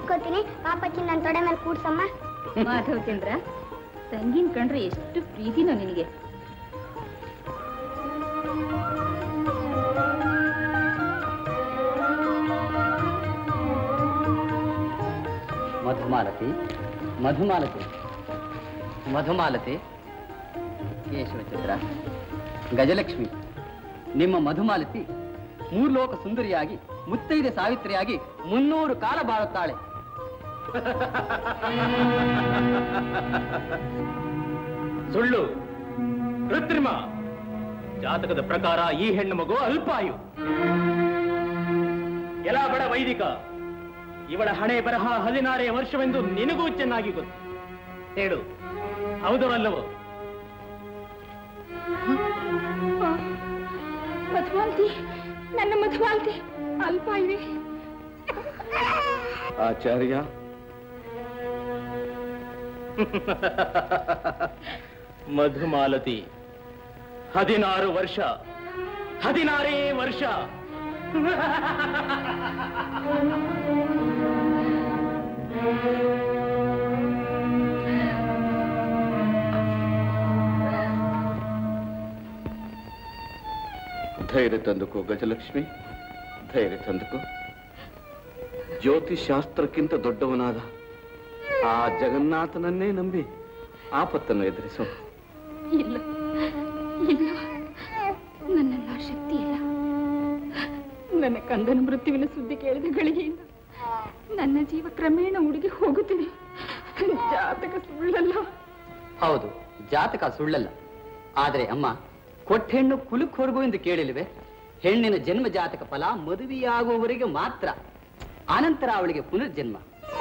ಕೂತ್ಕೋತೀನಿ ಪಾಪಚ್ಚಿ ನನ್ನ ತೊಡೆ ಮೇಲೆ ಕೂಡ್ಸಮ್ಮ ಮಾಧವ್ ಚಂದ್ರ ತಂಗಿನ ಕಂಡ್ರೆ ಎಷ್ಟು ಪ್ರೀತಿನೋ ನಿನಗೆ ಮಧುಮಾಲತಿ ಮಧುಮಾಲತಿ ಮಧುಮಾಲತಿ ಕೇಶವಚಂದ್ರ ಗಜಲಕ್ಷ್ಮಿ ನಿಮ್ಮ ಮಧುಮಾಲತಿ ಮೂರ್ಲೋಕ ಸುಂದರಿಯಾಗಿ ಮುತ್ತೈದೆ ಸಾವಿತ್ರಿಯಾಗಿ ಮುನ್ನೂರು ಕಾಲ ಬಾಳುತ್ತಾಳೆ ಸುಳ್ಳು ಕೃತ್ರಿಮ ಜಾತಕದ ಪ್ರಕಾರ ಈ ಹೆಣ್ಣು ಮಗು ಅಲ್ಪಾಯು ಎಲ್ಲ ಬಡ ವೈದಿಕ ಇವಳ ಹಣೆ ಬರಹ ಹದಿನಾರೇ ವರ್ಷವೆಂದು ನಿನಗೂ ಚೆನ್ನಾಗಿ ಗೊತ್ತು ಹೇಳು ಹೌದೋ ಅಲ್ಲವೋ ಮಧುಮಾಲ್ತಿ ನನ್ನ ಮಧುಮಾಲ್ತಿ ಅಲ್ಪ ಇವೆ ಆಚಾರ್ಯ ಮಧುಮಾಲತಿ ಹದಿನಾರು ವರ್ಷ ಹದಿನಾರೇ ವರ್ಷ ಧೈರ್ಯ ತಂದುಕೋ ಗಜಲಕ್ಷ್ಮಿ ಧೈರ್ಯ ತಂದುಕೋ ಜ್ಯೋತಿಷಾಸ್ತ್ರಕ್ಕಿಂತ ದೊಡ್ಡವನಾದ ಆ ಜಗನ್ನಾಥನನ್ನೇ ನಂಬಿ ಆಪತ್ತನ್ನು ಎದುರಿಸು ಇಲ್ಲ ಇಲ್ಲ ನನ್ನೆಲ್ಲ ಶಕ್ತಿ ಇಲ್ಲ ನನ್ನ ಕಂದನ ಮೃತ್ಯುವಿನ ಸುದ್ದಿ ಕೇಳಿದ ಗಳಿಗೆಯಿಂದ ನನ್ನ ಜೀವ ಕ್ರಮೇಣ ಹುಡುಗಿ ಹೋಗುತ್ತಿದೆ ಜಾತಕ ಸುಳ್ಳಲ್ಲ ಹೌದು ಜಾತಕ ಸುಳ್ಳಲ್ಲ ಆದರೆ ಅಮ್ಮ ಕೊಟ್ಟೆಣ್ಣು ಕುಲುಕ್ ಹೊರಗು ಎಂದು ಕೇಳಿಲ್ವೇ ಹೆಣ್ಣಿನ ಜನ್ಮ ಜಾತಕ ಫಲ ಮದುವೆಯಾಗುವವರೆಗೆ ಮಾತ್ರ ಆನಂತರ ಅವಳಿಗೆ ಪುನರ್ಜನ್ಮ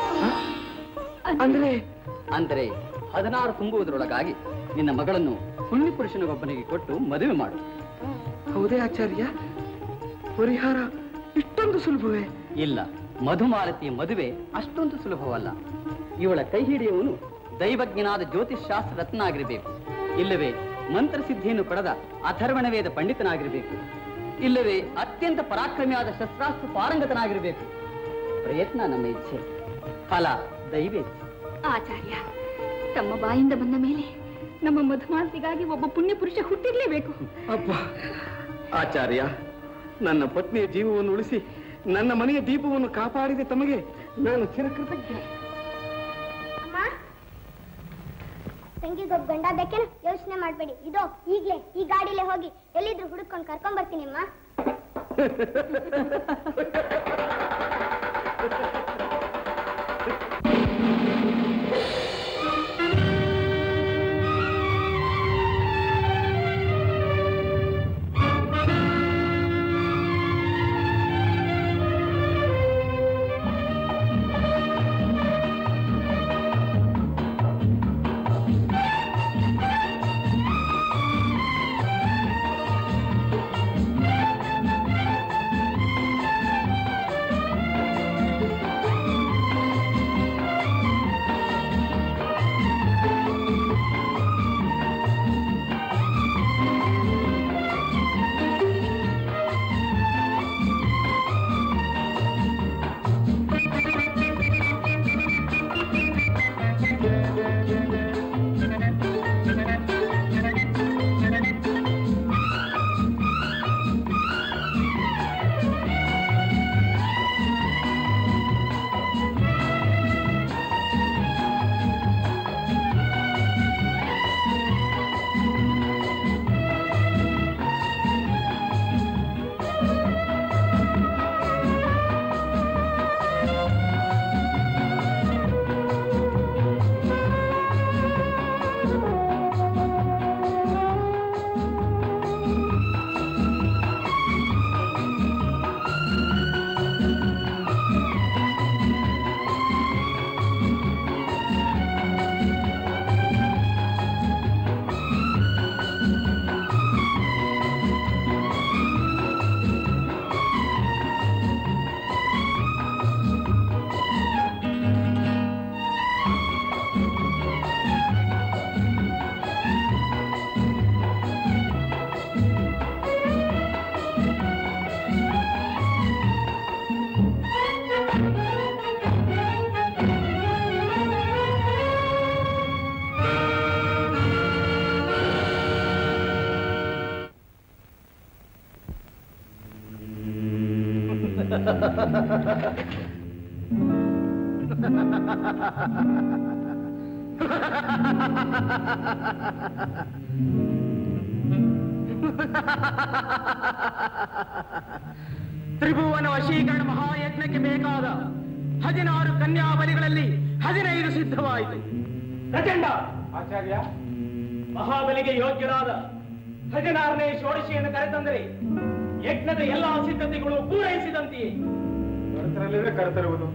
ಅಂದ್ರೆ ಅಂದರೆ ಹದಿನಾರು ತುಂಬುವುದರೊಳಗಾಗಿ ನಿನ್ನ ಮಗಳನ್ನು ಪುಣ್ಯ ಪುರುಷನಿಗೊಬ್ಬನಿಗೆ ಕೊಟ್ಟು ಮದುವೆ ಮಾಡು ಹೌದೇ ಆಚಾರ್ಯ ಪರಿಹಾರ ಇಷ್ಟೊಂದು ಸುಲಭವೇ ಇಲ್ಲ ಮಧುಮಾಲತಿಯ ಮದುವೆ ಅಷ್ಟೊಂದು ಸುಲಭವಲ್ಲ ಇವಳ ಕೈ ಹಿಡಿಯುವವನು ದೈವಜ್ಞನಾದ ಜ್ಯೋತಿಷಾಸ್ತ್ರ ರತ್ನಾಗಿರಬೇಕು ಇಲ್ಲವೇ ಮಂತ್ರಸಿದ್ಧಿಯನ್ನು ಪಡೆದ ಅಥರ್ವಣ ವೇದ ಪಂಡಿತನಾಗಿರಬೇಕು ಇಲ್ಲವೇ ಅತ್ಯಂತ ಪರಾಕ್ರಮಿಯಾದ ಶಸ್ತ್ರಾಸ್ತ್ರ ಪಾರಂಗತನಾಗಿರಬೇಕು ಪ್ರಯತ್ನ ನಮ್ಮ ಇಚ್ಛೆ ಫಲ ದೈವೇ ಆಚಾರ್ಯ ತಮ್ಮ ಬಾಯಿಂದ ಬಂದ ಮೇಲೆ ನಮ್ಮ ಮಧುಮಾಲ್ತಿಗಾಗಿ ಒಬ್ಬ ಪುಣ್ಯ ಪುರುಷ ಹುಟ್ಟಿರ್ಲೇಬೇಕು ಅಪ್ಪ ಆಚಾರ್ಯ ನನ್ನ ಪತ್ನಿಯ ಜೀವವನ್ನು ಉಳಿಸಿ ನನ್ನ ಮನೆಯ ದೀಪವನ್ನು ಕಾಪಾಡಿದ ತಮಗೆ ನಾನು ಚಿರಕೃತಜ್ಞ ಅಮ್ಮ ತಂಗಿಗೊಬ್ಬ ಗಂಡ ಬೇಕೇನು ಯೋಚನೆ ಮಾಡಬೇಡಿ ಇದೋ ಈಗ್ಲೇ ಈ ಗಾಡಿಲೇ ಹೋಗಿ ಎಲ್ಲಿದ್ರು ಹುಡುಕೊಂಡು ಕರ್ಕೊಂಡ್ ಬರ್ತೀನಿ ಅಮ್ಮ ಆ ತ್ರಿಭುವನ ವಶೀಕರಣ ಮಹಾಯಜ್ಞಕ್ಕೆ ಬೇಕಾದ ಹದಿನಾರು ಕನ್ಯಾಬಲಿಗಳಲ್ಲಿ ಹದಿನೈದು ಸಿದ್ಧವಾಯಿತು ಪ್ರಚಂಡ ಆಚಾರ್ಯ ಮಹಾಬಲಿಗೆ ಯೋಗ್ಯರಾದ ಹದಿನಾರನೇ ಷೋಡಶಿಯನ್ನು ಕರೆತಂದರೆ ಯಜ್ಞದ ಎಲ್ಲಾ ಸಿದ್ಧತೆಗಳು ಪೂರೈಸಿದಂತೆಯೇ ಕರ್ತರಲ್ಲಿದ್ರೆ ಕರ್ತರುವುದು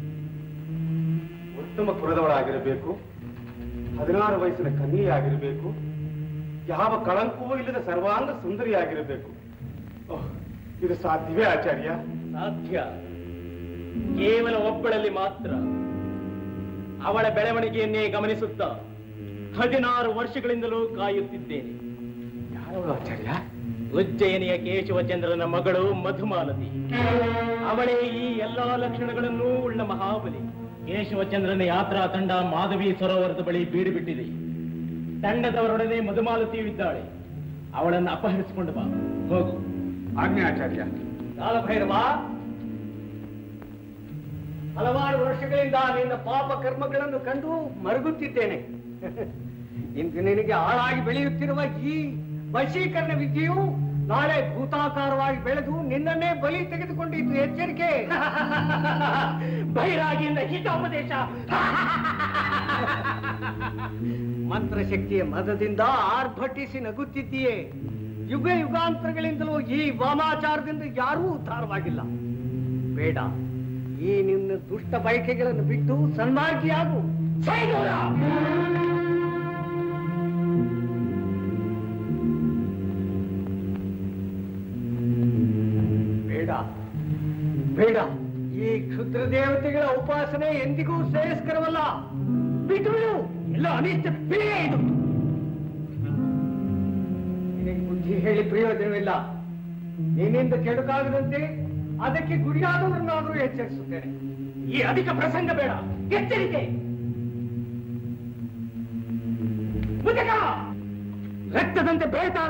ಉತ್ತಮ ಕುಲದವಳಾಗಿರಬೇಕು ಹದಿನಾರು ವಯಸ್ಸಿನ ಕನ್ಯೆಯಾಗಿರಬೇಕು ಯಾವ ಕಳಂಕವೂ ಇಲ್ಲದ ಸರ್ವಾಂಗ ಸುಂದರಿಯಾಗಿರಬೇಕು ಓಹ್, ಇದು ಸಾಧ್ಯವೇ ಆಚಾರ್ಯ ಸಾಧ್ಯ ಕೇವಲ ಒಬ್ಬಳಲ್ಲಿ ಮಾತ್ರ ಅವಳ ಬೆಳವಣಿಗೆಯನ್ನೇ ಗಮನಿಸುತ್ತಾ ಹದಿನಾರು ವರ್ಷಗಳಿಂದಲೂ ಕಾಯುತ್ತಿದ್ದೇನೆ ಯಾರವಳು ಆಚಾರ್ಯ ಉಜ್ಜಯಿನಿಯ ಕೇಶವಚಂದ್ರನ ಮಗಳು ಮಧುಮಾಲತಿ ಅವಳೇ ಈ ಎಲ್ಲಾ ಲಕ್ಷಣಗಳನ್ನೂ ಉಳ್ಳ ಮಹಾಬಲಿ ಕೇಶವಚಂದ್ರನ ಯಾತ್ರಾ ತಂಡ ಮಾಧವಿ ಸರೋವರದ ಬಳಿ ಬೀಡು ಬಿಟ್ಟಿದೆ ತಂಡದವರೊಡನೆ ಮಧುಮಾಲತಿಯೂ ಇದ್ದಾಳೆ ಅವಳನ್ನು ಅಪಹರಿಸಿಕೊಂಡು ಬಾ ಹೋಗು ಆಜ್ಞೆ ಆಚಾರ್ಯ ಕಾಲಭೈರವ ಹಲವಾರು ವರ್ಷಗಳಿಂದ ನಿನ್ನ ಪಾಪ ಕರ್ಮಗಳನ್ನು ಕಂಡು ಮರುಗುತ್ತಿದ್ದೇನೆ ಇಂದು ನಿನಗೆ ಆಳಾಗಿ ಬೆಳೆಯುತ್ತಿರುವ ಈ ವಶೀಕರಣ ವಿದ್ಯೆಯು ನಾಳೆ ಭೂತಾಕಾರವಾಗಿ ಬೆಳೆದು ನಿನ್ನನ್ನೇ ಬಲಿ ತೆಗೆದುಕೊಂಡಿದ್ದು ಎಚ್ಚರಿಕೆ ಬೈರಾಗಿಯಿಂದ ಹಿತೋಪದೇಶ ಮಂತ್ರಶಕ್ತಿಯ ಮದದಿಂದ ಆರ್ಭಟಿಸಿ ನಗುತ್ತಿದ್ದೀಯೇ ಯುಗ ಯುಗಾಂತರಗಳಿಂದಲೂ ಈ ವಾಮಾಚಾರದಿಂದ ಯಾರೂ ಉದ್ಧಾರವಾಗಿಲ್ಲ ಬೇಡ ಈ ನಿನ್ನ ದುಷ್ಟ ಬಯಕೆಗಳನ್ನು ಬಿಟ್ಟು ಸನ್ಮಾರ್ಗಿಯಾಗು ಸೈದೂರ! ಬೇಡ ಬೇಡ ಈ ಕ್ಷುದ್ರ ದೇವತೆಗಳ ಉಪಾಸನೆ ಎಂದಿಗೂ ಶ್ರೇಯಸ್ಕರವಲ್ಲ ಬಿಟ್ಟು ಬಿಡು ಎಲ್ಲ ಅನಿಷ್ಟ ಪೀಡೆ ಇದು ನಿನಗೆ ಬುದ್ಧಿ ಹೇಳಿ ಪ್ರಯೋಜನವಿಲ್ಲ ನಿನ್ನಿಂದ ಕೆಡುಕಾಗದಂತೆ ಅದಕ್ಕೆ ಗುರಿಯಾದವರನ್ನಾದರೂ ಎಚ್ಚರಿಸುತ್ತೇನೆ ಈ ಅಧಿಕ ಪ್ರಸಂಗ ಬೇಡ ಎಚ್ಚರಿಕೆ ಮುದಕ ರಕ್ತದಂತೆ ಬೇತಾಳ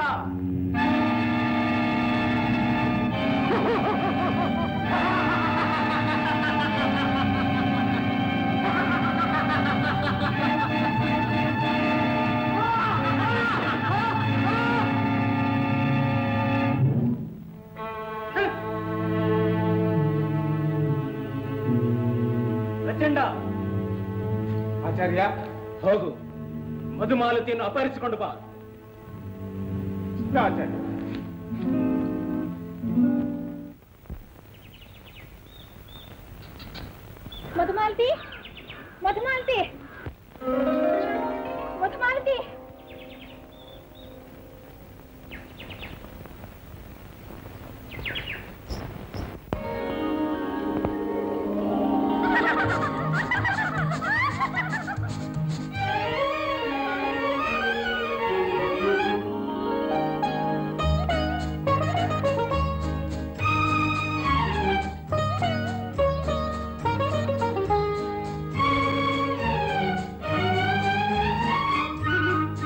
ಪ್ರಚಂಡ ಆಚಾರ್ಯ ಹೋಗು ಮಧುಮಾಲತಿಯನ್ನು ಅಪಹರಿಸಿಕೊಂಡು ಬಾ ಆಚಾರ್ಯ ಮಧುಮಾಲತಿ ಮಧುಮಾಲತಿ ಮಧುಮಾಲತಿ ಆ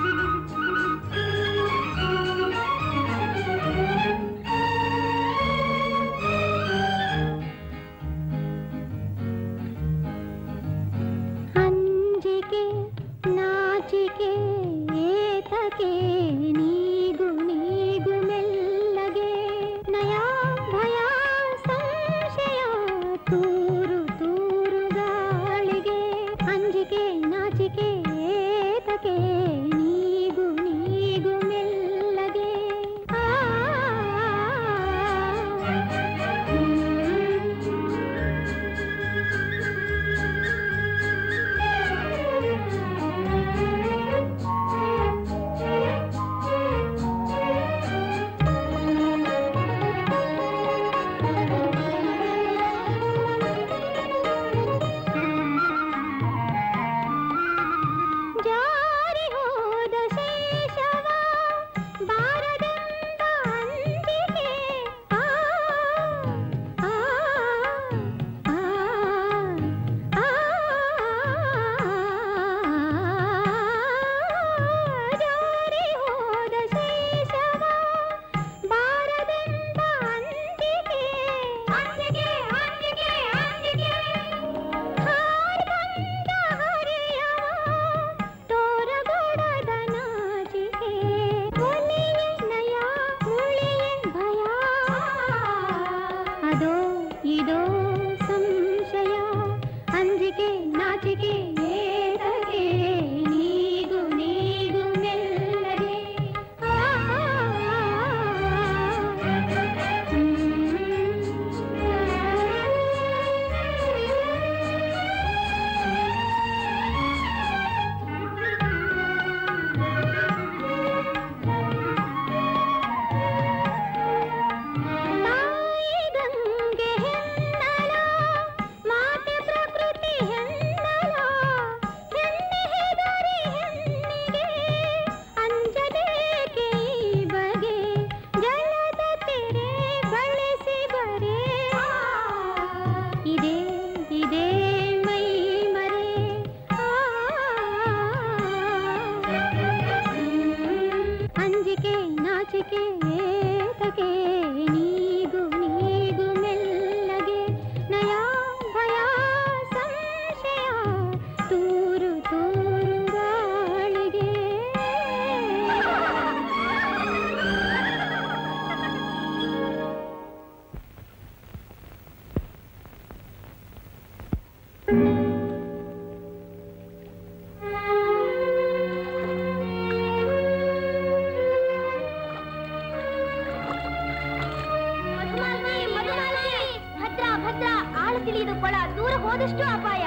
ಆಳ ತಿಳಿದು ಕೊಳ ದೂರ ಹೋದಷ್ಟು ಅಪಾಯ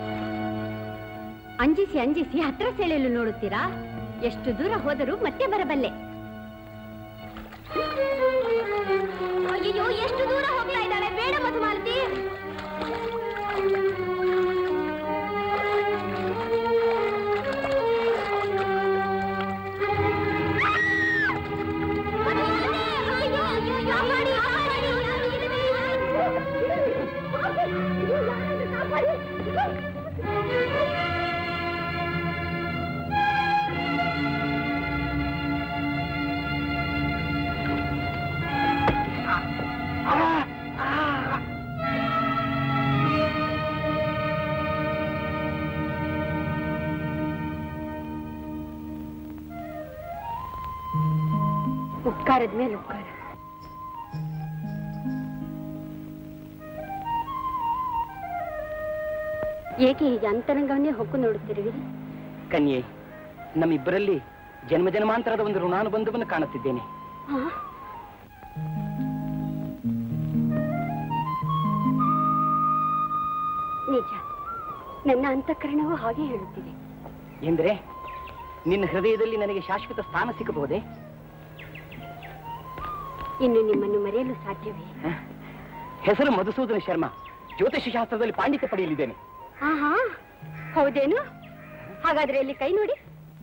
ಅಂಜಿಸಿ ಅಂಜಿಸಿ ಹತ್ರ ಸೆಳೆಯಲು ನೋಡುತ್ತೀರಾ ಎಷ್ಟು ದೂರ ಹೋದರೂ ಮತ್ತೆ ಬರಬಲ್ಲೆ ಅಯ್ಯೋ ಎಷ್ಟು ದೂರ ಹೋಗ್ತಾ ಇದ್ದಾಳೆ ಬೇಡ ಮಧುಮಾಲತಿ ಉಪ್ಕಾರದ ಮೇಲೆ ಉಪ್ಕಾರ ಏಕೆ ಹೀಗೆ ಅಂತರಂಗವನ್ನೇ ಹೊಕ್ಕು ನೋಡುತ್ತಿರುವಿರಿ ಕನ್ಯೆ ನಮ್ಮಿಬ್ಬರಲ್ಲಿ ಜನ್ಮ ಜನ್ಮಾಂತರದ ಒಂದು ಋಣಾನುಬಂಧವನ್ನು ಕಾಣುತ್ತಿದ್ದೇನೆ ಆ? ನಿಜ ನನ್ನ ಅಂತಃಕರಣವು ಹಾಗೆ ಹೇಳುತ್ತಿದೆ ಎಂದ್ರೆ ನಿನ್ನ ಹೃದಯದಲ್ಲಿ ನನಗೆ ಶಾಶ್ವತ ಸ್ಥಾನ ಸಿಗಬಹುದೇ ಇನ್ನು ನಿಮ್ಮನ್ನು ಮರೆಯಲು ಸಾಧ್ಯವೇ ಹ? ಹೆಸರು ಮಧುಸೂದನ ಶರ್ಮಾ ಜ್ಯೋತಿಷ ಶಾಸ್ತ್ರದಲ್ಲಿ ಪಾಂಡಿತ್ಯ ಪಡೆಯಲಿದ್ದೇನೆ ಆಹಾ ಹೌದೇನು ಹಾಗಾದ್ರೆ ಇಲ್ಲಿ ಕೈ ನೋಡಿ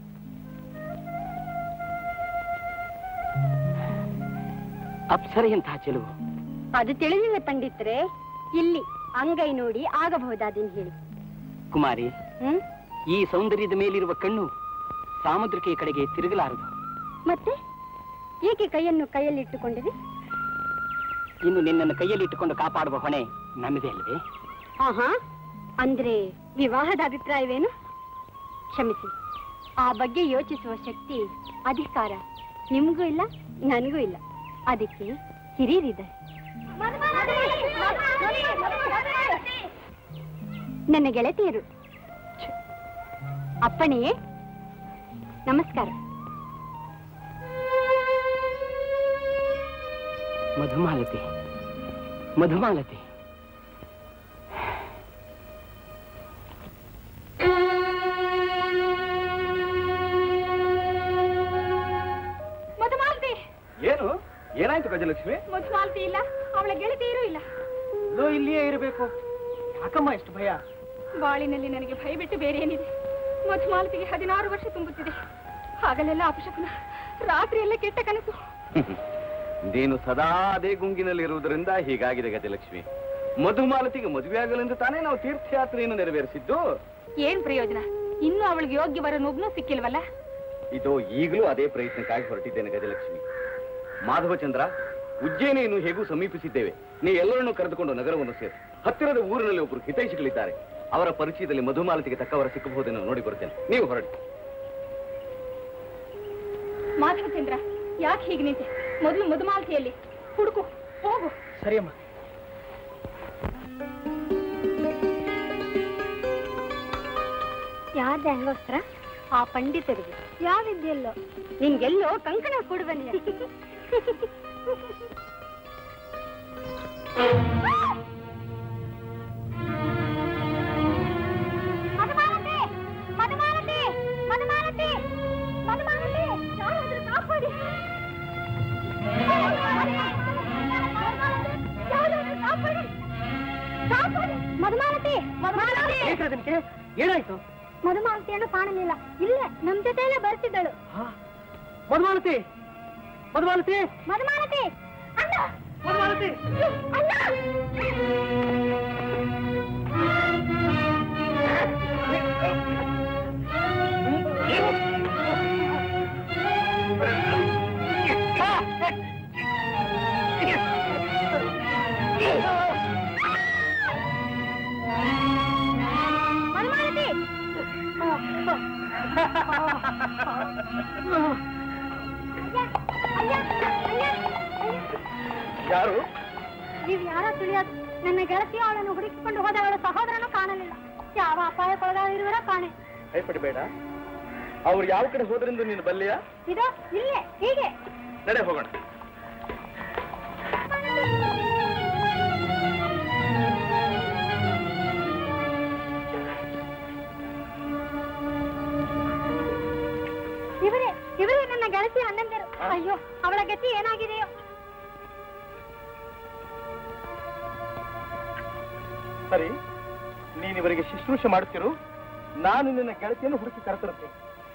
ಅಪ್ಸರೆಯಂತಹ ಚೆಲುವು ಅದು ತಿಳಿದಿಲ್ಲ ಪಂಡಿತ್ರೆ ಇಲ್ಲಿ ಅಂಗೈ ನೋಡಿ ಆಗಬಹುದಾದನ್ನು ಹೇಳಿ ಕುಮಾರಿ ಹ್ಮ್ ಈ ಸೌಂದರ್ಯದ ಮೇಲಿರುವ ಕಣ್ಣು ಸಾಮುದ್ರಿಕೆಯ ಕಡೆಗೆ ತಿರುಗಲಾರದು ಮತ್ತೆ ಏಕೆ ಕೈಯನ್ನು ಕೈಯಲ್ಲಿಟ್ಟುಕೊಂಡಿರಿ ಇನ್ನು ನಿನ್ನನ್ನು ಕೈಯಲ್ಲಿ ಇಟ್ಟುಕೊಂಡು ಕಾಪಾಡುವ ಹೊಣೆ ನನ್ನದೇ ಅಲ್ಲವೇ ಆಹಾ ಅಂದ್ರೆ ವಿವಾಹದ ಅಭಿಪ್ರಾಯವೇನು ಕ್ಷಮಿಸಿ ಆ ಬಗ್ಗೆ ಯೋಚಿಸುವ ಶಕ್ತಿ ಅಧಿಕಾರ ನಿಮಗೂ ಇಲ್ಲ ನನಗೂ ಇಲ್ಲ ಅದಕ್ಕೆ ಹಿರಿಯರಿದ್ದಾರೆ ನನ್ನ ಗೆಳತಿಯರು ಛೆ, ಅಪ್ಪಣೆಯೇ ನಮಸ್ಕಾರ ಮಧುಮಾಲತಿ ಮಧುಮಾಲತಿ ಮಧುಮಾಲತಿ ಏನು ಏನಾಯ್ತು ಗಜಲಕ್ಷ್ಮಿ ಮಧುಮಾಲತಿ ಇಲ್ಲ ಅವಳ ಗೆಳತಿಯರು ಇಲ್ಲ ಲೋ ಇಲ್ಲಿಯೇ ಇರಬೇಕು ಯಾಕಮ್ಮ ಎಷ್ಟು ಭಯ ಬಾಳಿನಲ್ಲಿ ನನಗೆ ಭಯ ಬಿಟ್ಟು ಬೇರೆ ಏನಿದೆ ಮಧುಮಾಲತಿಗೆ ಹದಿನಾರು ವರ್ಷ ತುಂಬುತ್ತಿದೆ ಹಾಗಲೆಲ್ಲ ಅಪಶಕುನ ರಾತ್ರಿ ಎಲ್ಲ ಕೆಟ್ಟ ಕನಸು ನೀನು ಸದಾ ಅದೇ ಗುಂಗಿನಲ್ಲಿರುವುದರಿಂದ ಹೀಗಾಗಿದೆ ಗಜಲಕ್ಷ್ಮಿ ಮಧುಮಾಲತಿಗೆ ಮದುವೆಯಾಗಲೆಂದು ತಾನೇ ನಾವು ತೀರ್ಥಯಾತ್ರೆಯನ್ನು ನೆರವೇರಿಸಿದ್ದು ಏನ್ ಪ್ರಯೋಜನ ಇನ್ನು ಅವಳಿಗೆ ಯೋಗ್ಯ ಬರೋನೊಬ್ನು ಸಿಕ್ಕಿಲ್ವಲ್ಲ ಇದು ಈಗಲೂ ಅದೇ ಪ್ರಯತ್ನಕ್ಕಾಗಿ ಹೊರಟಿದ್ದೇನೆ ಗಜಲಕ್ಷ್ಮಿ ಮಾಧವಚಂದ್ರ ಉಜ್ಜಯಿನಿಯನ್ನು ಹೇಗೂ ಸಮೀಪಿಸಿದ್ದೇವೆ ನೀ ಎಲ್ಲರನ್ನೂ ಕರೆದುಕೊಂಡು ನಗರವನ್ನು ಸೇರಿ ಹತ್ತಿರದ ಊರಿನಲ್ಲಿ ಒಬ್ಬರು ಹಿತೈಷಿಗಳಿದ್ದಾರೆ ಅವರ ಪರಿಚಯದಲ್ಲಿ ಮಧುಮಾಲತಿಗೆ ತಕ್ಕವರ ಸಿಕ್ಕಬಹುದೆಂದು ನೋಡಿ ಬರುತ್ತೇನೆ ನೀವು ಹೊರಡಿ ಮಾಧವಚಂದ್ರ ಯಾಕೆ ಹೀಗೆ ನಿಂತೆ ಮೊದಲು ಮಧುಮಾಲತಿಯಲ್ಲಿ ಹುಡುಕು ಹೋಗು ಸರಿಯಮ್ಮ ಯಾರ್ದೆ ಅಂಗೋಸ್ಕರ ಆ ಪಂಡಿತರಿಗೆ ಯಾವಿದ್ಯಲ್ಲೋ ನಿನ್ಗೆಲ್ಲೋ ಕಂಕಣ ಕೊಡುವನೆ ಮಧುಮಾಲತಿ ಮಧುಮಾಲತಿ ಮಧುಮಾಲತಿ ಮಧುಮಾಲತಿ ಯಾರಾದ್ರೂ ಕಾಪಾಡಿ ಯಾರಾದ್ರೂ ಕಾಪಾಡಿ ಕಾಪಾಡಿ ಮಧುಮಾಲತಿ ಮಧುಮಾಲತಿ ಏನಾಯ್ತು ಮಧುಮಾಲತಿಯನ್ನು ಕಾಣಲಿಲ್ಲ ಇಲ್ಲೇ ನಮ್ ಜೊತೆಯಲ್ಲೇ ಬರ್ತಿದ್ದಳು ಮಧುಮಾಲತಿ ಮಧುಮಾಲತಿ ಮಧುಮಾಲತಿ ಅಣ್ಣ ಮಧುಮಾಲತಿ ಅಣ್ಣ ಮಧುಮಾಲತಿ ಅಯ್ಯ, ಅಯ್ಯ, ಅಯ್ಯ. ಯಾರು ನೀವು ಯಾರ ತಿಳಿಯೋದು ನನ್ನ ಗೆಳತಿ ಅವಳನ್ನು ಹುಡುಕಿಕೊಂಡು ಹೋದ ಅವಳ ಸಹೋದರನು ಕಾಣಲಿಲ್ಲ ಯಾವ ಅಪಾಯಕ್ಕೊಳಗಾಗಿರುವರ ಕಾಣೆ ಭಯಪಡಬೇಡ ಅವ್ರು ಯಾವ ಕಡೆ ಹೋದ್ರೆಂದು ನೀನು ಬಲ್ಲೆಯಾ ಇದು ಇಲ್ಲೇ ಹೀಗೆ ನಡೆ ಹೋಗೋಣ ಹೆಂಡತಿ ಅಣ್ಣಂದಿರು ಅಯ್ಯೋ ಅವಳ ಗತಿ ಏನಾಗಿದೆಯೋ ಸರಿ ನೀನ್ ಇವರಿಗೆ ಶುಶ್ರೂಷೆ ಮಾಡುತ್ತಿರು ನಾನು ನಿನ್ನ ಗೆಳತಿಯನ್ನು ಹುಡುಕಿ ಕರೆತರುತ್ತೇನೆ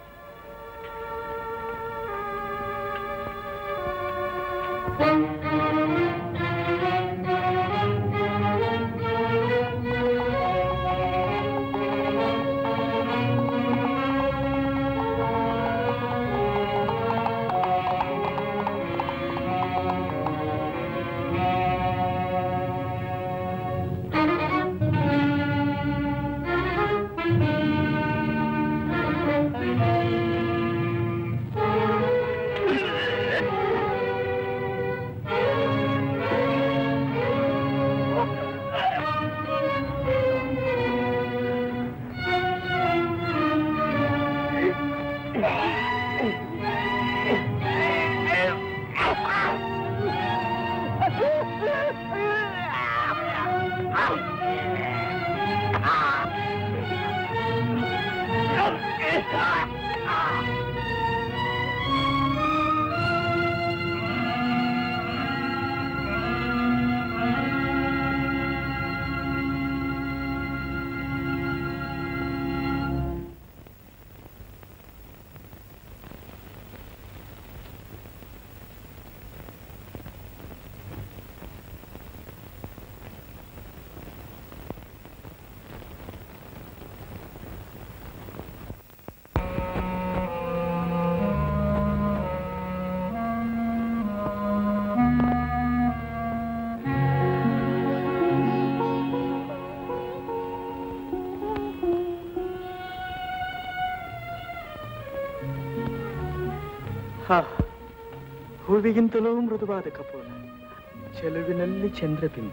ಹಾ ಹೂವಿಗಿಂತಲೂ ಮೃದುವಾದ ಕಪೋಲ ಚೆಲುವಿನಲ್ಲಿ ಚಂದ್ರಬಿಂಬ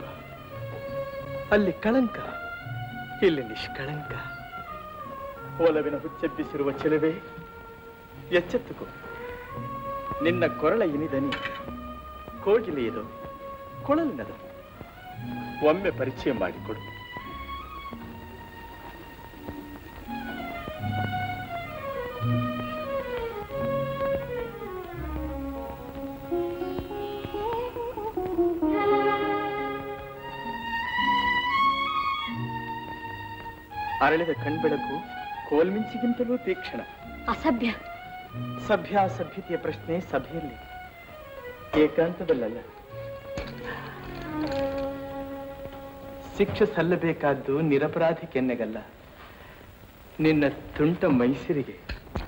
ಅಲ್ಲಿ ಕಳಂಕ ಇಲ್ಲಿ ನಿಷ್ಕಳಂಕ ಒಲವಿನ ಹುಚ್ಚೆಬ್ಬಿಸಿರುವ ಚೆಲುವೆ ಎಚ್ಚೆತ್ತುಕೋ ನಿನ್ನ ಕೊರಳ ಇನಿದನಿ ಕೋಗಿಲೆಯದು ಕೊಳಲಿನದು ಒಮ್ಮೆ ಪರಿಚಯ ಮಾಡಿಕೊಡು ಅರಳಿದ ಕಣ್ಬೆಳಕು ಕೋಲ್ಮಿಂಚಿಗಿಂತಲೂ ತೀಕ್ಷಣ ಅಸಭ್ಯ ಸಭ್ಯಾಸಭ್ಯತೆಯ ಪ್ರಶ್ನೆ ಸಭೆಯಲ್ಲಿ ಏಕಾಂತದಲ್ಲಲ್ಲ ಶಿಕ್ಷೆ ಸಲ್ಲಬೇಕಾದ್ದು ನಿರಪರಾಧಿ ಕೆನ್ನೆಗಲ್ಲ ನಿನ್ನ ತುಂಟ ಮೈಸಿರಿಗೆ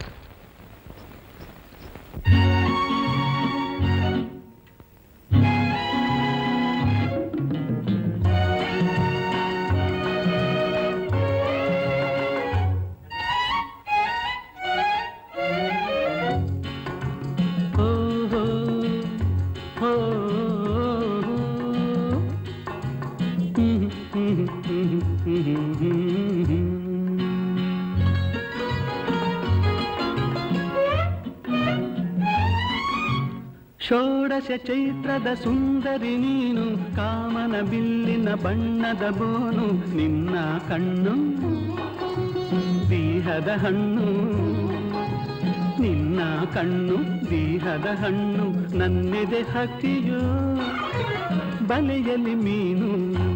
ಷೋಡಶ ಚೈತ್ರದ ಸುಂದರಿ ನೀನು ಕಾಮನ ಬಿಲ್ಲಿನ ಬಣ್ಣದ ಬೋನು ನಿನ್ನ ಕಣ್ಣು ದೇಹದ ಹಣ್ಣು ನಿನ್ನ ಕಣ್ಣು ದೇಹದ ಹಣ್ಣು ನನ್ನೆದೆ ಹಕ್ಕಿಯೋ ಬಲೆಯಲ್ಲಿ ಮೀನು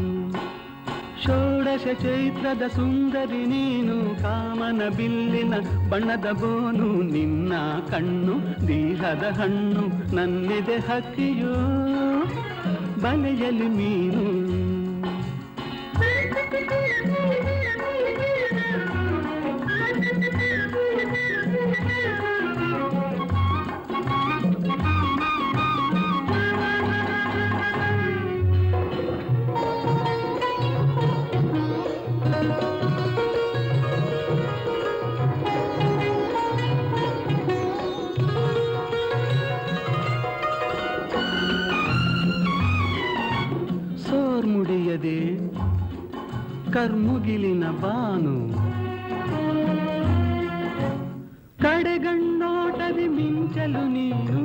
ಷೋಡಶ ಚೈತ್ರದ ಸುಂದರಿ ನೀನು ಕಾಮನ ಬಿಲ್ಲಿನ ಬಣ್ಣದ ಬೋನು ನಿನ್ನ ಕಣ್ಣು ದೇಹದ ಹಣ್ಣು ನನ್ನೆದೆ ಹಕ್ಕಿಯೋ ಬಲೆಯಲ್ಲಿ ಮೀನು ಸೋರ್ಮುಡಿಯದೆ ಕರ್ಮುಗಿಲಿನ ಬಾನು ಕಡೆಗಣ್ಣೋಟದಿ ಮಿಂಚಲು ನೀನು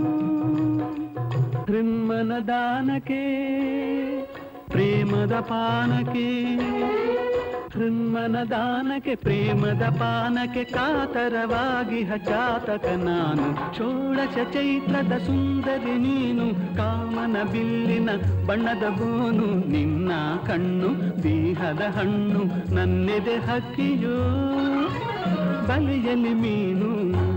ಹೃನ್ಮನ ದಾನಕ್ಕೆ ಪ್ರೇಮದ ಪಾನಕ್ಕೆ ಹೃನ್ಮನ ದಾನಕ್ಕೆ ಪ್ರೇಮದ ಪಾನಕ್ಕೆ ಕಾತರವಾಗಿ ಹಚಾತಕ ನಾನು ಷೋಡಶ ಚೈತ್ರದ ಸುಂದರಿ ನೀನು ಕಾಮನ ಬಿಲ್ಲಿನ ಬಣ್ಣದ ಬೋನು ನಿನ್ನ ಕಣ್ಣು ದೇಹದ ಹಣ್ಣು ನನ್ನೆದೆ ಹಕ್ಕಿಯೋ ಬಲೆಯಲ್ಲಿ ಮೀನು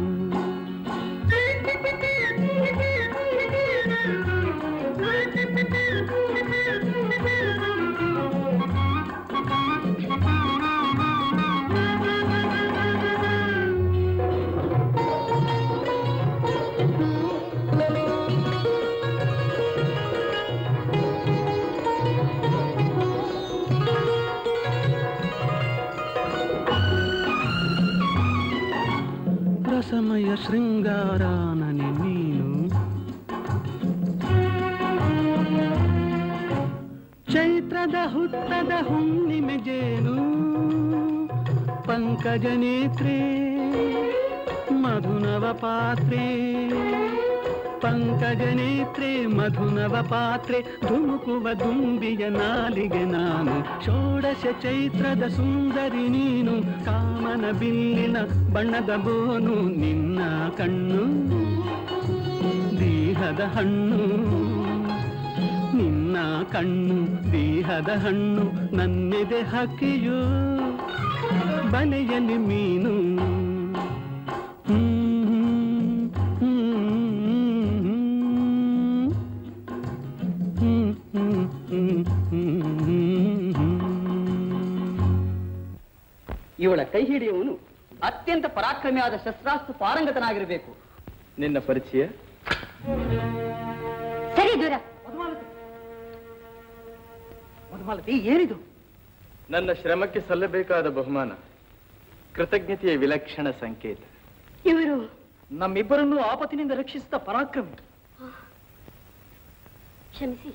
ರಸಮಯ ಶೃಂಗಾರ ನನೆ ನೀನು ಚೈತ್ರದ ಹುತ್ತದ ಹುಣ್ಣಿಮೆ ಜೇನು ಪಂಕಜ ನೇತ್ರೆ ಮಧುನವ ಪಾತ್ರೆ ಪಂಕಜ ನೇತ್ರೆ ಮಧುನವ ಪಾತ್ರೆ ಧುಮುಕುವ ದುಂಬಿಯ ನಾಲಿಗೆ ನಾನು ಷೋಡಶ ಚೈತ್ರದ ಸುಂದರಿ ನೀನು ಕಾಮನ ಬಿಲ್ಲಿನ ಬಣ್ಣದ ಬೋನು ನಿನ್ನ ಕಣ್ಣು ದೇಹದ ಹಣ್ಣು ನಿನ್ನ ಕಣ್ಣು ದೇಹದ ಹಣ್ಣು ನನ್ನೆದೆ ಹಕ್ಕಿಯೋ ಬಲೆಯಲ್ಲಿ ಮೀನು ಹ್ಮ್, ಹ್ಮ್, ಹ್ಮ್, ಹ್ಮ್, ಹ್ಮ್, ಹ್ಮ್, ಹ್ಮ್. ಇವಳ ಕೈ ಹಿಡಿಯುವವನು ಅತ್ಯಂತ ಪರಾಕ್ರಮಿಯಾದ ಶಸ್ತ್ರಾಸ್ತ್ರ ಪಾರಂಗತನಾಗಿರಬೇಕು ನಿನ್ನ ಪರಿಚಯ ಸರಿ ದೂರ ಮಧುಮಾಲತಿ ಏನಿದು ನನ್ನ ಶ್ರಮಕ್ಕೆ ಸಲ್ಲಬೇಕಾದ ಬಹುಮಾನ ಕೃತಜ್ಞತೆಯ ವಿಲಕ್ಷಣ ಸಂಕೇತ ಇವರು ನಮ್ಮಿಬ್ಬರನ್ನು ಆಪತ್ತಿನಿಂದ ರಕ್ಷಿಸಿದ ಪರಾಕ್ರಮಿ ಕ್ಷಮಿಸಿ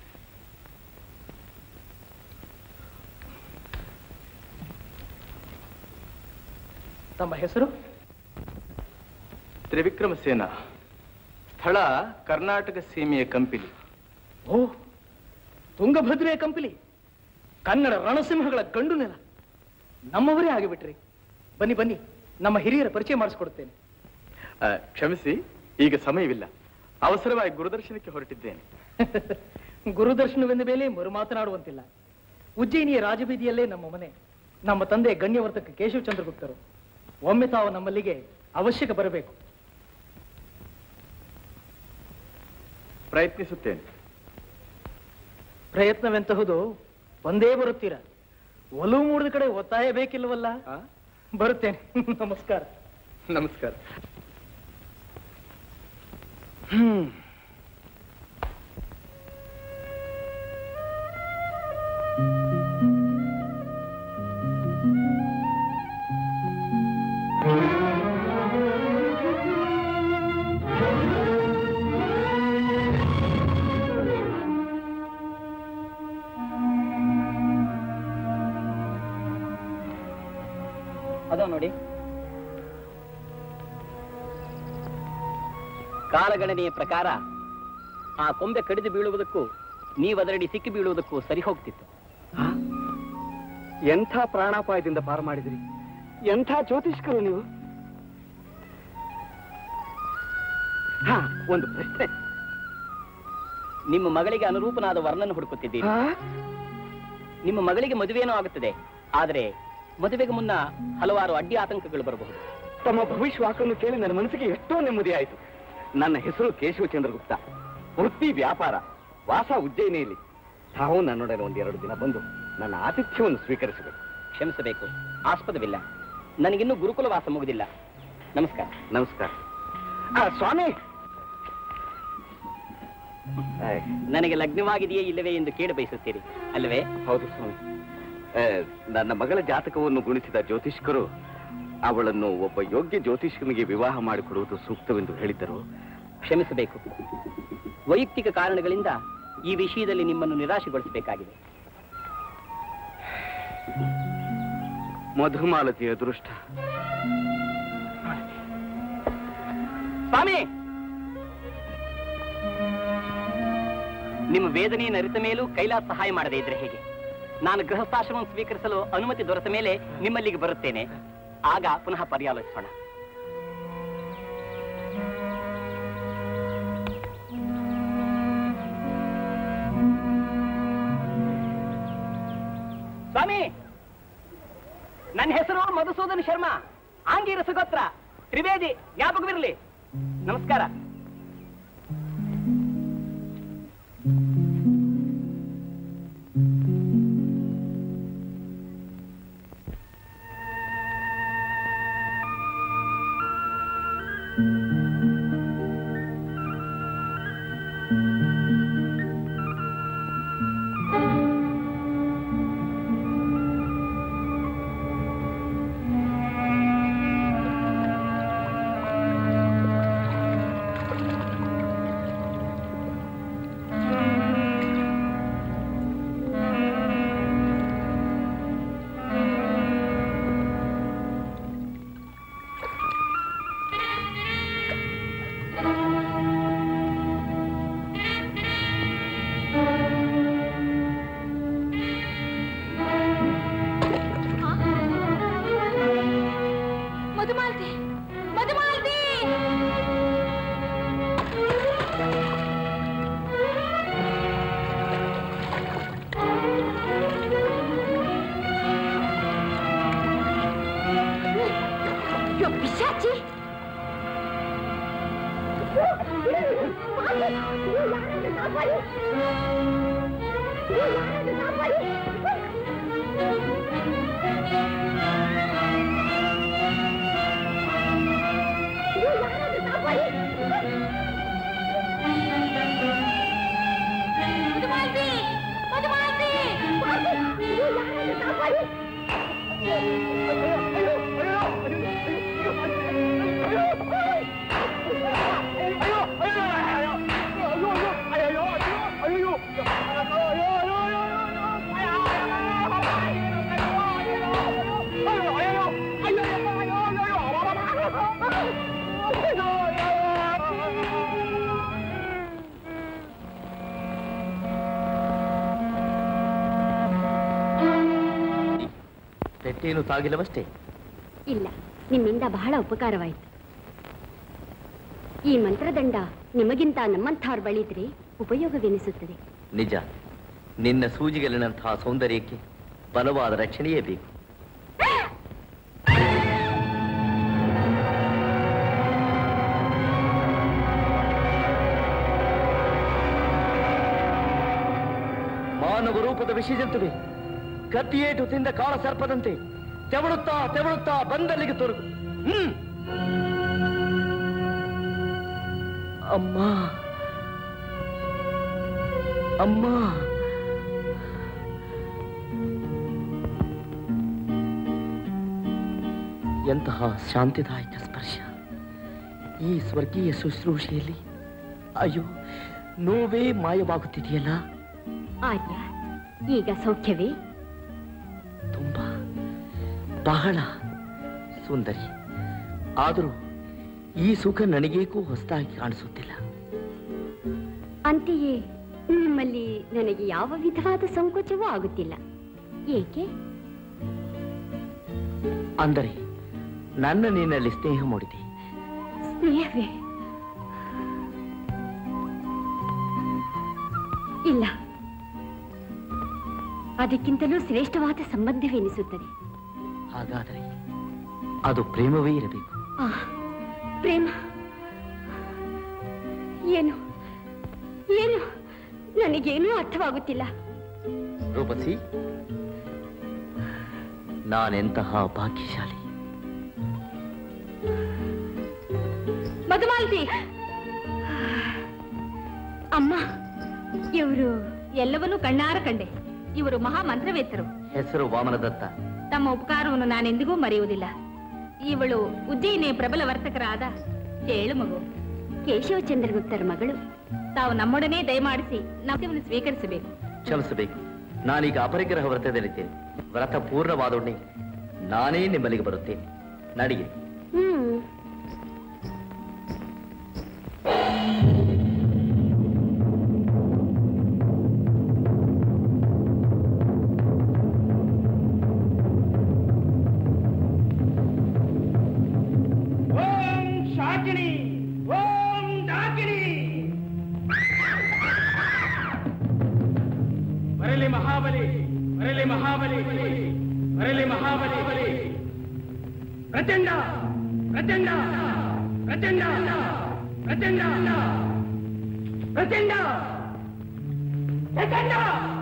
ತಮ್ಮ ಹೆಸರು ತ್ರಿವಿಕ್ರಮ ಸೇನ ಸ್ಥಳ ಕರ್ನಾಟಕ ಸೀಮೆಯ ಕಂಪಿಲಿ ಓ ತುಂಗಭದ್ರೆಯ ಕಂಪಲಿ ಕನ್ನಡ ರಣಸಿಂಹಗಳ ಗಂಡು ನೆಲ ನಮ್ಮವರೇ ಆಗಿಬಿಟ್ರಿ ಬನ್ನಿ ಬನ್ನಿ ನಮ್ಮ ಹಿರಿಯರ ಪರಿಚಯ ಮಾಡಿಸ್ಕೊಡ್ತೇನೆ ಆ, ಕ್ಷಮಿಸಿ ಈಗ ಸಮಯವಿಲ್ಲ ಅವಸರವಾಗಿ ಗುರುದರ್ಶನಕ್ಕೆ ಹೊರಟಿದ್ದೇನೆ ಗುರುದರ್ಶನವೆಂದ ಮೇಲೆ ಮರು ಮಾತನಾಡುವಂತಿಲ್ಲ ಉಜ್ಜಯಿನಿಯ ರಾಜಬೀದಿಯಲ್ಲೇ ನಮ್ಮ ಮನೆ ನಮ್ಮ ತಂದೆ ಗಣ್ಯವರ್ತಕ ಕೇಶವ ಚಂದ್ರಗುಪ್ತರು ಒಮ್ಮೆ ತಾವು ನಮ್ಮಲ್ಲಿಗೆ ಅವಶ್ಯಕ ಬರಬೇಕು ಪ್ರಯತ್ನಿಸುತ್ತೇನೆ ಪ್ರಯತ್ನವೆಂತಹುದು ಒಂದೇ ಬರುತ್ತೀರಾ ಒಲವು ಮೂಡಿದ ಕಡೆ ಒತ್ತಾಯ ಬೇಕಿಲ್ವಲ್ಲ ಆ? ಬರುತ್ತೇನೆ ನಮಸ್ಕಾರ ನಮಸ್ಕಾರ ಹ್ಮ್ ಅದೋ ನೋಡಿ ಕಾಲಗಣನೆಯ ಪ್ರಕಾರ ಆ ಕೊಂಬೆ ಕಡಿದು ಬೀಳುವುದಕ್ಕೂ ನೀವದರಡಿ ಸಿಕ್ಕಿ ಬೀಳುವುದಕ್ಕೂ ಸರಿ ಹೋಗ್ತಿತ್ತು ಎಂಥ ಪ್ರಾಣಾಪಾಯದಿಂದ ಪಾರು ಮಾಡಿದಿರಿ ಎಂಥ ಜ್ಯೋತಿಷ್ಕರು ನೀವು ಹಾ ಒಂದು ಪ್ರಶ್ನೆ ನಿಮ್ಮ ಮಗಳಿಗೆ ಅನುರೂಪನಾದ ವರ್ಣನ ಹುಡುಕುತ್ತಿದ್ದೀರಿ ಆ? ನಿಮ್ಮ ಮಗಳಿಗೆ ಮದುವೆನೂ ಆಗುತ್ತದೆ ಆದರೆ ಮದುವೆಗೆ ಮುನ್ನ ಹಲವಾರು ಅಡ್ಡಿ ಆತಂಕಗಳು ಬರಬಹುದು ತಮ್ಮ ಭವಿಷ್ಯವಾಕನ್ನು ಕೇಳಿ ನನ್ನ ಮನಸ್ಸಿಗೆ ಎಷ್ಟೋ ನೆಮ್ಮದಿ ಆಯಿತು ನನ್ನ ಹೆಸರು ಕೇಶವ ಚಂದ್ರಗುಪ್ತ ವೃತ್ತಿ ವ್ಯಾಪಾರ ವಾಸ ಉಜ್ಜಯಿನಿಯಲ್ಲಿ ತಾವು ನನ್ನೊಡನೆ ಒಂದೆರಡು ದಿನ ಬಂದು ನನ್ನ ಆತಿಥ್ಯವನ್ನು ಸ್ವೀಕರಿಸಬೇಕು ಕ್ಷಮಿಸಬೇಕು ಆಸ್ಪದವಿಲ್ಲ ನನಗಿನ್ನೂ ಗುರುಕುಲ ವಾಸ ಮುಗಿದಿಲ್ಲ ನಮಸ್ಕಾರ ನಮಸ್ಕಾರ ಆ, ಸ್ವಾಮಿ ಆಯ್, ನನಗೆ ಲಗ್ನವಾಗಿದೆಯೇ ಇಲ್ಲವೇ ಎಂದು ಕೇಳ ಬಯಸುತ್ತೀರಿ ಅಲ್ಲವೇ ಹೌದು ಸ್ವಾಮಿ ಆ, ನನ್ನ ಮಗಳ ಜಾತಕವನ್ನು ಗುಣಿಸಿದ ಜ್ಯೋತಿಷ್ಕರು ಅವಳನ್ನು ಒಬ್ಬ ಯೋಗ್ಯ ಜ್ಯೋತಿಷ್ಕನಿಗೆ ವಿವಾಹ ಮಾಡಿಕೊಡುವುದು ಸೂಕ್ತವೆಂದು ಹೇಳಿದ್ದರು ಕ್ಷಮಿಸಬೇಕು ವೈಯಕ್ತಿಕ ಕಾರಣಗಳಿಂದ ಈ ವಿಷಯದಲ್ಲಿ ನಿಮ್ಮನ್ನು ನಿರಾಶೆಗೊಳಿಸಬೇಕಾಗಿದೆ ಮಧುಮಾಲತಿಯ ಅದೃಷ್ಟ ಸ್ವಾಮಿ ನಿಮ್ಮ ವೇದನೆಯನ್ನು ಅರಿತ ಮೇಲೂ ಕೈಲಾಸ ಸಹಾಯ ಮಾಡದೇ ಇದ್ರೆ ಹೇಗೆ ನಾನು ಗೃಹಸ್ಥಾಶ್ರಮ ಸ್ವೀಕರಿಸಲು ಅನುಮತಿ ದೊರೆತ ಮೇಲೆ ನಿಮ್ಮಲ್ಲಿಗೆ ಬರುತ್ತೇನೆ ಆಗ ಪುನಃ ಪರ್ಯಾಲೋಚಿಸೋಣ ಸ್ವಾಮಿ ನನ್ನ ಹೆಸರು ಮಧುಸೂದನ್ ಶರ್ಮಾ ಆಂಗೀರ ಸುಗೋತ್ರ ತ್ರಿವೇದಿ ಜ್ಞಾಪಕವಿರಲಿ ನಮಸ್ಕಾರ ಮಧುಮಾಲತಿ ಮಧುಮಾಲತಿ ಯೋ ಪಿಶಾಚಿ ಮಧುಮಾಲತಿ ಮಧುಮಾಲತಿ ಪೆಟ್ಟೇನು ತಾಗಿಲ್ಲವಷ್ಟೇ ಇಲ್ಲ ನಿಮ್ಮಿಂದ ಬಹಳ ಉಪಕಾರವಾಯಿತು ಈ ಮಂತ್ರದಂಡ ನಿಮಗಿಂತ ನಮ್ಮಂಥವ್ರ ಬಳಿದ್ರೆ ಉಪಯೋಗವೆನಿಸುತ್ತದೆ ನಿಜ ನಿನ್ನ ಸೂಜಿಗಲಿನಂತಹ ಸೌಂದರ್ಯಕ್ಕೆ ಬಲವಾದ ರಕ್ಷಣೆಯೇ ಬೇಕು ಮಾನವ ರೂಪದ ವಿಷಜಂತುವೆ ಕತ್ತಿಯೇಟು ತಿಂದ ಕಾಳ ಸರ್ಪದಂತೆ ತೆವಳುತ್ತಾ ತೆವಳುತ್ತಾ ಬಂದಲ್ಲಿಗೆ ತೊರಗು ಹ್ಮ್ ಅಮ್ಮ ಅಮ್ಮ ಎಂತಹ ಶಾಂತಿದಾಯಕ ಸ್ಪರ್ಶ ಈ ಸ್ವರ್ಗೀಯ ಶುಶ್ರೂಷೆಯಲ್ಲಿ ಅಯ್ಯೋ ನೋವೇ ಮಾಯವಾಗುತ್ತಿದೆಯಲ್ಲ ಆರ್ಯ ಈಗ ಸೌಖ್ಯವೇ ತುಂಬಾ ಬಹಳ ಸುಂದರಿ ಆದರೂ ಈ ಸುಖ ನನಗೇಕೂ ಹೊಸದಾಗಿ ಕಾಣಿಸುತ್ತಿಲ್ಲ ಅಂತೆಯೇ ನಿಮ್ಮಲ್ಲಿ ನನಗೆ ಯಾವ ವಿಧವಾದ ಸಂಕೋಚವೂ ಆಗುತ್ತಿಲ್ಲ ಏಕೆ ಅಂದರೆ ನನ್ನ ನಿನ್ನಲ್ಲಿ ಸ್ನೇಹ ಮೂಡಿದೆ ಸ್ನೇಹವೇ ಇಲ್ಲ ಅದಕ್ಕಿಂತಲೂ ಶ್ರೇಷ್ಠವಾದ ಸಂಬಂಧವೆನಿಸುತ್ತದೆ ಹಾಗಾದರೆ ಅದು ಪ್ರೇಮವೇ ಇರಬೇಕು ಆ ಪ್ರೇಮ ಏನು ಏನು ನನಗೇನೂ ಅರ್ಥವಾಗುತ್ತಿಲ್ಲ ರೂಪಸಿ ನಾನೆಂತಹ ಭಾಗ್ಯಶಾಲಿ ಮಧುಮಾಲತಿ ಅಮ್ಮ ಇವರು ಎಲ್ಲವನ್ನೂ ಕಣ್ಣಾರ ಕಂಡೆ ಇವರು ಮಹಾ ಮಂತ್ರವೇತ್ತರು ಹೆಸರು ವಾಮನದತ್ತ ತಮ್ಮ ಉಪಕಾರವನ್ನು ನಾನೆಂದಿಗೂ ಮರೆಯುವುದಿಲ್ಲ ಇವಳು ಉಜ್ಜಯಿನಿಯ ಪ್ರಬಲ ವರ್ತಕರಾದ ಚೇಳು ಮಗು ಕೇಶವ ಚಂದ್ರಗುಪ್ತರ ಮಗಳು ತಾವು ನಮ್ಮೊಡನೆ ದಯಮಾಡಿಸಿ ನಮ್ಮನ್ನು ಸ್ವೀಕರಿಸಬೇಕು ಕ್ಷಮಿಸಬೇಕು ನಾನೀಗ ಅಪರಿಗ್ರಹ ವ್ರತದಲ್ಲಿದ್ದೇನೆ ವ್ರತ ಪೂರ್ಣವಾದೊಡನೆ ನಾನೇ ನಿಮ್ಮಲ್ಲಿಗೆ ಬರುತ್ತೇನೆ ನಡಿಗೆ ಹ್ಮ್ ಬರಲಿ ಮಹಾಬಲಿ ಬಲಿ ಪ್ರಚಂಡ ಪ್ರಚಂಡ ಪ್ರಚಂಡ ಪ್ರಚಂಡ ಪ್ರಚಂಡ ಪ್ರಚಂಡ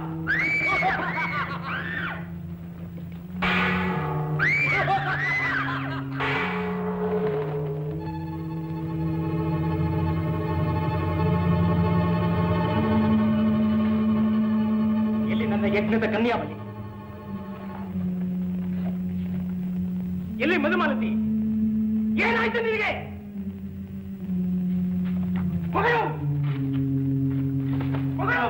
ಎಲ್ಲಿ ನನ್ನ ಯಜ್ಞದ ಕನ್ಯಾವಲಿ ಎಲ್ಲಿ ಮಧುಮಾಲತಿ ಏನಾಯ್ತು ನಿನಗೆ ಮಗಳು ಮಗಳು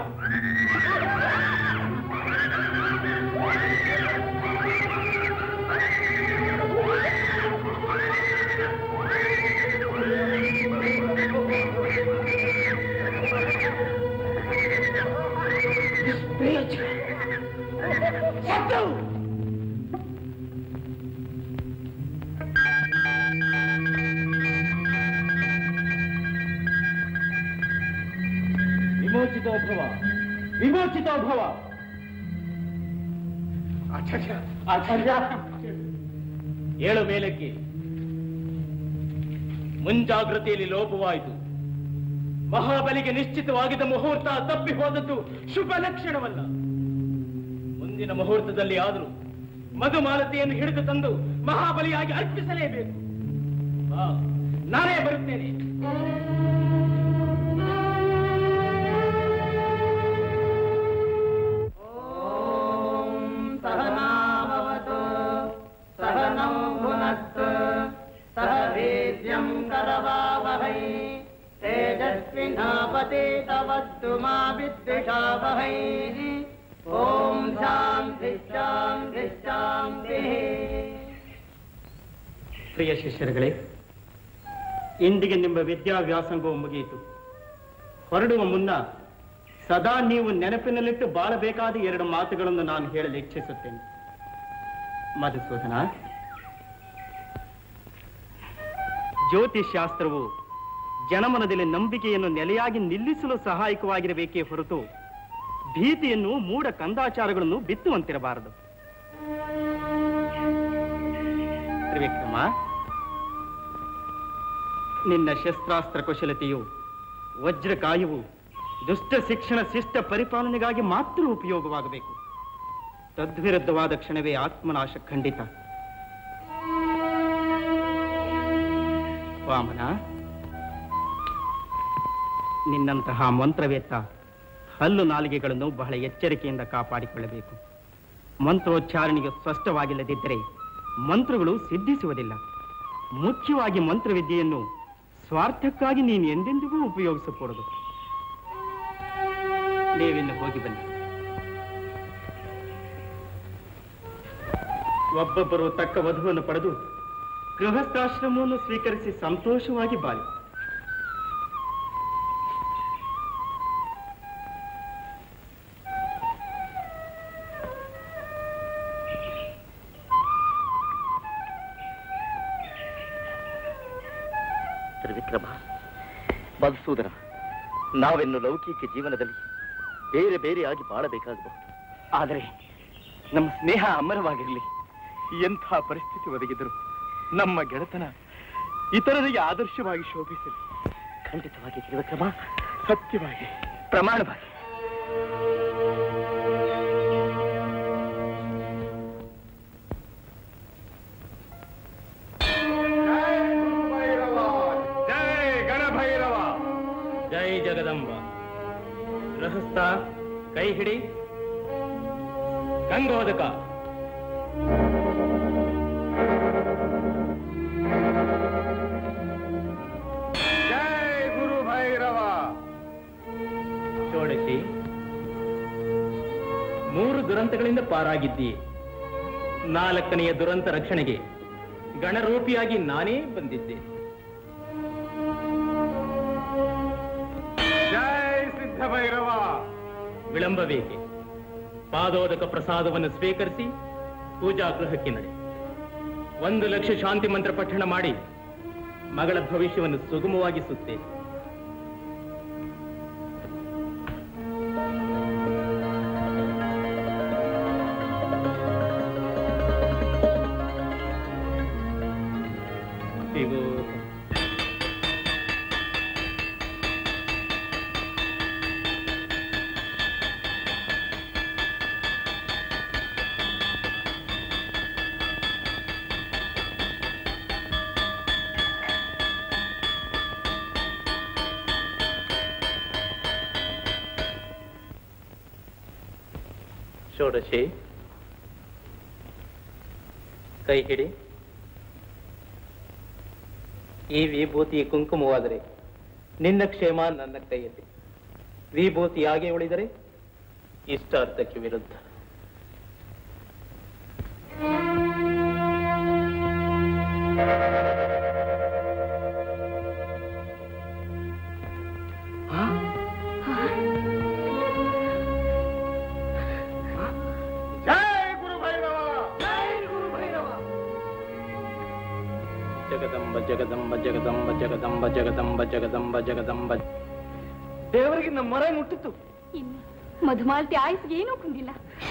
ಸತ್ತು ವಿಮೋಚಿತೋಭವ ವಿಮೋಚಿತೋಭವ ಆಚಾರ್ಯ ಆಚಾರ್ಯ ಏಳು ಮೇಲಕ್ಕೆ ಮುಂಜಾಗ್ರತೆಯಲ್ಲಿ ಲೋಪವಾಯಿತು ಮಹಾಬಲಿಗೆ ನಿಶ್ಚಿತವಾಗಿದ್ದ ಮುಹೂರ್ತ ತಪ್ಪಿ ಹೋದದ್ದು ಶುಭ ಲಕ್ಷಣವಲ್ಲ ಮುಂದಿನ ಮುಹೂರ್ತದಲ್ಲಿ ಆದರೂ ಮಧುಮಾಲತೆಯನ್ನು ಹಿಡಿದು ತಂದು ಮಹಾಬಲಿಯಾಗಿ ಅರ್ಪಿಸಲೇಬೇಕು ಬಾ, ನಾನೇ ಬರುತ್ತೇನೆ सहनाभवतु सहनौ भुनस्तु सह वीर्यम् करवावहै तेजस्विनापतितवस्तु मा विद्विषावहै ॐ शान्तिः शान्तिः शान्तिः ಪ್ರಿಯ ಶಿಷ್ಯರುಗಳೇ ಇಂದಿಗೆ ನಿಮ್ಮ ವಿದ್ಯಾವ್ಯಾಸಂಗವು ಮುಗಿಯಿತು ಹೊರಡುವ ಮುನ್ನ ಸದಾ ನೀವು ನೆನಪಿನಲ್ಲಿಟ್ಟು ಬಾಳಬೇಕಾದ ಎರಡು ಮಾತುಗಳನ್ನು ನಾನು ಹೇಳಲು ಇಚ್ಛಿಸುತ್ತೇನೆ ಮಧುಸೂದನ ಜ್ಯೋತಿಷಾಸ್ತ್ರವು ಜನಮನದಲ್ಲಿ ನಂಬಿಕೆಯನ್ನು ನೆಲೆಯಾಗಿ ನಿಲ್ಲಿಸಲು ಸಹಾಯಕವಾಗಿರಬೇಕೇ ಹೊರತು ಭೀತಿಯನ್ನು ಮೂಢ ಕಂದಾಚಾರಗಳನ್ನು ಬಿತ್ತುವಂತಿರಬಾರದು ತ್ರಿವಿಕ್ರಮ ನಿನ್ನ ಶಸ್ತ್ರಾಸ್ತ್ರ ಕುಶಲತೆಯು ವಜ್ರಕಾಯವು ದುಷ್ಟ ಶಿಕ್ಷಣ ಶಿಷ್ಟ ಪರಿಪಾಲನೆಗಾಗಿ ಮಾತ್ರ ಉಪಯೋಗವಾಗಬೇಕು ತದ್ವಿರುದ್ಧವಾದ ಕ್ಷಣವೇ ಆತ್ಮನಾಶ ಖಂಡಿತ ವಾಮನ ನಿನ್ನಂತಹ ಮಂತ್ರವೇತ್ತ ಹಲ್ಲು ನಾಲಿಗೆಗಳನ್ನು ಬಹಳ ಎಚ್ಚರಿಕೆಯಿಂದ ಕಾಪಾಡಿಕೊಳ್ಳಬೇಕು ಮಂತ್ರೋಚ್ಚಾರಣೆಗೆ ಸ್ಪಷ್ಟವಾಗಿಲ್ಲದಿದ್ದರೆ ಮಂತ್ರಗಳು ಸಿದ್ಧಿಸುವುದಿಲ್ಲ ಮುಖ್ಯವಾಗಿ ಮಂತ್ರವಿದ್ಯೆಯನ್ನು ಸ್ವಾರ್ಥಕ್ಕಾಗಿ ನೀನು ಎಂದೆಂದಿಗೂ ಉಪಯೋಗಿಸಕೂಡದು ನೀವಿನ್ನು ಹೋಗಿ ಬನ್ನಿ ಒಬ್ಬೊಬ್ಬರು ತಕ್ಕ ವಧುವನ್ನು ಪಡೆದು ಗೃಹಸ್ಥಾಶ್ರಮವನ್ನು ಸ್ವೀಕರಿಸಿ ಸಂತೋಷವಾಗಿ ಬಾಳಿ ತ್ರಿವಿಕ್ರಮ ಮಧುಸೂದನ ನಾವೆನ್ನು ಲೌಕಿಕ ಜೀವನದಲ್ಲಿ ಬೇರೆ ಬೇರೆಯಾಗಿ ಬಾಳಬೇಕಾಗಬಹುದು ಆದರೆ ನಮ್ಮ ಸ್ನೇಹ ಅಮರವಾಗಿರಲಿ ಎಂಥ ಪರಿಸ್ಥಿತಿ ಒದಗಿದರು ನಮ್ಮ ಗೆಳೆತನ ಇತರರಿಗೆ ಆದರ್ಶವಾಗಿ ಶೋಭಿಸಲಿ ಖಂಡಿತವಾಗಿ ತ್ರಿವಿಕ್ರಮ ಸತ್ಯವಾಗಿ ಪ್ರಮಾಣವಾಗಿ ಜೈ ಗಣಭೈರವ ಜೈ ಜಗದಂಬ ಗೃಹಸ್ಥ ಕೈ ಹಿಡಿ ಗಂಗೋದಕ ಜೈ ಗುರು ಭೈರವ ಚೋಡಸಿ ಮೂರು ದುರಂತಗಳಿಂದ ಪಾರಾಗಿದ್ದೀ ನಾಲ್ಕನೆಯ ದುರಂತ ರಕ್ಷಣೆಗೆ ಗಣರೂಪಿಯಾಗಿ ನಾನೇ ಬಂದಿದ್ದೆ ಜೈ ಸಿದ್ಧ ಭೈರವ ವಿಳಂಬ ಬೇಕೆ ಪಾದೋದಕ ಪ್ರಸಾದವನ್ನು ಸ್ವೀಕರಿಸಿ ಪೂಜಾ ಗೃಹಕ್ಕೆ ನಡೆ ಒಂದು ಲಕ್ಷ ಶಾಂತಿ ಮಂತ್ರ ಪಠಣ ಮಾಡಿ ಮಗಳ ಭವಿಷ್ಯವನ್ನು ಸುಗಮವಾಗಿಸುತ್ತೆ ಇಗೋ ಷೋಡಶಿ ಕೈ ಹಿಡಿ ಈ ವಿಭೂತಿ ಕುಂಕುಮವಾದರೆ ನಿನ್ನ ಕ್ಷೇಮ ನನ್ನ ಕೈಯಲ್ಲಿ ವಿಭೂತಿ ಹಾಗೆ ಉಳಿದರೆ ಇಷ್ಟಾರ್ಥಕ್ಕೆ ವಿರುದ್ಧ ಜಗದಂಬ ಜಗದಂಬ ಜಗದಂಬ ಜಗದಂಬ ಜಗದಂಬ ಜಗದಂಬ ಜಗದಂಬ ದೇವರಿಗೆ ನಮ್ಮ ಮೊರೆ ಮುಟ್ಟಿತ್ತು ಇನ್ನು ಮಧುಮಾಲತಿ ಆಯುಸ್ಗೆ ಏನೂ ಕುಂದಿಲ್ಲ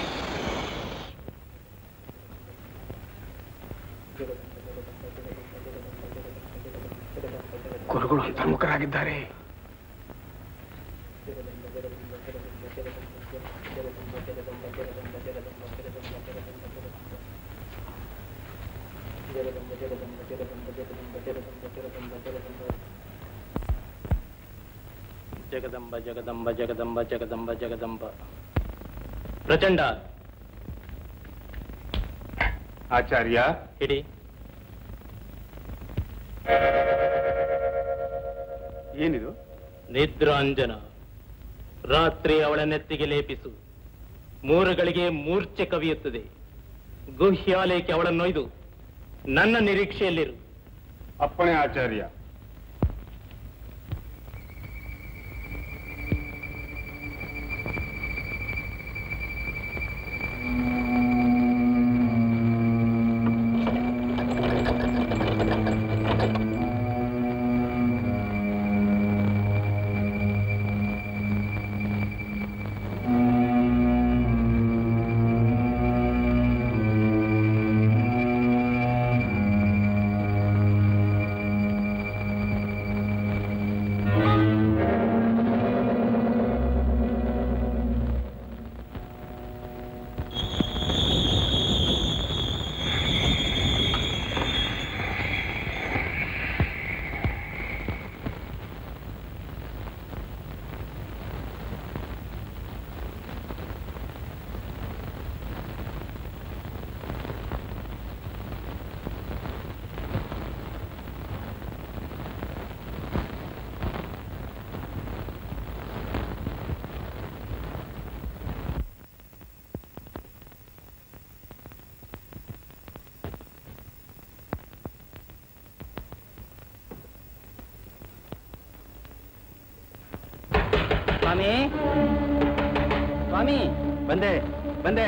ಗುರುಗಳು ಅಂತರ್ಮುಖರಾಗಿದ್ದಾರೆ ಜಗದಂಬ ಜಗದಂಬ ಜಗದಂಬ ಜಗದಂಬ ಜಗದಂಬ ಪ್ರಚಂಡ ಆಚಾರ್ಯ ಹಿಡಿ ಏನಿದು ನಿದ್ರಾಂಜನ ರಾತ್ರಿ ಅವಳ ನೆತ್ತಿಗೆ ಲೇಪಿಸು ಮೂರುಗಳಿಗೆ ಮೂರ್ಛೆ ಕವಿಯುತ್ತದೆ ಗುಹ್ಯಾಲಯಕ್ಕೆ ಅವಳನ್ನೊಯ್ದು ನನ್ನ ನಿರೀಕ್ಷೆಯಲ್ಲಿರು ಅಪ್ಪಣೆ ಆಚಾರ್ಯ ಸ್ವಾಮಿ ಸ್ವಾಮಿ ಬಂದೆ ಬಂದೆ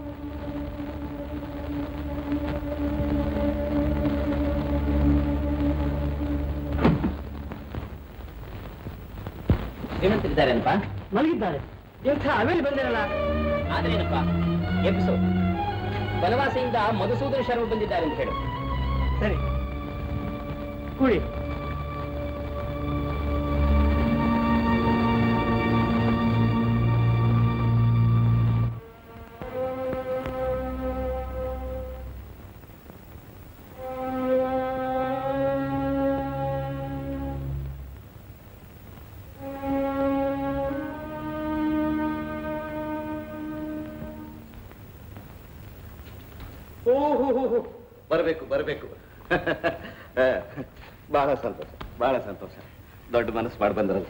ಶ್ರೀಮಂತರಿದ್ದಾರೇನಪ್ಪ ಮಲಗಿದ್ದಾರೆ ಇಂಥ ಅವೇಲಿ ಬಂದಿರಲ್ಲ ಆದ್ರೇನಪ್ಪ ಎಬ್ಸು ಬನವಾಸಿಯಿಂದ ಮಧುಸೂದನ ಶರ್ಮ ಬಂದಿದ್ದಾರೆ ಅಂತ ಹೇಳು ಸರಿ ಕೂಡಿ ಓಹೋ ಬರಬೇಕು ಬರಬೇಕು ಬಹಳ ಸಂತೋಷ ಬಹಳ ಸಂತೋಷ ದೊಡ್ಡ ಮನಸ್ಸು ಮಾಡಿ ಬಂದ್ರಲ್ಲ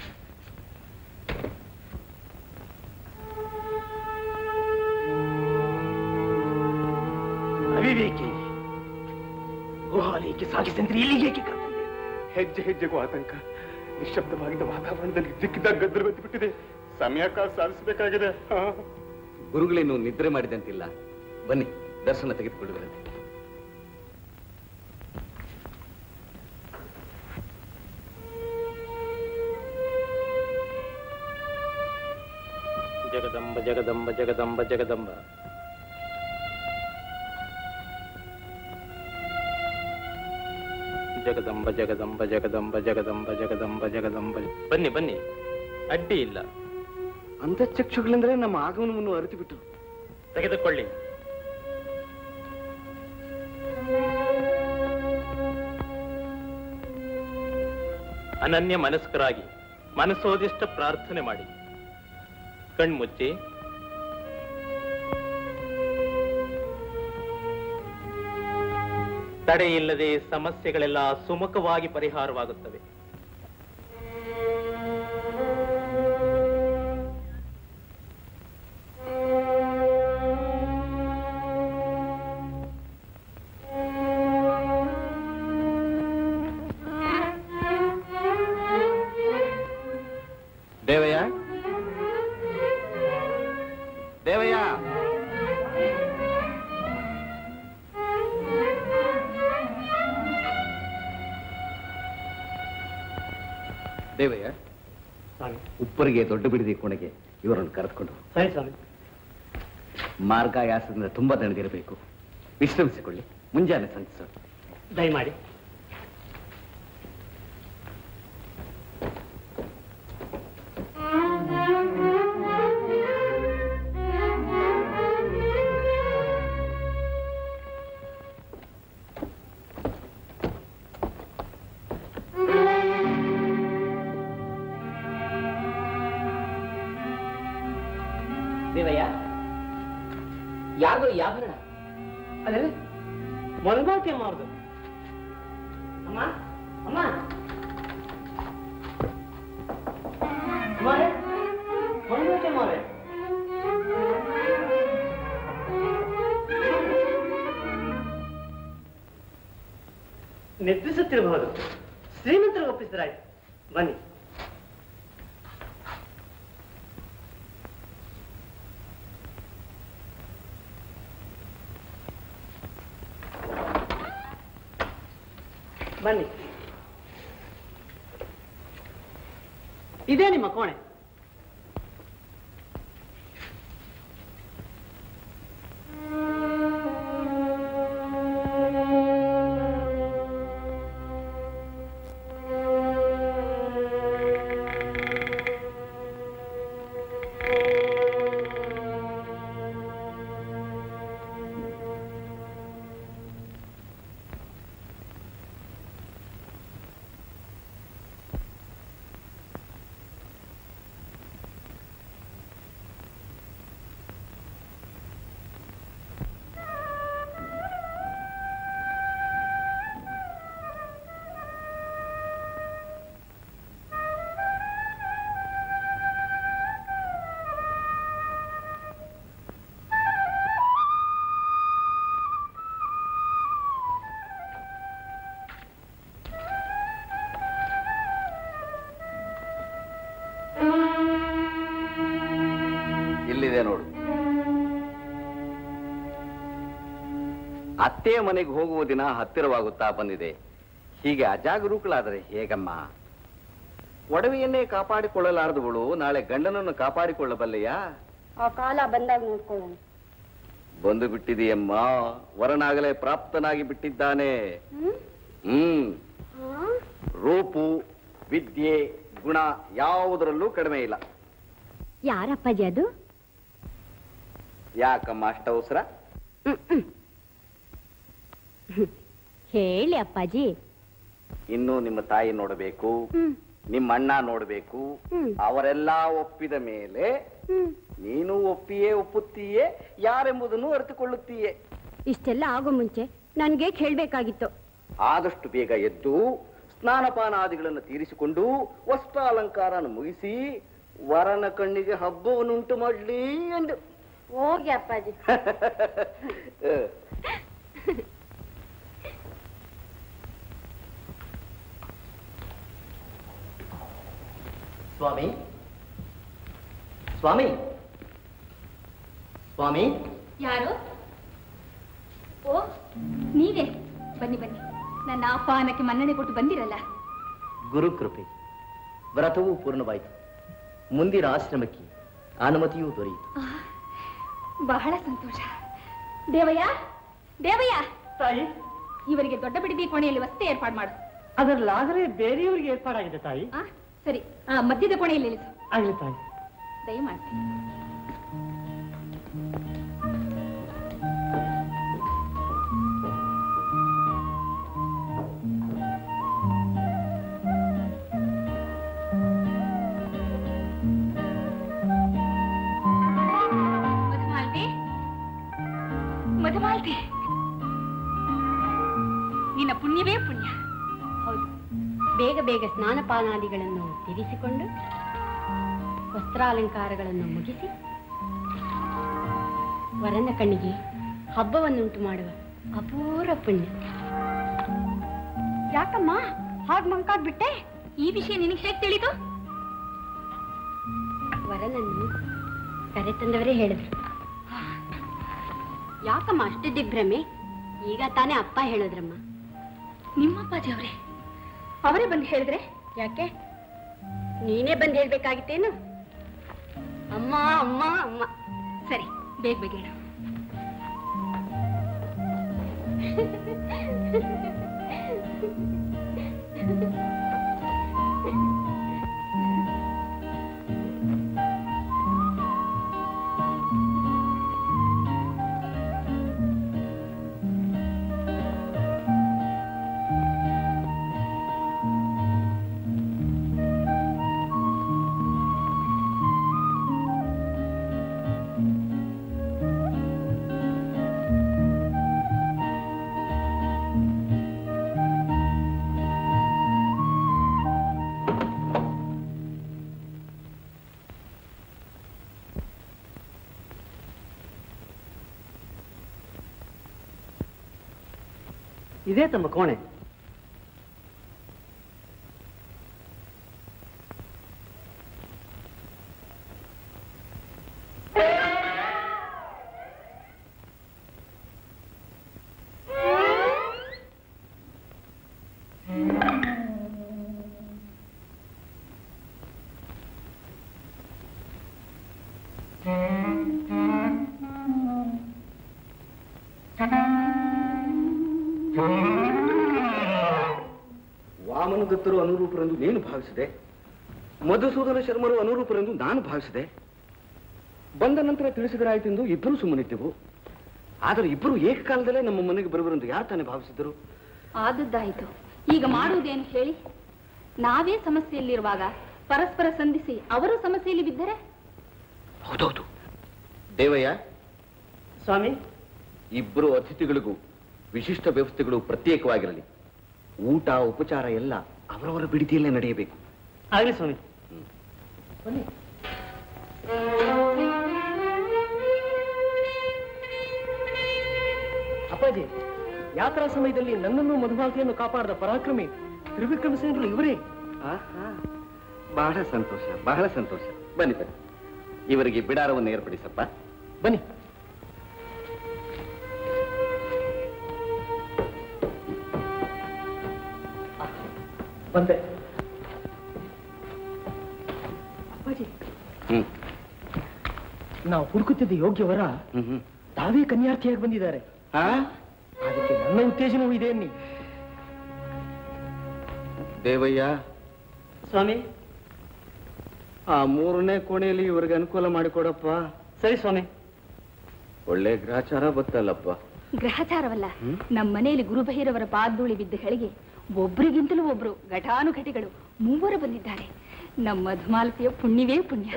ಅವಿವೇಕಿ ಗುಹಾಲಯಕ್ಕೆ ಸಾಗಿಸಂದ್ರೆ ಇಲ್ಲಿಗೆ ಏಕೆ ಕರೆತಂದೆ? ಹೆಜ್ಜೆ ಹೆಜ್ಜೆಗೂ ಆತಂಕ ನಿಶಬ್ದವಾಗಿದ್ದ ವಾತಾವರಣದಲ್ಲಿ ದಿಕ್ಕಿದ್ದಾಗ ಗದ್ದಲು ಗೊತ್ತು ಬಿಟ್ಟಿದೆ ಸಮಯ ಕಾಲ ಸಾಧಿಸಬೇಕಾಗಿದೆ ಹಾ. ಗುರುಗಳೇನು ನಿದ್ರೆ ಮಾಡಿದಂತಿಲ್ಲ ಬನ್ನಿ ದರ್ಶನ ತೆಗೆದುಕೊಳ್ಳುವಿರಂತೆ ಜಗದಂಬ ಜಗದಂಬ ಜಗದಂಬ ಜಗದಂಬ ಜಗದಂಬ ಜಗದಂಬ ಜಗದಂಬ ಜಗದಂಬ ಜಗದಂಬ ಜಗದಂಬ ಬನ್ನಿ ಬನ್ನಿ ಅಡ್ಡಿ ಇಲ್ಲ ಅಂತಃಚಕ್ಷುಗಳೆಂದರೆ ನಮ್ಮ ಆಗಮನವನ್ನು ಅರಿತು ಬಿಟ್ಟು ತೆಗೆದುಕೊಳ್ಳಿ ಅನನ್ಯ ಮನಸ್ಕರಾಗಿ ಮನಸ್ಸೋದಿಷ್ಟ ಪ್ರಾರ್ಥನೆ ಮಾಡಿ ಕಣ್ಮುಚ್ಚಿ ತಡೆಯಿಲ್ಲದೆ ಸಮಸ್ಯೆಗಳೆಲ್ಲ ಸುಮುಖವಾಗಿ ಪರಿಹಾರವಾಗುತ್ತವೆ ದೇವಯ್ಯ ದೇವಯ್ಯ ದೇವಯ್ಯ ಸ್ವಾಮಿ ಉಪ್ಪರಿಗೆ ದೊಡ್ಡ ಬಿಡದಿ ಕೋಣೆಗೆ ಇವರನ್ನು ಕರೆದುಕೊಂಡು ಸರಿ ಸ್ವಾಮಿ ಮಾರ್ಗಾಯಾಸದಿಂದ ತುಂಬಾ ದಣಿದಿರಬೇಕು ವಿಶ್ರಮಿಸಿಕೊಳ್ಳಿ ಮುಂಜಾನೆ ಸಂತೆ ಸರ್ ದಯಮಾಡಿ ದೇವಯ್ಯ ಯಾರ್ದು ಈ ಆಭರಣ ಅದೇ ಮೊಳಗಾತಿ ಅಮ್ಮ ಅವ್ರದ್ದು ಅಮ್ಮ ಅಮ್ಮ ಅಮ್ಮರೇ ಮೊಳಗಾತಿ ಅಮ್ಮ ಅವರೇ ನೆತ್ತಿಸುತ್ತಿರಬಹುದು ಶ್ರೀಮಂತರಿಗೆ ಒಪ್ಪಿಸಿದ್ರಾಯ್ತು ಬನ್ನಿ ಬನ್ನಿ ಇದೇ ನಿಮ್ಮ ಕೋಣೆ ಇಲ್ಲಿದೆ ನೋಡು ಅತ್ತೆಯ ಮನೆಗೆ ಹೋಗುವ ದಿನ ಹತ್ತಿರವಾಗುತ್ತಾ ಬಂದಿದೆ ಹೀಗೆ ಅಜಾಗರೂಕಳಾದರೆ ಹೇಗಮ್ಮ ಒಡವೆಯನ್ನೇ ಕಾಪಾಡಿಕೊಳ್ಳಲಾರದವಳು ನಾಳೆ ಗಂಡನನ್ನು ಕಾಪಾಡಿಕೊಳ್ಳಬಲ್ಲೆಯಾ ಆ ಕಾಲ ಬಂದಾಗ ನೋಡ್ಕೊಳ್ಳೋಣ ಬಂದು ಬಿಟ್ಟಿದೆಯಮ್ಮ ವರನಾಗಲೇ ಪ್ರಾಪ್ತನಾಗಿ ಬಿಟ್ಟಿದ್ದಾನೆ ಹ್ಮ್ ಹ್ಮ್ ಹಾ? ರೂಪು ವಿದ್ಯೆ ಗುಣ ಯಾವುದರಲ್ಲೂ ಕಡಿಮೆ ಇಲ್ಲ ಯಾರಪ್ಪಾಜಿ ಅದು ಯಾಕಮ್ಮ ಅಷ್ಟ ಅವಸರ ಹ್ಮ್, ಹ್ಮ್. ಹೇಳಿ ಅಪ್ಪಾಜಿ ಇನ್ನು ನಿಮ್ಮ ತಾಯಿ ನೋಡಬೇಕು ಹ್ಮ್ ನಿಮ್ಮ ಅಣ್ಣ ನೋಡಬೇಕು ಹ್ಮ್. ಅವರೆಲ್ಲ ಒಪ್ಪಿದ ಮೇಲೆ ಹ್ಮ್ ನೀನು ಒಪ್ಪಿಯೇ ಒಪ್ಪುತ್ತೀಯೇ ಯಾರೆಂಬುದನ್ನು ಅರಿತುಕೊಳ್ಳುತ್ತೀಯೇ ಇಷ್ಟೆಲ್ಲ ಆಗೋ ಮುಂಚೆ ನನ್ಗೆ ಕೇಳ್ಬೇಕಾಗಿತ್ತು ಆದಷ್ಟು ಬೇಗ ಎದ್ದು ಸ್ನಾನಪಾನಾದಿಗಳನ್ನು ತೀರಿಸಿಕೊಂಡು ವಸ್ತ್ರಾಲಂಕಾರನ ಮುಗಿಸಿ ವರನ ಕಣ್ಣಿಗೆ ಹಬ್ಬವನ್ನುಂಟು ಮಾಡಲಿ ಎಂದು ಹೋಗಿ ಅಪ್ಪಾಜಿ ಸ್ವಾಮಿ ಸ್ವಾಮಿ ಸ್ವಾಮಿ ಯಾರು ಓ ನೀವೇ ಬನ್ನಿ ಬನ್ನಿ ನನ್ನ ಆಹ್ವಾನಕ್ಕೆ ಮನ್ನಣೆ ಕೊಟ್ಟು ಬಂದಿರಲ್ಲ ಗುರುಕೃಪೆ ವ್ರತವೂ ಪೂರ್ಣವಾಯಿತು ಮುಂದಿನ ಆಶ್ರಮಕ್ಕೆ ಅನುಮತಿಯೂ ದೊರೆಯಿತು ಆಹ್, ಬಹಳ ಸಂತೋಷ ದೇವಯ್ಯ ದೇವಯ್ಯ ತಾಯಿ ಇವರಿಗೆ ದೊಡ್ಡ ಬಿಡದಿ ಕೋಣೆಯಲ್ಲಿ ವಸತಿ ಏರ್ಪಾಡು ಮಾಡು ಅದರಲ್ಲಾದರೆ ಬೇರೆಯವರಿಗೆ ಏರ್ಪಾಡಾಗಿದೆ ತಾಯಿ ಆ, ಸರಿ ಆ, ಮಧ್ಯದ ಕೋಣೆಯಲ್ಲಿ ಇಳಿಸು ಆಗಲಿ ತಾಯಿ ದಯಮಾಡಿ ಮಧುಮಾಲ್ತಿ ಮಧುಮಾಲ್ತಿ ನಿನ್ನ ಪುಣ್ಯವೇ ಪುಣ್ಯ ಹೌದು ಬೇಗ ಬೇಗ ಸ್ನಾನಪಾನಾದಿಗಳನ್ನು ತೀರಿಸಿಕೊಂಡು ವಸ್ತ್ರಾಲಂಕಾರಗಳನ್ನು ಮುಗಿಸಿ ವರನ ಕಣ್ಣಿಗೆ ಹಬ್ಬವನ್ನುಂಟು ಮಾಡುವ ಅಪೂರ್ವ ಪುಣ್ಯ ಯಾಕಮ್ಮ ಹಾಗೆ ಮಂಕಾಗ್ಬಿಟ್ಟೆ ಈ ವಿಷಯ ನಿನಗೆ ಹೇಗೆ ತಿಳಿದು ವರನನ್ನು ಕರೆತಂದವರೇ ಹೇಳಿದ್ರು ಯಾಕಮ್ಮ ಅಷ್ಟು ದಿಗ್ಭ್ರಮೆ ಈಗ ತಾನೇ ಅಪ್ಪ ಹೇಳಿದ್ರಮ್ಮ ನಿಮ್ಮಪ್ಪಾಜಿ ಅವರೇ ಅವರೇ ಬಂದು ಹೇಳಿದ್ರೆ ಯಾಕೆ ನೀನೇ ಬಂದು ಹೇಳ್ಬೇಕಾಗಿತ್ತೇನು ಅಮ್ಮ ಅಮ್ಮ ಅಮ್ಮ ಸರಿ ಬೇಗ ಬೇಗ ಹೇಳು ಇದೇ ತಮ್ಮ ಕೋಣೆ ವಾಮನದತ್ತರು ಅನುರೂಪರೆಂದು ನೀನು ಭಾವಿಸಿದೆ ಮಧುಸೂದನ ಶರ್ಮರು ಅನುರೂಪರೆಂದು ನಾನು ಭಾವಿಸಿದೆ ಬಂದ ನಂತರ ತಿಳಿಸಿದರಾಯ್ತೆಂದು ಇಬ್ಬರು ಸುಮ್ಮನಿದ್ದೆವು ಆದರೆ ಇಬ್ಬರು ಏಕಕಾಲದಲ್ಲೇ ನಮ್ಮ ಮನೆಗೆ ಬರುವರೆಂದು ಯಾರು ತಾನೇ ಭಾವಿಸಿದ್ದರು ಆದದ್ದಾಯಿತು ಈಗ ಮಾಡುವುದೇನು ಹೇಳಿ ನಾವೇ ಸಮಸ್ಯೆಯಲ್ಲಿರುವಾಗ ಪರಸ್ಪರ ಸಂಧಿಸಿ ಅವರು ಸಮಸ್ಯೆಯಲ್ಲಿ ಬಿದ್ದರೆ ಹೌದೌದು ದೇವಯ್ಯ ಸ್ವಾಮಿ ಇಬ್ಬರು ಅತಿಥಿಗಳಿಗೂ ವಿಶಿಷ್ಟ ವ್ಯವಸ್ಥೆಗಳು ಪ್ರತ್ಯೇಕವಾಗಿರಲಿ ಊಟ ಉಪಚಾರ ಎಲ್ಲ ಅವರವರ ಬಿಡಿತಿಯಲ್ಲೇ ನಡೆಯಬೇಕು ಆಗಲಿ ಸ್ವಾಮಿ ಬನ್ನಿ ಅಪ್ಪಾಜಿ ಯಾತ್ರಾ ಸಮಯದಲ್ಲಿ ನನ್ನನ್ನು ಮಧುಮಾಲತಿಯನ್ನು ಕಾಪಾಡಿದ ಪರಾಕ್ರಮಿ ತ್ರಿವಿಕ್ರಮ ಸೇನರು ಇವರೇ ಆಹಾ, ಬಹಳ ಸಂತೋಷ ಬಹಳ ಸಂತೋಷ ಬನ್ನಿ ಬನ್ನಿ ಇವರಿಗೆ ಬಿಡಾರವನ್ನು ಏರ್ಪಡಿಸಪ್ಪ ಬನ್ನಿ ಬಂದೆ ಅಪ್ಪಾಜಿ ಹ್ಮ್ ನಾವು ಹುಡುಕುತ್ತಿದ್ದ ಯೋಗ್ಯವರ ಹ್ಮ್ ಹ್ಮ್ ತಾವೇ ಕನ್ಯಾರ್ಥಿಯಾಗಿ ಬಂದಿದ್ದಾರೆ ಆ? ಅದಕ್ಕೆ ನನ್ನ ಉತ್ತೇಜನವೂ ಇದೆ ಅನ್ನಿ ದೇವಯ್ಯ ಸ್ವಾಮಿ ಆ ಮೂರನೇ ಕೋಣೆಯಲ್ಲಿ ಇವರಿಗೆ ಅನುಕೂಲ ಮಾಡಿಕೊಡಪ್ಪ ಸರಿ ಸ್ವಾಮಿ ಒಳ್ಳೆ ಗ್ರಾಚಾರ ಬತ್ತಲ್ಲಪ್ಪ ಗ್ರಹಚಾರವಲ್ಲ ನಮ್ಮ ಮನೆಯಲ್ಲಿ ಗುರುಭೈರವರ ಪಾದಧೂಳಿ ಬಿದ್ದ ಹೆಳಿಗೆ ಒಬ್ರಿಗಿಂತಲೂ ಒಬ್ರು ಘಟಾನುಘಟಿಗಳು ಮೂವರು ಬಂದಿದ್ದಾರೆ ನಮ್ಮ ಮಧುಮಾಲತಿಯ ಪುಣ್ಯವೇ ಪುಣ್ಯ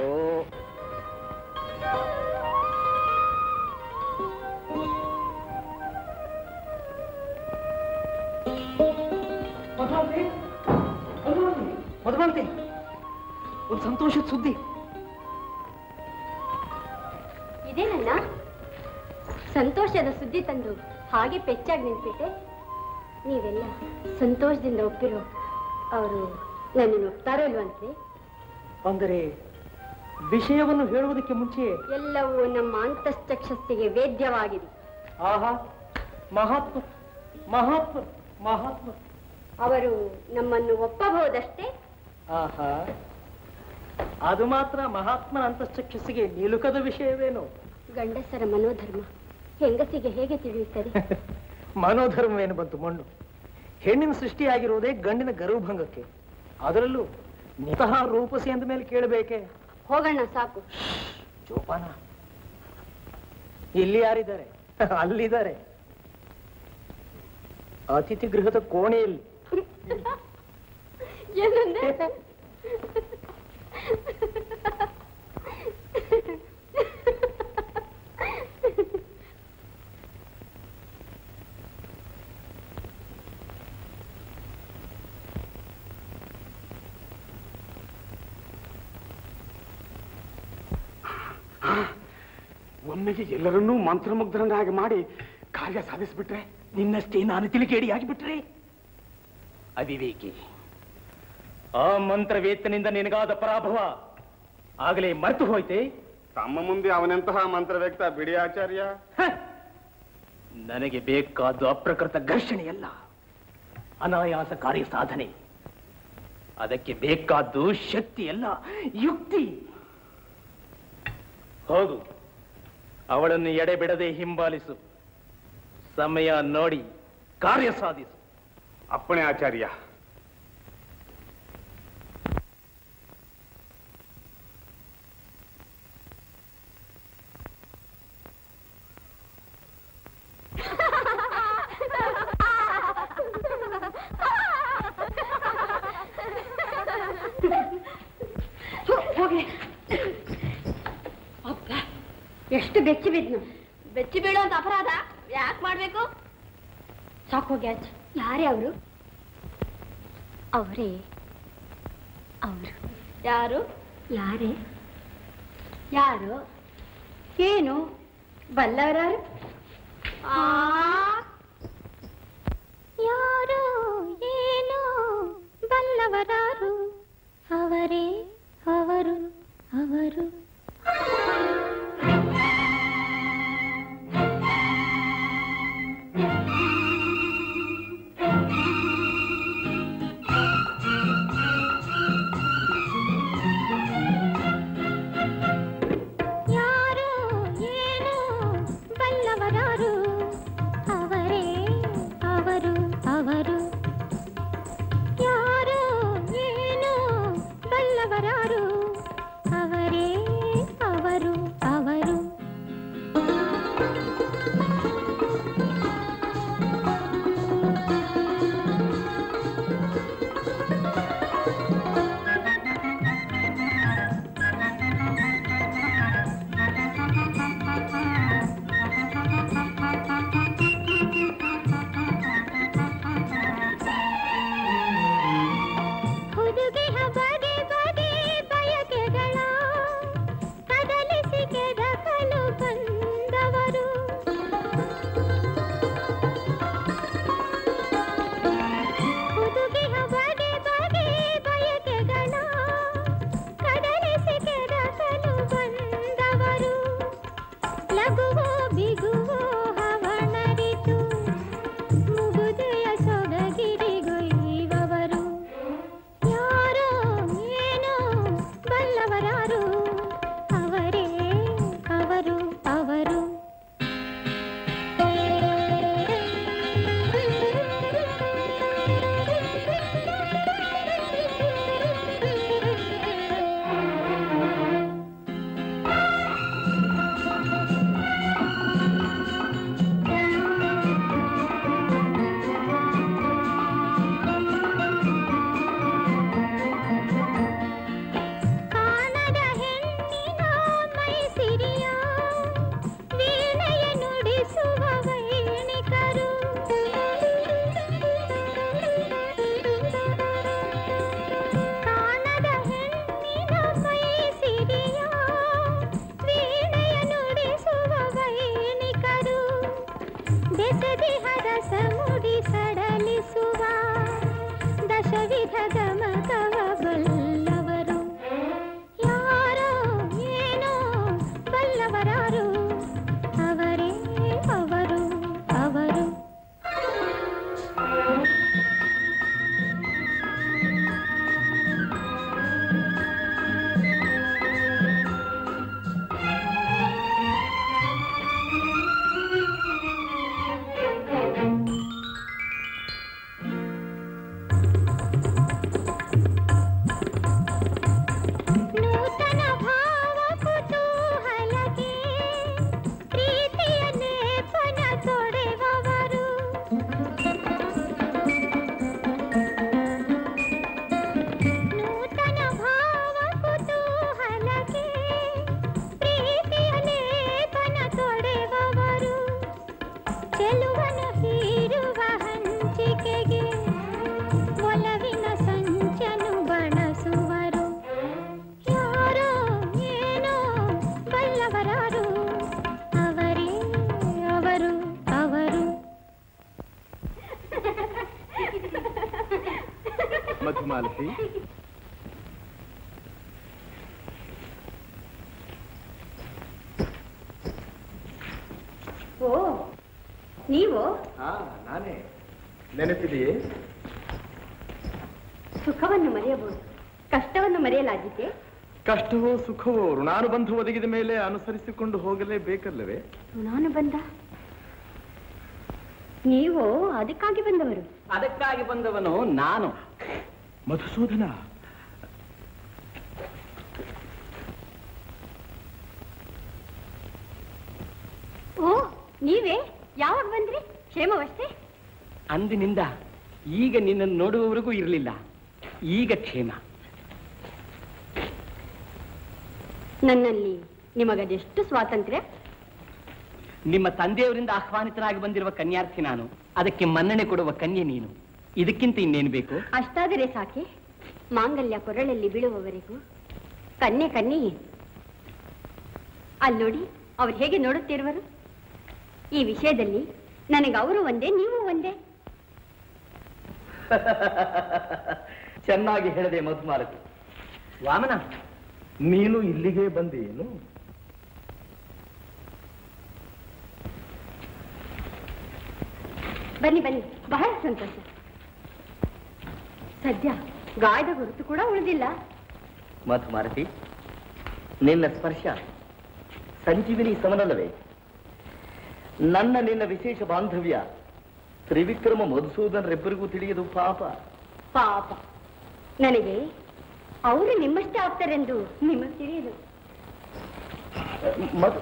ಮಧುಮಾಲತಿ ಮಧುಮಾಲತಿ ಮಧುಮಾಲತಿ ಒಂದು ಸಂತೋಷದ ಸುದ್ದಿ ಇದೇನಲ್ಲ ಸಂತೋಷದ ಸುದ್ದಿ ತಂದು ಹಾಗೆ ಪೆಚ್ಚಾಗಿ ನಿಂತ್ಬಿಟ್ಟೆ ನೀವೆಲ್ಲ ಸಂತೋಷದಿಂದ ಒಪ್ಪಿರೋ ಅವರು ನನ್ನನ್ನು ಒಪ್ತಾರೋ ಇಲ್ವಂತೆ ಅಂದರೆ ವಿಷಯವನ್ನು ಹೇಳುವುದಕ್ಕೆ ಮುಂಚೆ ಎಲ್ಲವೂ ನಮ್ಮ ಅಂತಶ್ಚಕ್ಷಸ್ತಿಗೆ ವೇದ್ಯವಾಗಿದೆ ಆಹಾ ಮಹಾತ್ಮ ಮಹಾತ್ಮ ಮಹಾತ್ಮ ಅವರು ನಮ್ಮನ್ನು ಒಪ್ಪಬಹುದಷ್ಟೇ ಆಹಾ ಅದು ಮಾತ್ರ ಮಹಾತ್ಮನ ಅಂತಶ್ಚಕ್ಷಸ್ಸಿಗೆ ನಿಲುಕದ ವಿಷಯವೇನು ಗಂಡಸರ ಮನೋಧರ್ಮ ಹೆಂಗಸಿಗೆ ಹೇಗೆ ತಿಳಿಯುತ್ತದೆ ಮನೋಧರ್ಮವೇನು ಬಂತು ಮಣ್ಣು ಹೆಣ್ಣಿನ ಸೃಷ್ಟಿಯಾಗಿರುವುದೇ ಗಂಡಿನ ಗರ್ವಭಂಗಕ್ಕೆ ಅದರಲ್ಲೂ ನಿತಃ ರೂಪಸಿ ಅಂದ ಮೇಲೆ ಕೇಳಬೇಕೆ ಹೋಗಣ್ಣ ಸಾಕು ಜೋಪಾನ ಇಲ್ಲಿ ಯಾರಿದ್ದಾರೆ ಅಲ್ಲಿದ್ದಾರೆ ಅತಿಥಿ ಗೃಹದ ಕೋಣೆಯಲ್ಲಿ ಏನಂದೆ ಒಮ್ಮೆಗೆ ಎಲ್ಲರನ್ನೂ ಮಂತ್ರಮುಗ್ಧರನ್ನಾಗಿ ಮಾಡಿ ಕಾರ್ಯ ಸಾಧಿಸಿಬಿಟ್ರೆ ನಿನ್ನಷ್ಟೇ ನಾನು ತಿಳಿಗೇಡಿಯಾಗಿ ಬಿಟ್ರೆ ಅವಿವೇಕಿ ಆ ಮಂತ್ರವೇತ್ತನಿಂದ ನಿನಗಾದ ಪರಾಭವ ಆಗಲೇ ಮರೆತು ಹೋಯ್ತೆ ತಮ್ಮ ಮುಂದೆ ಅವನೆಂತಹ ಮಂತ್ರವ್ಯಕ್ತ ಬಿಡಿ ಆಚಾರ್ಯ ನನಗೆ ಬೇಕಾದ್ದು ಅಪ್ರಕೃತ ಘರ್ಷಣೆಯಲ್ಲ ಅನಾಯಾಸ ಕಾರ್ಯ ಸಾಧನೆ ಅದಕ್ಕೆ ಬೇಕಾದ್ದು ಶಕ್ತಿಯಲ್ಲ ಯುಕ್ತಿ ಹೋಗು ಅವಳನ್ನು ಎಡೆಬಿಡದೆ ಹಿಂಬಾಲಿಸು ಸಮಯ ನೋಡಿ ಕಾರ್ಯ ಸಾಧಿಸು ಅಪ್ಪಣೆ ಆಚಾರ್ಯ ಹೋಗ್ಲಿ ಅಪ್ಪ ಎಷ್ಟು ಬೆಚ್ಚಿ ಬಿದ್ನು ಬೆಚ್ಚಿ ಬೀಳೋ ಅಂತ ಅಪರಾಧ ಯಾಕೆ ಮಾಡ್ಬೇಕು ಸಾಕು ಹೋಗಿ ಅಜ್ಜ ಯಾರೇ ಅವರು ಅವರೇ ಅವರು ಯಾರು ಯಾರೇ ಯಾರು ಏನು ಬಲ್ಲವರಾರು ಯಾರು ಏನು ಬಲ್ಲವರಾರು ಅವರೇ ಅವರು ಅವರು ಯಾರು ಏನು ಬಲ್ಲವರಾರು ಅವರೇ ಮಧುಮಾಲತಿ ಓ ನೀವು ಹಾ ನಾನೇ ನೆನಪಿದೆಯೇ ಸುಖವನ್ನು ಮರೆಯಬಹುದು ಕಷ್ಟವನ್ನು ಮರೆಯಲಾಗಿದೆ ಕಷ್ಟವೋ ಸುಖವೋ ಋಣಾನುಬಂಧ ಒದಗಿದ ಮೇಲೆ ಅನುಸರಿಸಿಕೊಂಡು ಹೋಗಲೇಬೇಕಲ್ಲವೇ ನಾನು ಬಂದ ನೀವು ಅದಕ್ಕಾಗಿ ಬಂದವರು ಅದಕ್ಕಾಗಿ ಬಂದವನು ನಾನು ಮಧುಸೂದನ ಓ ನೀವೇ ಯಾವಾಗ ಬಂದ್ರಿ ಕ್ಷೇಮವಷ್ಟೇ ಅಂದಿನಿಂದ ಈಗ ನಿನ್ನನ್ನು ನೋಡುವವರೆಗೂ ಇರಲಿಲ್ಲ ಈಗ ಕ್ಷೇಮ ನನ್ನಲ್ಲಿ ನಿಮಗದೆಷ್ಟು ಸ್ವಾತಂತ್ರ್ಯ ನಿಮ್ಮ ತಂದೆಯವರಿಂದ ಆಹ್ವಾನಿತನಾಗಿ ಬಂದಿರುವ ಕನ್ಯಾರ್ಥಿ ನಾನು ಅದಕ್ಕೆ ಮನ್ನಣೆ ಕೊಡುವ ಕನ್ಯೆ ನೀನು ಇದಕ್ಕಿಂತ ಇನ್ನೇನು ಬೇಕು ಅಷ್ಟಾದರೆ ಸಾಕೆ ಮಾಂಗಲ್ಯ ಕೊರಳಲ್ಲಿ ಬೀಳುವವರೆಗೂ ಕನ್ಯೆ ಕನ್ಯೆಯೇ ಅಲ್ಲಿ ನೋಡಿ ಅವ್ರು ಹೇಗೆ ನೋಡುತ್ತಿರುವರು ಈ ವಿಷಯದಲ್ಲಿ ನನಗೆ ಅವರು ಒಂದೇ ನೀವು ಒಂದೇ ಚೆನ್ನಾಗಿ ಹೇಳಿದೆ ಮಧುಮಾಲತಿ ವಾಮನ ನೀನು ಇಲ್ಲಿಗೆ ಬಂದೇನು ಬನ್ನಿ ಬನ್ನಿ ಬಹಳ ಸಂತೋಷ ಸದ್ಯ ಗಾಯದ ಗುರುತು ಕೂಡ ಉಳಿದಿಲ್ಲ ಮಧುಮಾರತಿ ನಿನ್ನ ಸ್ಪರ್ಶ ಸಂಜೀವಿನಿ ಸಮನಲ್ಲವೇ ನನ್ನ ನಿನ್ನ ವಿಶೇಷ ಬಾಂಧವ್ಯ ತ್ರಿವಿಕ್ರಮ ಮಧುಸೂದನರಿಬ್ಬರಿಗೂ ತಿಳಿಯದು ಪಾಪ ಪಾಪ ನನಗೆ ಅವರು ನಿಮ್ಮಷ್ಟೇ ಆಗ್ತಾರೆಂದು ನಿಮಗೆ ತಿಳಿಯದು ಮಧು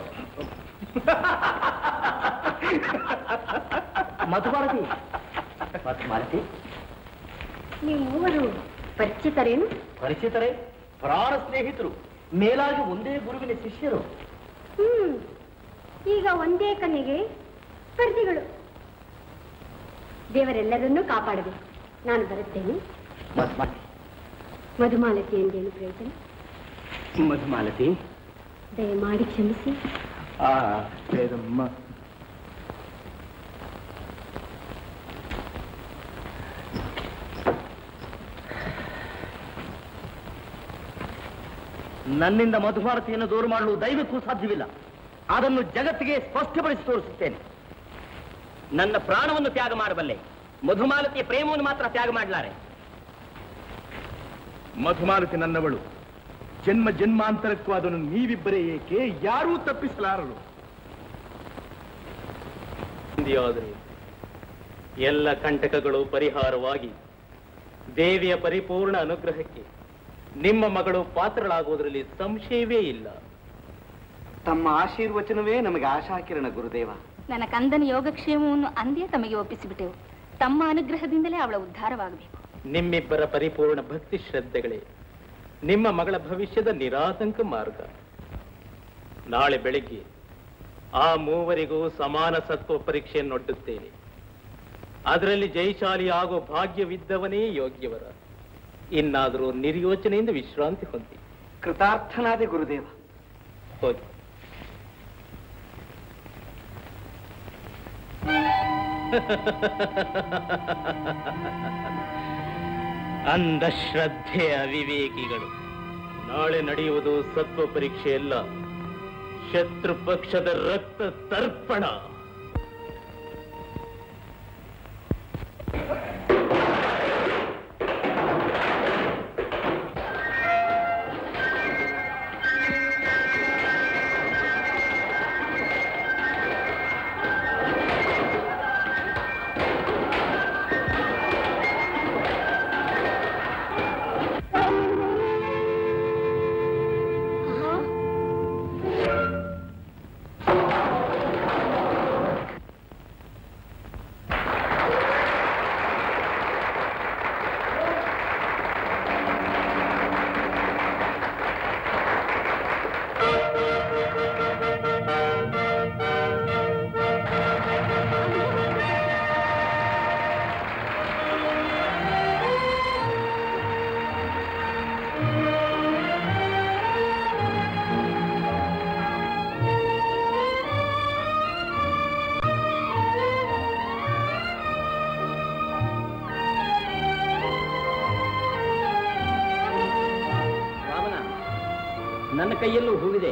ಮಧುಮಾರತಿ ಮಧುಮಾರತಿ ನೀವು ಮೂವರು ಪರಿಚಿತರೇನು ಪರಿಚಿತರೇ ಪ್ರಾಣ ಸ್ನೇಹಿತರು ಮೇಲಾಗಿ ಒಂದೇ ಗುರುವಿನ ಶಿಷ್ಯರು ಹ್ಮ್ ಈಗ ಒಂದೇ ಕನ್ನಿಗೆ ಸ್ಪರ್ಧಿಗಳು ದೇವರೆಲ್ಲರನ್ನೂ ಕಾಪಾಡಬೇಕು ನಾನು ಬರುತ್ತೇನೆ ಮಧುಮಾರತಿ ಮಧುಮಾಲತಿ ಎಂದೇನು ಪ್ರಯೋಜನ ಮಧುಮಾಲತಿ ದಯಮಾಡಿ ಕ್ಷಮಿಸಿ ಆ ಬೇದಮ್ಮ ನನ್ನಿಂದ ಮಧುಮಾರತಿಯನ್ನು ದೂರ ಮಾಡಲು ದೈವಕ್ಕೂ ಸಾಧ್ಯವಿಲ್ಲ ಅದನ್ನು ಜಗತ್ತಿಗೆ ಸ್ಪಷ್ಟಪಡಿಸಿ ತೋರಿಸುತ್ತೇನೆ ನನ್ನ ಪ್ರಾಣವನ್ನು ತ್ಯಾಗ ಮಾಡಬಲ್ಲೆ ಮಧುಮಾಲತಿಯ ಪ್ರೇಮವನ್ನು ಮಾತ್ರ ತ್ಯಾಗ ಮಾಡಲಾರೆ ಮಧುಮಾಲತಿ ನನ್ನವಳು ಜನ್ಮ ಜನ್ಮಾಂತರಕ್ಕೂ ಅದನ್ನು ನೀವಿಬ್ಬರೇ ಏಕೆ ಯಾರೂ ತಪ್ಪಿಸಲಾರರು ಆದರೆ ಎಲ್ಲ ಕಂಟಕಗಳು ಪರಿಹಾರವಾಗಿ ದೇವಿಯ ಪರಿಪೂರ್ಣ ಅನುಗ್ರಹಕ್ಕೆ ನಿಮ್ಮ ಮಗಳು ಪಾತ್ರಳಾಗುವುದರಲ್ಲಿ ಸಂಶಯವೇ ಇಲ್ಲ ತಮ್ಮ ಆಶೀರ್ವಚನವೇ ನಮಗೆ ಆಶಾಕಿರಣ ಗುರುದೇವ ನನ್ನ ಕಂದನ ಯೋಗಕ್ಷೇಮವನ್ನು ಅಂದೇ ತಮಗೆ ಒಪ್ಪಿಸಿಬಿಟ್ಟೆವು ತಮ್ಮ ಅನುಗ್ರಹದಿಂದಲೇ ಅವಳ ಉದ್ಧಾರವಾಗಬೇಕು ನಿಮ್ಮಿಬ್ಬರ ಪರಿಪೂರ್ಣ ಭಕ್ತಿ ಶ್ರದ್ಧೆಗಳೇ ನಿಮ್ಮ ಮಗಳ ಭವಿಷ್ಯದ ನಿರಾತಂಕ ಮಾರ್ಗ ನಾಳೆ ಬೆಳಿಗ್ಗೆ ಆ ಮೂವರಿಗೂ ಸಮಾನ ಸತ್ವ ಪರೀಕ್ಷೆಯನ್ನೊಡ್ಡುತ್ತೇನೆ ಅದರಲ್ಲಿ ಜಯಶಾಲಿ ಆಗೋ ಭಾಗ್ಯವಿದ್ದವನೇ ಯೋಗ್ಯವರ ಇನ್ನಾದರೂ ನಿರ್ಯೋಚನೆಯಿಂದ ವಿಶ್ರಾಂತಿ ಹೊಂದಿ ಕೃತಾರ್ಥನಾದೆ ಗುರುದೇವ ಹೋಗಿ ಅಂಧಶ್ರದ್ಧೆಯ ಅವಿವೇಕಿಗಳು ನಾಳೆ ನಡೆಯುವುದು ಸತ್ವ ಪರೀಕ್ಷೆಯಲ್ಲ ಶತ್ರು ಪಕ್ಷದ ರಕ್ತ ತರ್ಪಣ ಆ ನನ್ನ ಕೈಯಲ್ಲೂ ಹೂವಿದೆ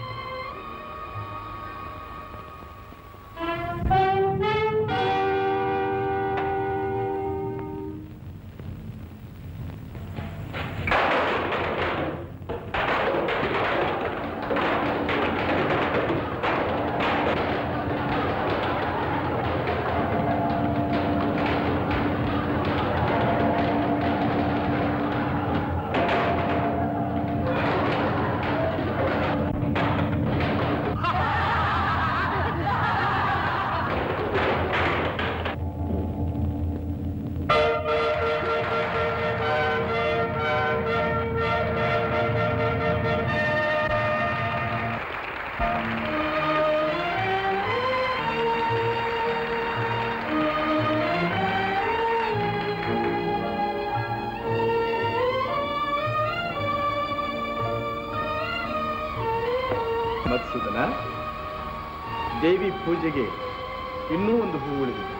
ಮತ್ಸುದನ ದೇವಿ ಪೂಜೆಗೆ ಇನ್ನೂ ಒಂದು ಹೂ ಉಳಿದಿದೆ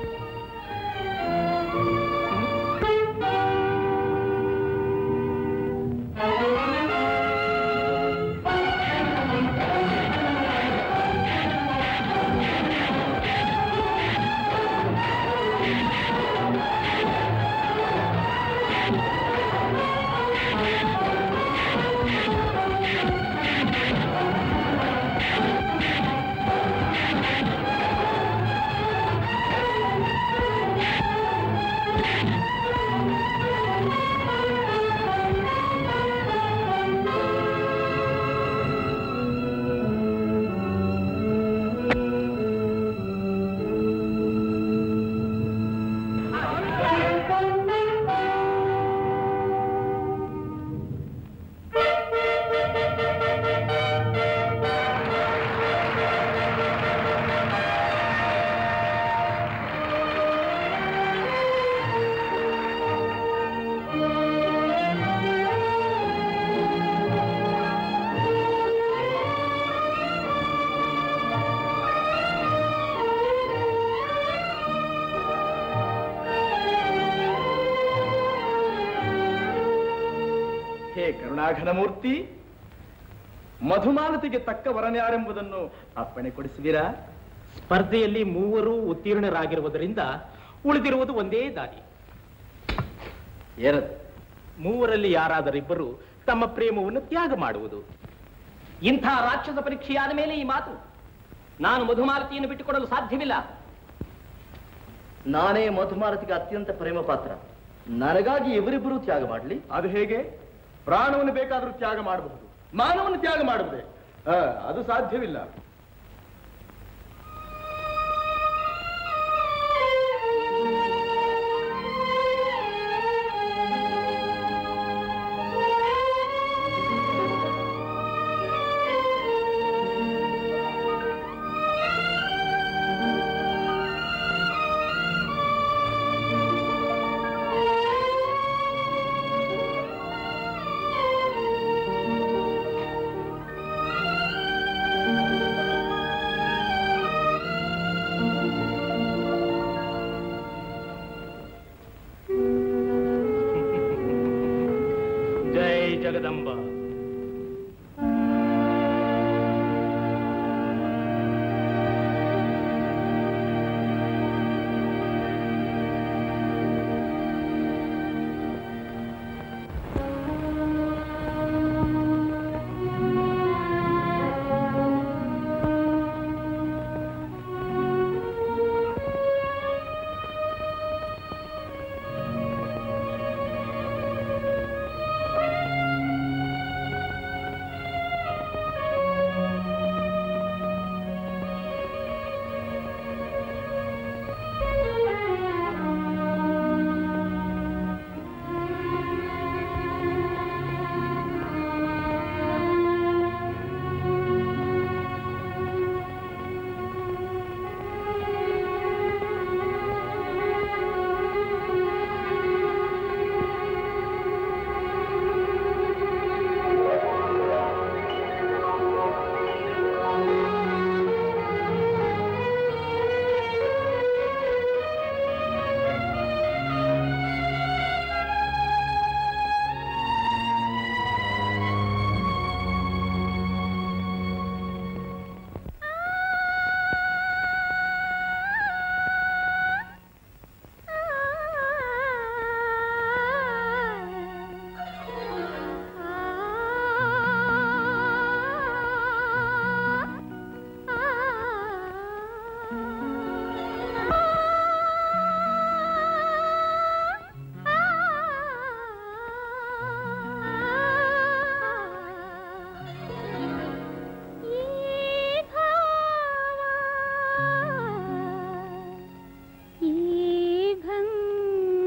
ಹೇ ಕರುಣಾಘನಮೂರ್ತಿ ಮಧುಮಾಲತಿಗೆ ತಕ್ಕ ವರನ್ಯಾರೆಂಬುದನ್ನು ಅಪ್ಪಣೆ ಕೊಡಿಸುವಿರಾ ಸ್ಪರ್ಧೆಯಲ್ಲಿ ಮೂವರು ಉತ್ತೀರ್ಣರಾಗಿರುವುದರಿಂದ ಉಳಿದಿರುವುದು ಒಂದೇ ದಾರಿ ಏನದು ಮೂವರಲ್ಲಿ ಯಾರಾದರಿಬ್ಬರು ತಮ್ಮ ಪ್ರೇಮವನ್ನು ತ್ಯಾಗ ಮಾಡುವುದು ಇಂಥ ರಾಕ್ಷಸ ಪರೀಕ್ಷೆಯಾದ ಮೇಲೆ ಈ ಮಾತು ನಾನು ಮಧುಮಾಲತಿಯನ್ನು ಬಿಟ್ಟುಕೊಡಲು ಸಾಧ್ಯವಿಲ್ಲ ನಾನೇ ಮಧುಮಾರತಿಗೆ ಅತ್ಯಂತ ಪ್ರೇಮ ಪಾತ್ರ ನನಗಾಗಿ ಇವರಿಬ್ಬರು ತ್ಯಾಗ ಮಾಡಲಿ ಅದು ಹೇಗೆ ಪ್ರಾಣವನ್ನು ಬೇಕಾದರೂ ತ್ಯಾಗ ಮಾಡಬಹುದು ಮಾನವನ್ನು ತ್ಯಾಗ ಮಾಡುವುದೇ ಆ, ಅದು ಸಾಧ್ಯವಿಲ್ಲ ಜೈ ಜಗದಂಬ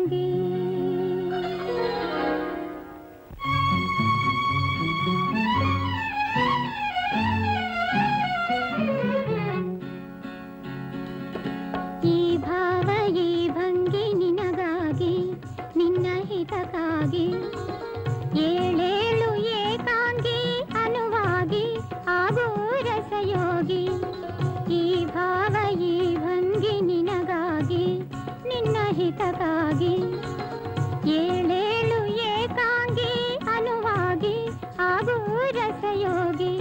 ಏಕಾಂಗಿ ಈ ಭಾವ ಈ ಭಂಗಿ ನಿನಗಾಗಿ ನಿನ್ನ ಹಿತಕ್ಕಾಗಿ ಏಳೇಳು ಏಕಾಂಗಿ ಅನುವಾಗಿ ಆಗೋ ರಸಯೋಗಿ ಈ ಭಾವ ಈ ಭಂಗಿ ನಿನಗಾಗಿ ನಿನ್ನ ಹಿತಕ್ಕಾಗಿ ಏಳೇಳು ಏಕಾಂಗಿ ಅನುವಾಗಿ ಆಗೋ ರಸಯೋಗಿ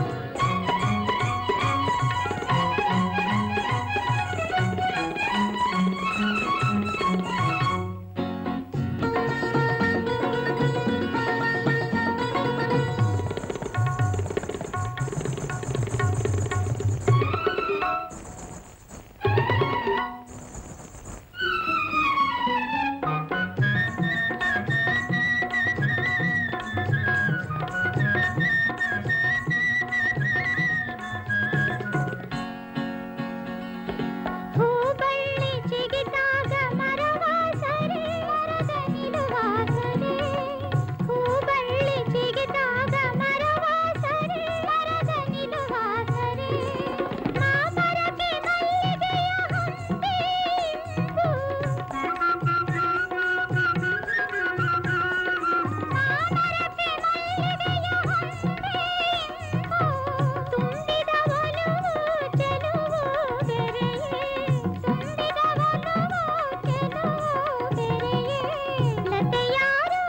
ಹೂಬಳ್ಳಿ ಚಿಗಿದಾಗ ಮರವಾಸರೆ ಮರದ ನಿಲುವಾಸರೆ ಹೂಬಳ್ಳಿ ಚಿಗಿದಾಗ ಮರವಾಸರೆ ಮರದ ನಿಲುವಾಸರೆ ಮಾಮರಕ್ಕೆ ಮಲ್ಲಿಗೆಯ ಹೊಂದೆ ಮಾಮರಕ್ಕೆ ಮಲ್ಲಿಗೆಯ ಹೊಂದೆ ತುಂಬಿದ ಒಲವು ಚೆಲುವು ಬೆರೆಯೇ ತುಂಬಿದ ಒಲವು ಚೆಲುವು ಬೆರೆಯೇ ಲತೆಯಾರು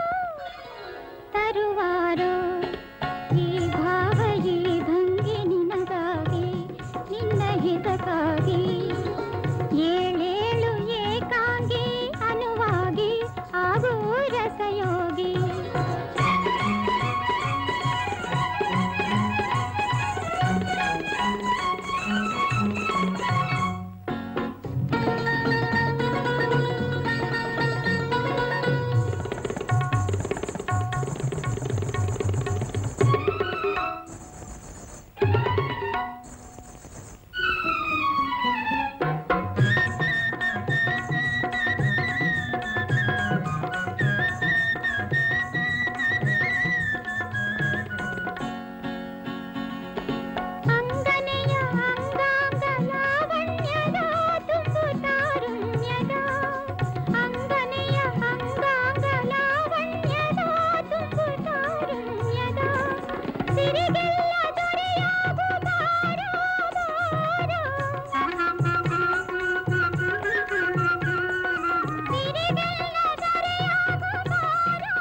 ತರುವಾರೋ ಈ ಭಾವ ಈ ಭಂಗಿ ನಿನಗಾಗಿ ನಿನ್ನ ಹಿತಕ್ಕಾಗಿ ಏಳೇಳು ಏಕಾಂಗಿ ಅನುವಾಗಿ ಆಗೋ ರಸಯೋಗಿ ಅಂಗನೆಯ ಅಂಗಾಂಗ ಲಾವಣ್ಯದ ತುಂಬು ತಾರುಣ್ಯದ ಅಂಗನೆಯ ಅಂಗಾಂಗ ಲಾವಣ್ಯದ ತುಂಬು ತಾರುಣ್ಯದ ಸಿರಿಗೆಲ್ಲ ದೊರೆಯಾಗು ಬಾರೋ ಸಿರಿಗೆಲ್ಲ ದೊರೆಯಾಗು ಬಾರೋ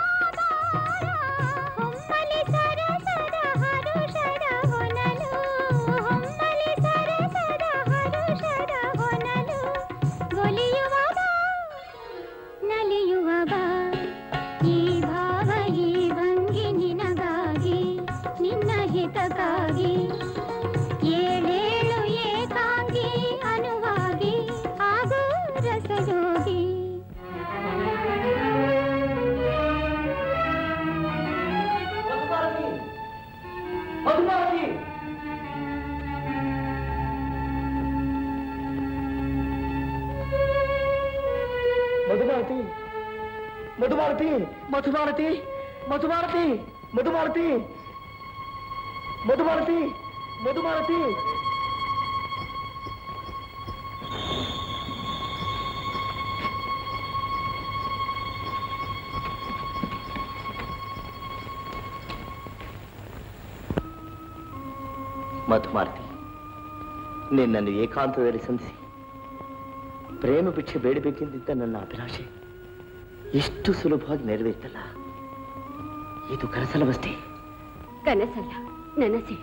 ಹೊಮ್ಮಲಿ ಸರಸದ ಹರುಷದ ಹೊನಲು ಹೊಮ್ಮಲಿ ಸರಸದ ಹರುಷದ ಹೊನಲು ಒಲಿಯುವ ಬಾ ನಲಿಯುವ ಬಾ ಈ ಭಾವ ಈ ಭಂಗಿ ನಿನಗಾಗಿ ನಿನ್ನ ಹಿತಕ್ಕಾಗಿ ಏಳೇಳು ಏಕಾಂಗಿ ಅನುವಾಗಿ ಆಗೋ ರಸಯೋಗಿ ಮಧುಮಾಲತಿ ಮಧುಮಾಲತಿ ಮಧುಮಾಲತಿ ಮಧುಮಾಲತಿ ಮಧುಮಾಲತಿ ಮಧುಮಾಲತಿ ಮಧುಮಾಲತಿ ಮಧುಮಾಲತಿ ನಿನ್ನನ್ನು ಏಕಾಂತದಲ್ಲಿ ಸಂಧಿಸಿ ಪ್ರೇಮ ಭಿಕ್ಷೆ ಬೇಡಬೇಕೆಂದಿದ್ದ ನನ್ನ ಅಭಿಲಾಷೆ ಎಷ್ಟು ಸುಲಭವಾಗಿ ನೆರವೇರ್ತಲ್ಲ ಇದು ಕನಸಲವಷ್ಟೇ ಕನಸಲ್ಲ ನನಸೆ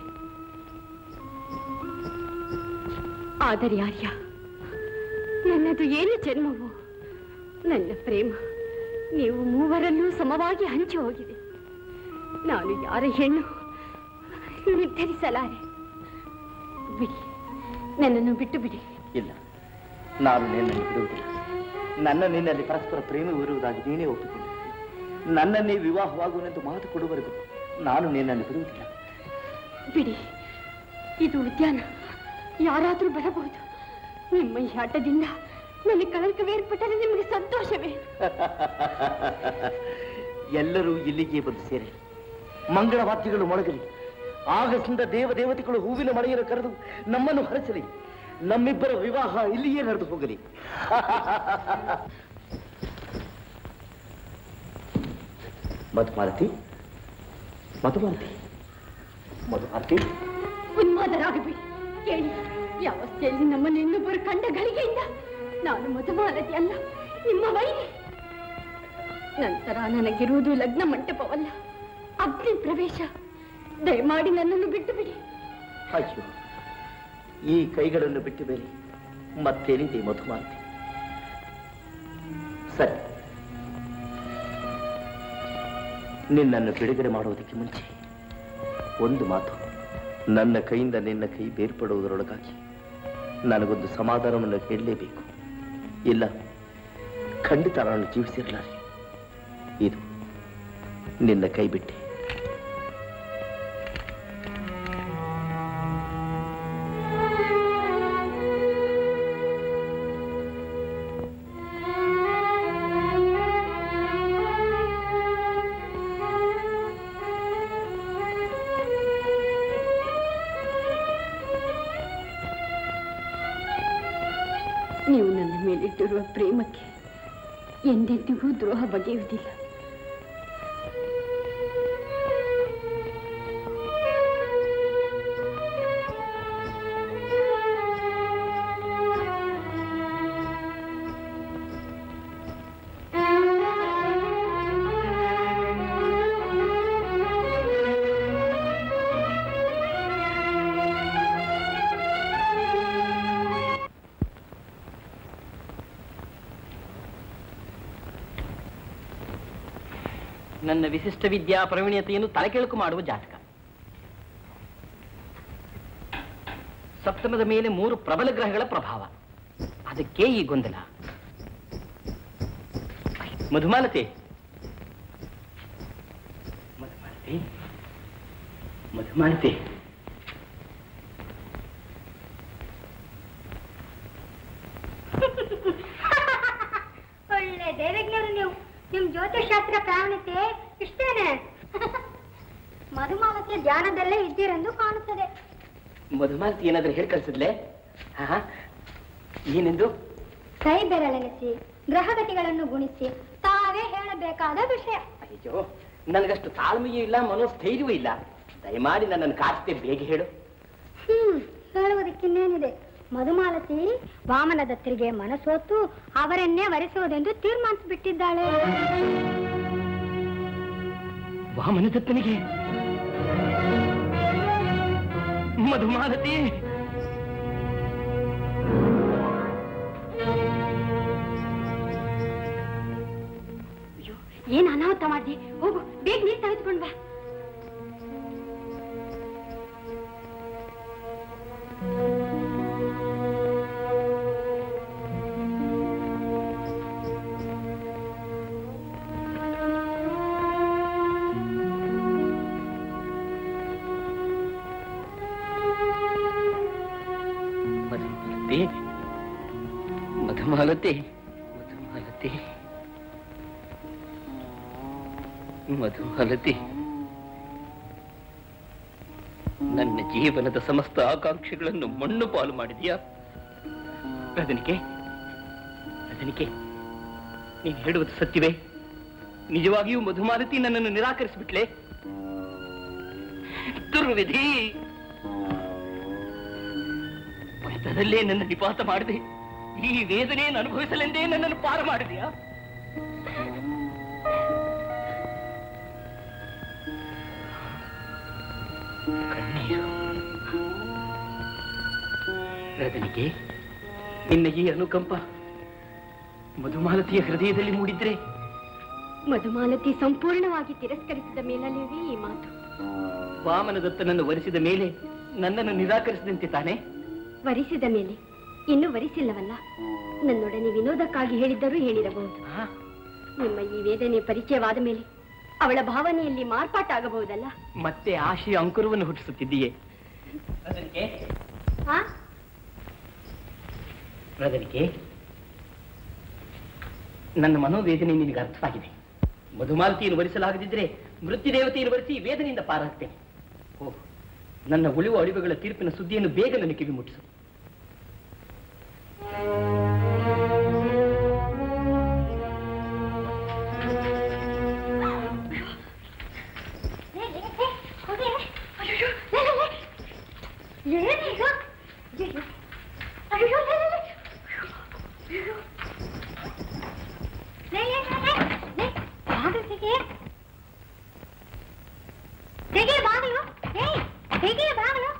ಆದರೆ ಆರ್ಯ ನನ್ನದು ಏನು ಜನ್ಮವು ನನ್ನ ಪ್ರೇಮ ನೀವು ಮೂವರಲ್ಲೂ ಸಮವಾಗಿ ಹಂಚಿ ಹೋಗಿದೆ ನಾನು ಯಾರ ಹೆಣ್ಣು ನಿರ್ಧರಿಸಲಾರೆ ಬಿಡಿ ನನ್ನನ್ನು ಬಿಟ್ಟು ಬಿಡಿ ಇಲ್ಲ ನಾನು ನಿನ್ನನ್ನು ಬಿಡುವುದಿಲ್ಲ ನನ್ನ ನಿನ್ನಲ್ಲಿ ಪರಸ್ಪರ ಪ್ರೇಮವಿರುವುದಾಗಿ ನೀನೇ ಒಪ್ಪಿಕೊಂಡೆ ನನ್ನನ್ನೇ ವಿವಾಹವಾಗುವನೆಂದು ಮಾತು ಕೊಡುವರೆಗೂ ನಾನು ನಿನ್ನನ್ನು ಬಿಡುವುದಿಲ್ಲ ಬಿಡಿ ಇದು ಉದ್ಯಾನ ಯಾರಾದರೂ ಬರಬಹುದು ನಿಮ್ಮ ಈ ಆಟದಿಂದ ನನಗೆ ಕಳಂಕವೇರ್ಪಟ್ಟರೆ ನಿಮಗೆ ಸಂತೋಷವೇ ಎಲ್ಲರೂ ಇಲ್ಲಿಗೆ ಬಂದು ಸೇರಿ ಮಂಗಳ ವಾದ್ಯಗಳು ಮೊಳಗಲಿ ಆಗಸಿಂದ ದೇವ ದೇವತೆಗಳು ಹೂವಿನ ಮಳೆಯನ್ನು ಕರೆದು ನಮ್ಮನ್ನು ಹರಸಲಿ ನಮ್ಮಿಬ್ಬರ ವಿವಾಹ ಇಲ್ಲಿಯೇ ನಡೆದು ಹೋಗಲಿ ಮಧುಮಾಲತಿ ಮಧುಮಾಲತಿ ಮಧುಮಾಲತಿ ಉನ್ಮಾದರಾಗಬೇಡಿ ಕೇಳಿ ಯಾವಸ್ಥೆಯಲ್ಲಿ ನಮ್ಮನ್ನು ಇನ್ನೊಬ್ಬರು ಕಂಡ ಗಳಿಗೆಯಿಂದ ನಾನು ಮಧುಮಾಲತಿ ಅಲ್ಲ ನಿಮ್ಮ ವೈರಿ ನಂತರ ನನಗಿರುವುದು ಲಗ್ನ ಮಂಟಪವಲ್ಲ ಅಗ್ನಿ ಪ್ರವೇಶ ದಯಮಾಡಿ ನನ್ನನ್ನು ಬಿಟ್ಟು ಬಿಡಿ ಅಯ್ಯೋ ಈ ಕೈಗಳನ್ನು ಬಿಟ್ಟ ಮೇಲೆ ಮತ್ತೇನಿದೆ ಮಧುಮಾಲತಿ ಸರಿ ನಿನ್ನನ್ನು ಬಿಡುಗಡೆ ಮಾಡುವುದಕ್ಕೆ ಮುಂಚೆ ಒಂದು ಮಾತು ನನ್ನ ಕೈಯಿಂದ ನಿನ್ನ ಕೈ ಬೇರ್ಪಡುವುದರೊಳಗಾಗಿ ನನಗೊಂದು ಸಮಾಧಾನವನ್ನು ಹೇಳಲೇಬೇಕು ಇಲ್ಲ ಖಂಡಿತ ನಾನು ಜೀವಿಸಿರಲಾರೆ ಇದು ನಿನ್ನ ಕೈ ಬಿಟ್ಟೆ ನೀವು ನನ್ನ ಮೇಲಿಟ್ಟಿರುವ ಪ್ರೇಮಕ್ಕೆ ಎಂದೆಂದಿಗೂ ದ್ರೋಹ ಬಗೆಯುವುದಿಲ್ಲ ನನ್ನ ವಿಶಿಷ್ಟ ವಿದ್ಯಾ ಪ್ರವೀಣ್ಯತೆಯನ್ನು ತಲೆಕೆಳುಕು ಮಾಡುವ ಜಾತಕ ಸಪ್ತಮದ ಮೇಲೆ ಮೂರು ಪ್ರಬಲ ಗ್ರಹಗಳ ಪ್ರಭಾವ ಅದಕ್ಕೆ ಈ ಗೊಂದಲ ಮಧುಮಾಲತಿ ಮಧುಮಾಲತಿ ಮಧುಮಾಲತಿ ಒಳ್ಳೆ ದೇವಜ್ಞರು ನೀವು ನಿಮ್ ಜ್ಯೋತಿಷಾಸ್ತ್ರ ಪ್ರಾವಣ್ಯತೆ ಇಷ್ಟೇನೆ ಮಧುಮಾಲತಿಯ ಧ್ಯಾನದಲ್ಲೇ ಇದ್ದೀರೆಂದು ಕಾಣುತ್ತದೆ ಮಧುಮಾಲತಿ ಏನಾದ್ರೂ ಹೇಳಿ ಕಳ್ಸಿದ್ಲೆ ಹಾ ಏನೆಂದು ಕೈ ಬೆರಳೆನಿಸಿ ಗ್ರಹಗತಿಗಳನ್ನು ಗುಣಿಸಿ ತಾವೇ ಹೇಳಬೇಕಾದ ವಿಷಯ ಅಯ್ಯೋ ನನಗಷ್ಟು ತಾಳ್ಮೆಯೂ ಇಲ್ಲ ಮನೋಸ್ಥೈರ್ಯವೂ ಇಲ್ಲ ದಯಮಾಡಿ ನನ್ನನ್ನು ಕಾಡ್ತೇ ಬೇಗ ಹೇಳು ಹ್ಮ್ ಹೇಳುವುದಕ್ಕಿನ್ನೇನಿದೆ ಮಧುಮಾಲತಿ ವಾಮನ ದತ್ತರಿಗೆ ಮನಸೋತು ಅವರನ್ನೇ ವರಿಸುವುದೆಂದು ತೀರ್ಮಾನಿಸಿಬಿಟ್ಟಿದ್ದಾಳೆ ವಾಮನ ದತ್ತನಿಗೆ ಮಧುಮಾಲತಿ ಏನ್ ಅನಾಹುತ ಮಾಡಿದೆ ಹೋಗು ಬೇಗ ನೀರ್ ತೆಗೆದುಕೊಂಡು ಬಾ ಮಧುಮಾಲತಿ ಮಧುಮಾಲತಿ ಮಧುಮಾಲತಿ ಮಧುಮಾಲತಿ ನನ್ನ ಜೀವನದ ಸಮಸ್ತ ಆಕಾಂಕ್ಷೆಗಳನ್ನು ಮಣ್ಣು ಪಾಲು ಮಾಡಿದೀಯಾ ರಜನಿಕೆ ರಜನಿಕೆ ನೀನು ಹೇಳುವುದು ಸತ್ಯವೇ ನಿಜವಾಗಿಯೂ ಮಧುಮಾಲತಿ ನನ್ನನ್ನು ನಿರಾಕರಿಸಿಬಿಟ್ಲೆ ದುರ್ವಿಧಿ ಪಂಥದಲ್ಲೇ ನನ್ನ ನಿಪಾತ ಮಾಡಿದೆ ಈ ವೇದನೆಯನ್ನು ಅನುಭವಿಸಲೆಂದೇ ನನ್ನನ್ನು ಪಾರ ಮಾಡಿದೆಯಾ ಕಣ್ಣೀರು ರಜನಿಗೆ ನಿನ್ನ ಈ ಅನುಕಂಪ ಮಧುಮಾಲತಿಯ ಹೃದಯದಲ್ಲಿ ಮೂಡಿದ್ರೆ ಮಧುಮಾಲತಿ ಸಂಪೂರ್ಣವಾಗಿ ತಿರಸ್ಕರಿಸಿದ ಮೇಲಲ್ಲವೇ ಈ ಮಾತು ವಾಮನದತ್ತನನ್ನು ವರಿಸಿದ ಮೇಲೆ ನನ್ನನ್ನು ನಿರಾಕರಿಸಿದಂತೆ ತಾನೇ ವರಿಸಿದ ಮೇಲೆ ಇನ್ನೂ ವರಿಸಿಲ್ಲವಲ್ಲ ನನ್ನೊಡನೆ ವಿನೋದಕ್ಕಾಗಿ ಹೇಳಿದ್ದರೂ ಹೇಳಿರಬಹುದು ನಿಮ್ಮ ಈ ವೇದನೆ ಪರಿಚಯವಾದ ಮೇಲೆ ಅವಳ ಭಾವನೆಯಲ್ಲಿ ಮಾರ್ಪಾಟಾಗಬಹುದಲ್ಲ ಮತ್ತೆ ಆಶೆಯ ಅಂಕುರವನ್ನು ಹುಟ್ಟಿಸುತ್ತಿದ್ದೀಯೇ ರಜನಿಕೆ ಆ ರಜನಿಕೆ ನನ್ನ ಮನೋವೇದನೆ ನಿನಗೆ ಅರ್ಥವಾಗಿದೆ ಮಧುಮಾಲತಿಯನ್ನು ವರಿಸಲಾಗದಿದ್ದರೆ ಮೃತ್ಯು ದೇವತೆಯನ್ನು ವರಿಸಿ ವೇದನೆಯಿಂದ ಪಾರಾಗ್ತೇನೆ ಓ ನನ್ನ ಉಳಿವು ಅಳಿವುಗಳ ತೀರ್ಪಿನ ಸುದ್ದಿಯನ್ನು ಬೇಗ ನನಗೆ ಕಿವಿ ಮುಟ್ಟಿಸು ಏನಿದು ಅಯ್ಯೋ ಲೇ, ಲೇ, ಲೇ. ಅಯ್ಯೋ. ಲೇ, ಲೇ, ಲೇ, ಲೇ, ಲೇ, ಬಾಗಿಲು ತೆಗೆ. ತೆಗೆ ಬಾಗಿಲು. ಏಯ್, ತೆಗೆ ಬಾಗಿಲು.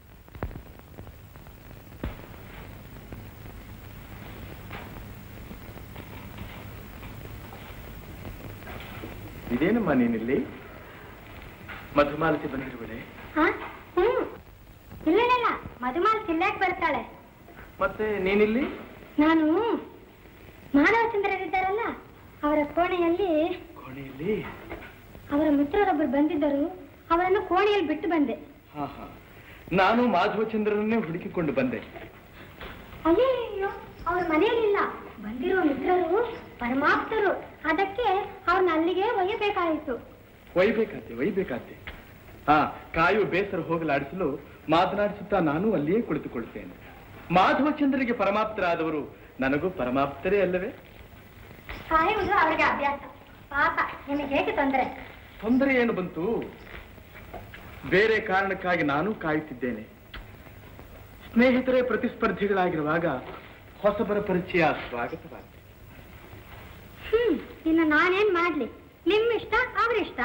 ಇದೇನಮ್ಮ ನೀನಿಲ್ಲಿ ಮಧುಮಾಲತಿ ಬಂದಿರುವಳೆ ಹಾ? ಹ್ಮ್. ಇಲ್ಲ ಇಲ್ಲ, ಇಲ್ಲ ಮಧುಮಾಲ್ ತಿನ್ನಕ್ ಬರ್ತಾಳೆ ಮತ್ತೆ ನೀನಿಲ್ಲಿ ನಾನು ಮಾನವಚಂದ್ರರಿದ್ದಾರಲ್ಲ ಅವರ ಕೋಣೆಯಲ್ಲಿ ಕೋಣೆಯಲ್ಲಿ ಅವರ ಮಿತ್ರರೊಬ್ಬರು ಬಂದಿದ್ದರು ಅವರನ್ನು ಕೋಣೆಯಲ್ಲಿ ಬಿಟ್ಟು ಬಂದೆ ಹಾ ಹಾ ನಾನು ಮಾಧವಚಂದ್ರನನ್ನೇ ಹುಡುಕಿಕೊಂಡು ಬಂದೆ ಅಯ್ಯಯ್ಯೋ ಅವ್ರ ಮನೆಯಲ್ಲಿಲ್ಲ ಬಂದಿರೋ ಮಿತ್ರರು ಪರಮಾಪ್ತರು ಅದಕ್ಕೆ ಅವ್ರನ್ನ ಅಲ್ಲಿಗೆ ಒಯ್ಯಬೇಕಾಯಿತು ಒಯ್ಬೇಕಾತೆ ಒಯ್ಬೇಕಾತೆ ಹಾ ಕಾಯುವ ಬೇಸರ ಹೋಗಲಾಡಿಸಲು ಮಾತನಾಡಿಸುತ್ತಾ ನಾನು ಅಲ್ಲಿಯೇ ಕುಳಿತುಕೊಳ್ಳುತ್ತೇನೆ ಮಾಧವಚಂದ್ರಿಗೆ ಪರಮಾಪ್ತರಾದವರು ನನಗೂ ಪರಮಾಪ್ತರೇ ಅಲ್ಲವೇ ಕಾಯುವುದು ಅವರಿಗೆ ಅಭ್ಯಾಸ ಪಾಪ ನಿಮಗೆ ಹೇಗೆ ತೊಂದರೆ ತೊಂದರೆ ಏನು ಬಂತು ಬೇರೆ ಕಾರಣಕ್ಕಾಗಿ ನಾನು ಕಾಯುತ್ತಿದ್ದೇನೆ ಸ್ನೇಹಿತರೇ ಪ್ರತಿಸ್ಪರ್ಧಿಗಳಾಗಿರುವಾಗ ಹೊಸಬರ ಪರಿಚಯ ಸ್ವಾಗತವಾಗಿದೆ ಹ್ಮ್ ಇನ್ನು ನಾನೇನ್ ಮಾಡ್ಲಿ ನಿಮ್ ಇಷ್ಟ ಅವ್ರಿಷ್ಟ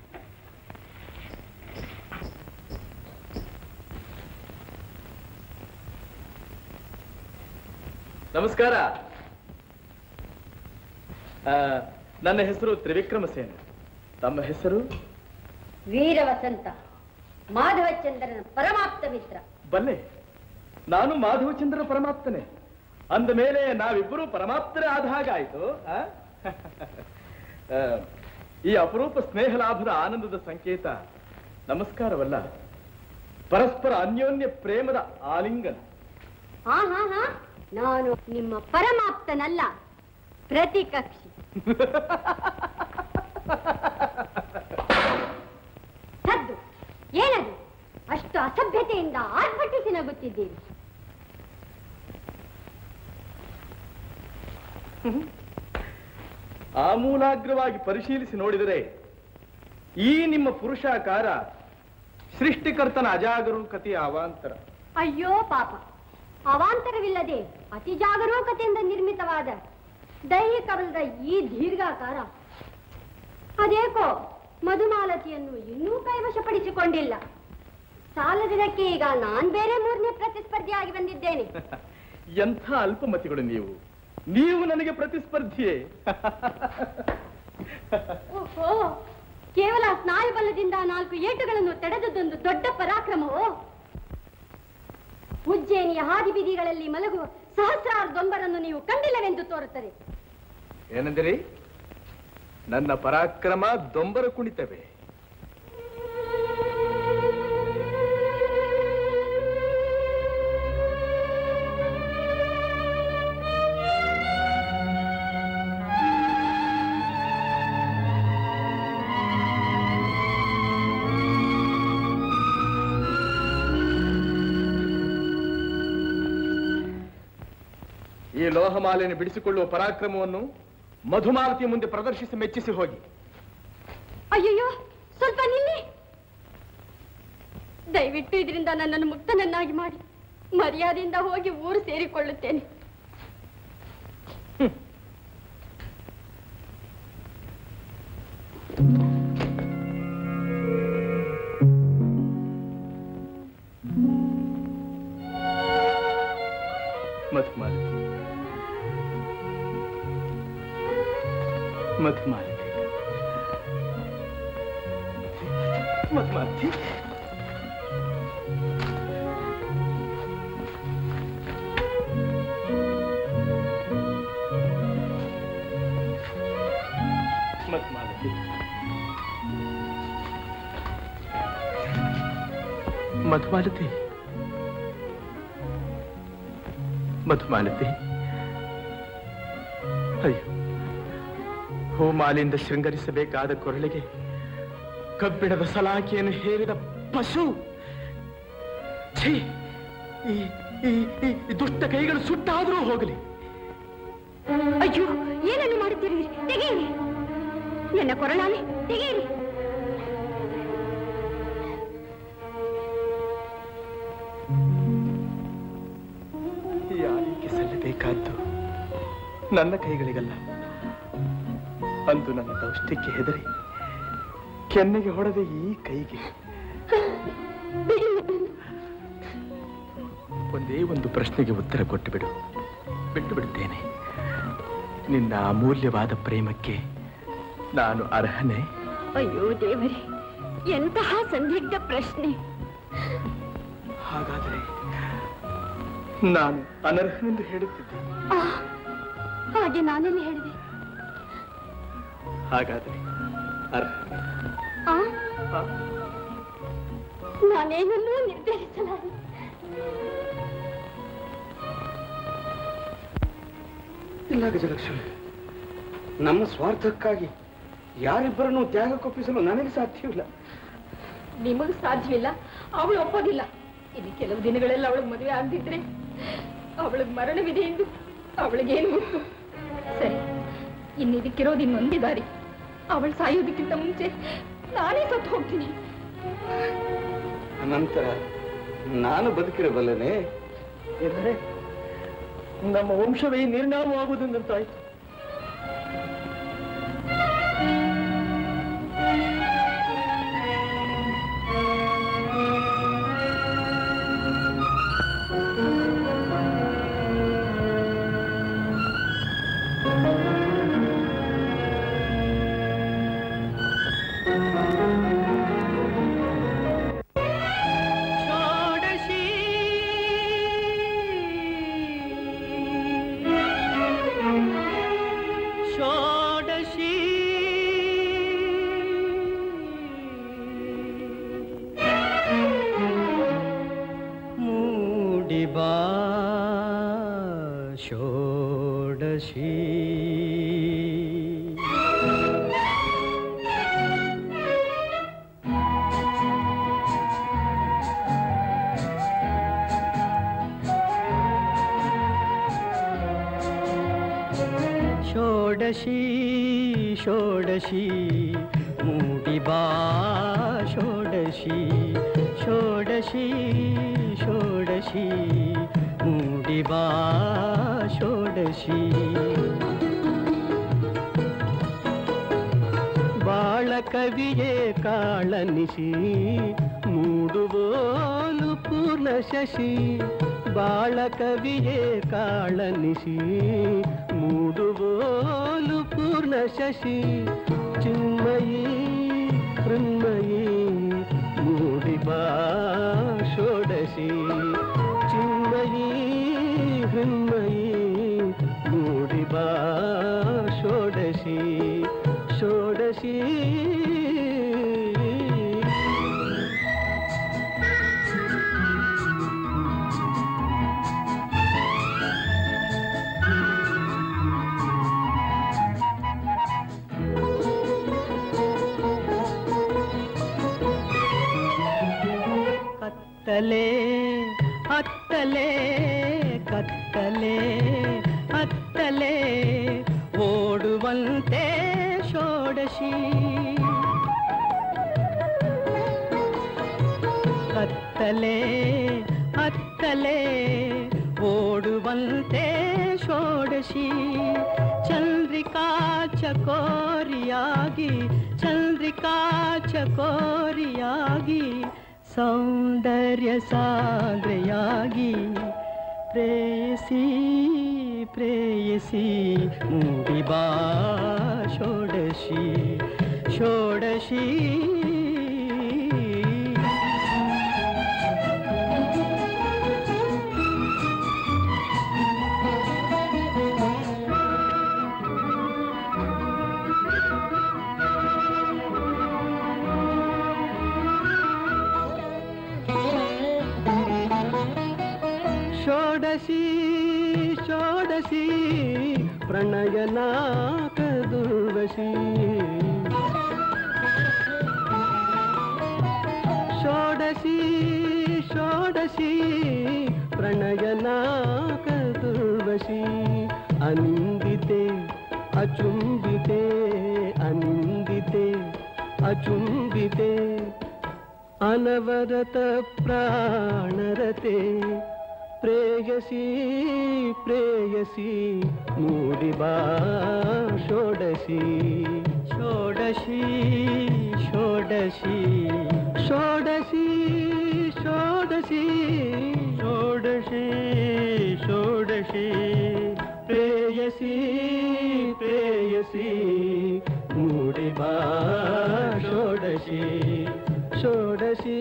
ನಮಸ್ಕಾರ ಆ, ನನ್ನ ಹೆಸರು ತ್ರಿವಿಕ್ರಮ ಸೇನ ತಮ್ಮ ಹೆಸರು ವೀರ ವಸಂತ ಮಾಧವಚಂದ್ರನ ಪರಮಾಪ್ತ ಮಿತ್ರ ಬಲ್ಲೆ ನಾನು ಮಾಧವಚಂದ್ರ ಪರಮಾಪ್ತನೇ ಅಂದ ಮೇಲೆ ನಾವಿಬ್ಬರು ಪರಮಾಪ್ತರೇ ಆದ ಹಾಗಾಯ್ತು ಆ? ಆ, ಈ ಅಪರೂಪ ಸ್ನೇಹ ಲಾಭದ ಆನಂದದ ಸಂಕೇತ ನಮಸ್ಕಾರವಲ್ಲ ಪರಸ್ಪರ ಅನ್ಯೋನ್ಯ ಪ್ರೇಮದ ಆಲಿಂಗನ ಹಾ ಹಾ ಹಾ ನಾನು ನಿಮ್ಮ ಪರಮಾಪ್ತನಲ್ಲ ಪ್ರತಿಕಕ್ಷಿ ಸದ್ದು ಏನದು ಅಷ್ಟು ಅಸಭ್ಯತೆಯಿಂದ ಆರ್ಭಟಿಸಿ ನಗುತ್ತಿದ್ದೀರಿ ಆಮೂಲಾಗ್ರವಾಗಿ ಪರಿಶೀಲಿಸಿ ನೋಡಿದರೆ ಈ ನಿಮ್ಮ ಪುರುಷಾಕಾರ ಸೃಷ್ಟಿಕರ್ತನ ಅಜಾಗರೂಕತೆಯ ಅವಾಂತರ ಅಯ್ಯೋ ಪಾಪ ಅವಾಂತರವಿಲ್ಲದೆ ಅತಿ ಜಾಗರೂಕತೆಯಿಂದ ನಿರ್ಮಿತವಾದ ದೈಹಿಕ ಬಲದ ಈ ದೀರ್ಘಾಕಾರ ಅದೇಕೋ ಮಧುಮಾಲತಿಯನ್ನು ಇನ್ನೂ ಕೈವಶಪಡಿಸಿಕೊಂಡಿಲ್ಲ ಸಾಲದಿದ್ದಕ್ಕೆ ಈಗ ನಾನ್ ಬೇರೆ ಮೂರನೇ ಪ್ರತಿಸ್ಪರ್ಧಿಯಾಗಿ ಬಂದಿದ್ದೇನೆ ಎಂಥ ಅಲ್ಪಮತಿಗಳು ನೀವು ನೀವು ನನಗೆ ಪ್ರತಿಸ್ಪರ್ಧಿಯೇ ಓಹೋ ಕೇವಲ ಸ್ನಾಯುಬಲದಿಂದ ನಾಲ್ಕು ಏಟುಗಳನ್ನು ತಡೆದದ್ದೊಂದು ದೊಡ್ಡ ಪರಾಕ್ರಮವೋ ಉಜ್ಜಯಿನಿಯ ಹಾದಿ ಬೀದಿಗಳಲ್ಲಿ ಮಲಗುವ ಸಹಸ್ರಾರು ದೊಂಬರನ್ನು ನೀವು ಕಂಡಿಲ್ಲವೆಂದು ತೋರುತ್ತದೆ ಏನೆಂದಿರಿ ನನ್ನ ಪರಾಕ್ರಮ ದೊಂಬರ ಕುಣಿತವೆ ಈ ಲೋಹಮಾಲೆಯನ್ನು ಬಿಡಿಸಿಕೊಳ್ಳುವ ಪರಾಕ್ರಮವನ್ನು ಮಧುಮಾಲತಿಯ ಮುಂದೆ ಪ್ರದರ್ಶಿಸಿ ಮೆಚ್ಚಿಸಿ ಹೋಗಿ ಅಯ್ಯಯ್ಯೋ ಸ್ವಲ್ಪ ನಿಲ್ಲಿ ದಯವಿಟ್ಟು ಇದರಿಂದ ನನ್ನನ್ನು ಮುಕ್ತನನ್ನಾಗಿ ಮಾಡಿ ಮರ್ಯಾದೆಯಿಂದ ಹೋಗಿ ಊರು ಸೇರಿಕೊಳ್ಳುತ್ತೇನೆ ಮಧುಮಾಲತಿ ಮಧುಮಾಲತಿ ಮಧುಮಾಲತಿ ಮಧುಮಾಲತಿ ಮಧುಮಾಲತಿ ಮಧುಮಾಲತಿ ಅಯ್ಯೋ ಹೂಮಾಲಿಂದ ಶೃಂಗರಿಸಬೇಕಾದ ಕೊರಳಿಗೆ ಕಬ್ಬಿಣದ ಸಲಾಕಿಯನ್ನು ಹೇರಿದ ಪಶು ಛೀ ಈ ಈ- ಈ ಈ ದುಷ್ಟ ಕೈಗಳು ಸುಟ್ಟಾದರೂ ಹೋಗಲಿ ಅಯ್ಯೋ ಏನನ್ನು ಮಾಡುತ್ತೀರಿ ತೆಗೆಯಿರಿ ನನ್ನ ಕೊರಳಾನೆ ತೆಗೆಯಿರಿ ಯಾರಿಗೆ ಸಲ್ಲಬೇಕಾದ್ದು ನನ್ನ ಕೈಗಳಿಗಲ್ಲ ಅಂದು ನನ್ನ ದೌಷ್ಟ್ಯಕ್ಕೆ ಹೆದರಿ ಕೆನ್ನೆಗೆ ಹೊಡೆದ ಈ ಕೈಗೆ ಒಂದೇ ಒಂದು ಪ್ರಶ್ನೆಗೆ ಉತ್ತರ ಕೊಟ್ಟು ಬಿಡು ಬಿಟ್ಟು ಬಿಡುತ್ತೇನೆ ನಿನ್ನ ಅಮೂಲ್ಯವಾದ ಪ್ರೇಮಕ್ಕೆ ನಾನು ಅರ್ಹನೇ ಅಯ್ಯೋ ದೇವರೇ ಎಂತಹ ಸಂದಿಗ್ಧ ಪ್ರಶ್ನೆ ಹಾಗಾದರೆ ನಾನು ಅನರ್ಹನೆಂದು ಹೇಳುತ್ತಿದ್ದೆ ಆ, ಹಾಗೆ ನಾನೆಲ್ಲಿ ಹೇಳಿದೆ ಹಾಗಾದರೆ ಅರ್ಹ ಆ ನಾನೇನನ್ನೂ ನಿರ್ಧರಿಸಲಾರೆ ಇಲ್ಲ ಗಜಲಕ್ಷ್ಮಿ ನಮ್ಮ ಸ್ವಾರ್ಥಕ್ಕಾಗಿ ಯಾರಿಬ್ಬರನ್ನು ತ್ಯಾಗಕ್ಕೊಪ್ಪಿಸಲು ನನಗೆ ಸಾಧ್ಯವಿಲ್ಲ ನಿಮಗ್ ಸಾಧ್ಯವಿಲ್ಲ ಅವಳು ಒಪ್ಪೋದಿಲ್ಲ ಇನ್ನು ಕೆಲವು ದಿನಗಳೆಲ್ಲ ಅವಳಿಗೆ ಮದುವೆ ಆಗದಿದ್ರೆ ಅವಳಿಗೆ ಮರಣವಿದೆ ಎಂದು ಅವಳಿಗೇನು ಗೊತ್ತು ಸರಿ ಇನ್ನು ಇದಕ್ಕಿರೋದು ಇನ್ನೊಂದೇ ದಾರಿ ಅವಳು ಸಾಯೋದಕ್ಕಿಂತ ಮುಂಚೆ ನಾನೇ ಸತ್ತು ಹೋಗ್ತೀನಿ ನಂತರ ನಾನು ಬದುಕಿರಬಲ್ಲನೆ ಎಂದರೆ ನಮ್ಮ ವಂಶವೇ ನಿರ್ನಾಮವಾಗುವುದೆಂದಂತಾಯ್ತು ಷೋಡಶಿ ಮೂಡಿಬಾ ಷೋಡಶಿ ಷೋಡಶಿ ಷೋಡಶಿ ಮೂಡಿಬಾ ಷೋಡಶಿ ಷೋಡಶಿ ಷೋಡಶಿ ಮೂಡಿಬಾ ಷೋಡಶಿ ಬಾಳ ಕವಿಯೇ ಕಾಳನಿಸಿ ಮೂಡುವೋಲು ಪೂರ್ಣ ಶಶಿ ಬಾಳ ಕವಿಯೇ ಕಾಳನಿಸಿ ಮೂಡುವೋಲು ಪೂರ್ಣ ಶಶಿ ಚಿನ್ಮಯಿ ಹೃನ್ಮಯಿ ಮೂಡಿಬಾ ಷೋಡಶಿ ಚಿನ್ಮಯಿ ಹೃನ್ಮಯಿ ಮೂಡಿಬಾ ಷೋಡಶಿ ಷೋಡಶಿ ಕತ್ತಲೆ ಅತ್ತಲೆ ಕತ್ತಲೆ ಅತ್ತಲೆ ಓಡುವಂತೆ ಷೋಡಶಿ ಕತ್ತಲೆ ಅತ್ತಲೆ ಓಡುವಂತೆ ಷೋಡಶಿ ಚಂದ್ರಿಕಾ ಚಕೋರಿಯಾಗಿ ಚಂದ್ರಿಕಾ ಚಕೋರಿಯಾಗಿ ಸೌಂದರ್ಯ ಸಾಂದ್ರೆಯಾಗಿ ಪ್ರೇಯಸಿ ಪ್ರೇಯಸಿ ಮೂಡಿಬಾ ಷೋಡಶಿ ಷೋಡಶಿ ಷೋಡಶಿ ಷೋಡಶಿ ಪ್ರಣಯನಾಕ ದುರ್ವ ಚತುರ್ವಶಿ ಷೋಡಶಿ ಷೋಡಶಿ ಪ್ರಣಯನಾಕ ದುರ್ವಶಿ ಅನಿಂದಿತೆ ಅಚುಂಬಿತೆ ಅನಿಂದಿತೆ ಅಚುಂಬಿತೆ ಅನವರತ ಪ್ರಾಣರತೆ ಪ್ರೇಯಸಿ ಪ್ರೇಯಸಿ ಮೂಡಿಬಾ ಷೋಡಶಿ ಷೋಡಶಿ ಷೋಡಶಿ ಷೋಡಶಿ ಷೋಡಶಿ ಷೋಡಶಿ ಷೋಡಶಿ ಪ್ರೇಯಸಿ ಪ್ರೇಯಸಿ ಮೂಡಿಬಾ ಷೋಡಶಿ ಷೋಡಶಿ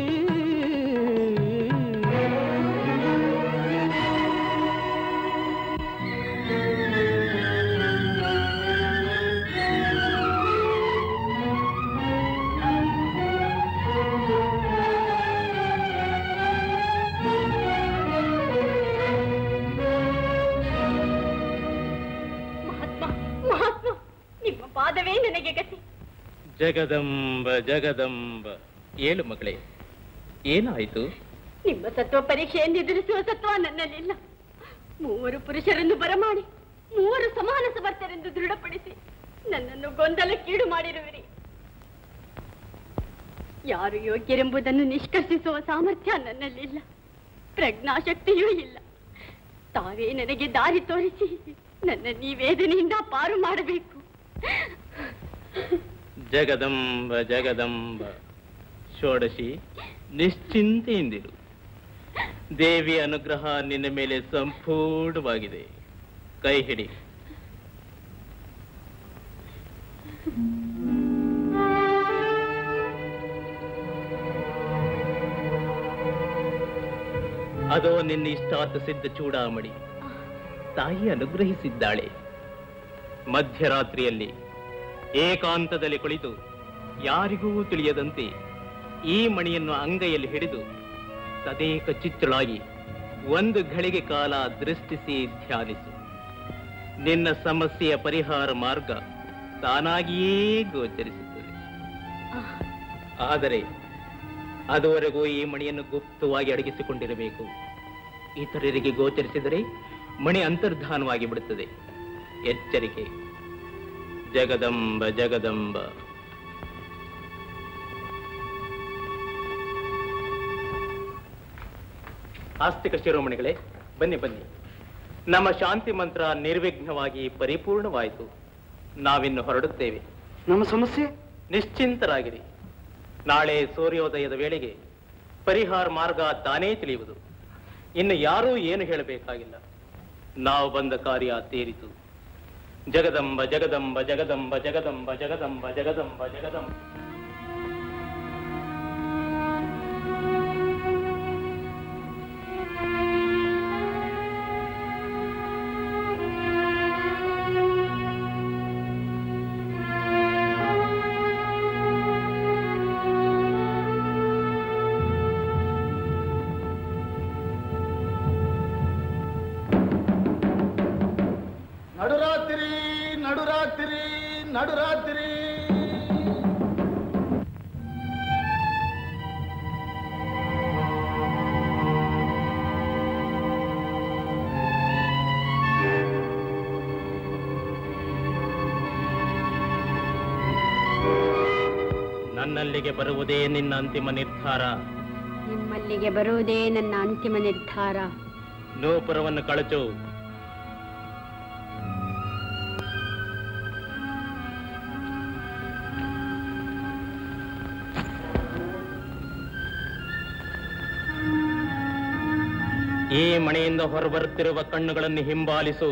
ಮಹಾತ್ಮ ಮಹಾತ್ಮ ನಿಮ್ಮ ಪಾದವೇ ನನಗೆ ಗತಿ ಜಗದಂಬ ಜಗದಂಬ ಏಳು ಮಗಳೇ ಏನಾಯಿತು ನಿಮ್ಮ ಸತ್ವ ಪರೀಕ್ಷೆಯನ್ನು ಎದುರಿಸುವ ಸತ್ವ ನನ್ನಲ್ಲಿಲ್ಲ ಮೂವರು ಪುರುಷರನ್ನು ಬರಮಾಡಿ ಮೂವರು ಸಮಾನ ಸಮರ್ಥರೆಂದು ದೃಢಪಡಿಸಿ ನನ್ನನ್ನು ಗೊಂದಲಕ್ಕೀಡು ಮಾಡಿರುವಿರಿ ಯಾರು ಯೋಗ್ಯರೆಂಬುದನ್ನು ನಿಷ್ಕರ್ಷಿಸುವ ಸಾಮರ್ಥ್ಯ ನನ್ನಲ್ಲಿಲ್ಲ ಪ್ರಜ್ಞಾಶಕ್ತಿಯೂ ಇಲ್ಲ ತಾವೇ ನನಗೆ ದಾರಿ ತೋರಿಸಿ ನನ್ನ ಈ ವೇದನೆಯಿಂದ ಪಾರು ಮಾಡಬೇಕು ಜಗದಂಬ ಜಗದಂಬ ಷೋಡಶಿ ನಿಶ್ಚಿಂತೆಯಿಂದಿರು ದೇವಿಯ ಅನುಗ್ರಹ ನಿನ್ನ ಮೇಲೆ ಸಂಪೂರ್ಣವಾಗಿದೆ ಕೈ ಹಿಡಿ ಅದೋ ನಿನ್ನ ಇಷ್ಟಾರ್ಥ ಸಿದ್ಧ ಚೂಡಾಮಣಿ ತಾಯಿ ಅನುಗ್ರಹಿಸಿದ್ದಾಳೆ ಮಧ್ಯರಾತ್ರಿಯಲ್ಲಿ ಏಕಾಂತದಲ್ಲಿ ಕುಳಿತು ಯಾರಿಗೂ ತಿಳಿಯದಂತೆ ಈ ಮಣಿಯನ್ನು ಅಂಗೈಯಲ್ಲಿ ಹಿಡಿದು ತದೇಕ ಚಿತ್ತಳಾಗಿ ಒಂದು ಘಳಿಗೆ ಕಾಲ ದೃಷ್ಟಿಸಿ ಧ್ಯಾನಿಸು ನಿನ್ನ ಸಮಸ್ಯೆಯ ಪರಿಹಾರ ಮಾರ್ಗ ತಾನಾಗಿಯೇ ಗೋಚರಿಸುತ್ತದೆ ಆದರೆ ಅದುವರೆಗೂ ಈ ಮಣಿಯನ್ನು ಗುಪ್ತವಾಗಿ ಅಡಗಿಸಿಕೊಂಡಿರಬೇಕು ಇತರರಿಗೆ ಗೋಚರಿಸಿದರೆ ಮಣಿ ಅಂತರ್ಧಾನವಾಗಿ ಬಿಡುತ್ತದೆ ಎಚ್ಚರಿಕೆ ಜಗದಂಬ ಜಗದಂಬ ಆಸ್ತಿಕ ಶಿರೋಮಣಿಗಳೇ ಬನ್ನಿ ಬನ್ನಿ ನಮ್ಮ ಶಾಂತಿ ಮಂತ್ರ ನಿರ್ವಿಘ್ನವಾಗಿ ಪರಿಪೂರ್ಣವಾಯಿತು ನಾವಿನ್ನು ಹೊರಡುತ್ತೇವೆ ನಮ್ಮ ಸಮಸ್ಯೆ ನಿಶ್ಚಿಂತರಾಗಿರಿ ನಾಳೆ ಸೂರ್ಯೋದಯದ ವೇಳೆಗೆ ಪರಿಹಾರ ಮಾರ್ಗ ತಾನೇ ತಿಳಿಯುವುದು ಇನ್ನು ಯಾರೂ ಏನು ಹೇಳಬೇಕಾಗಿಲ್ಲ ನಾವು ಬಂದ ಕಾರ್ಯ ತೀರಿತು ಜಗದಂಬ ಜಗದಂಬ ಜಗದಂಬ ಜಗದಂಬ ಜಗದಂಬ ಜಗದಂಬ ಜಗದಂಬ ನಡುರಾತ್ರಿ ನಡುರಾತ್ರಿ ನಡುರಾತ್ರಿ ನನ್ನಲ್ಲಿಗೆ ಬರುವುದೇ ನಿನ್ನ ಅಂತಿಮ ನಿರ್ಧಾರ ನಿಮ್ಮಲ್ಲಿಗೆ ಬರುವುದೇ ನನ್ನ ಅಂತಿಮ ನಿರ್ಧಾರ ನೂಪುರವನ್ನು ಕಳಚು ಈ ಮನೆಯಿಂದ ಹೊರಬರುತ್ತಿರುವ ಕಣ್ಣುಗಳನ್ನು ಹಿಂಬಾಲಿಸು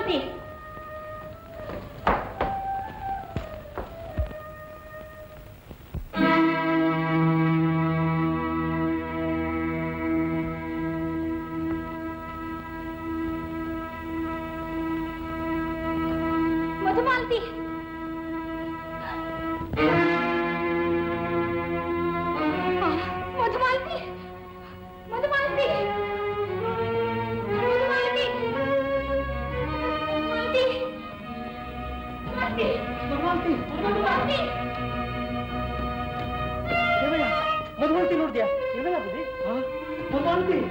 ಮಧುಮಾಲತಿ ಮಧುಮಾಲತಿ ಮಧುಮಾಲತಿ ಮಧುಮಾಲತಿ ಮಧುಮಾಲತಿ ಮಧುಮಾಲತಿ ಮಧುಮಾಲತಿ ಮಧುಮಾಲತಿ ಮಧುಮಂತಿ ನೋಡಿದ್ಯಾ ಇವೆಲ್ಲ ಬುದ್ಧಿ ಮಧುಮಂತಿ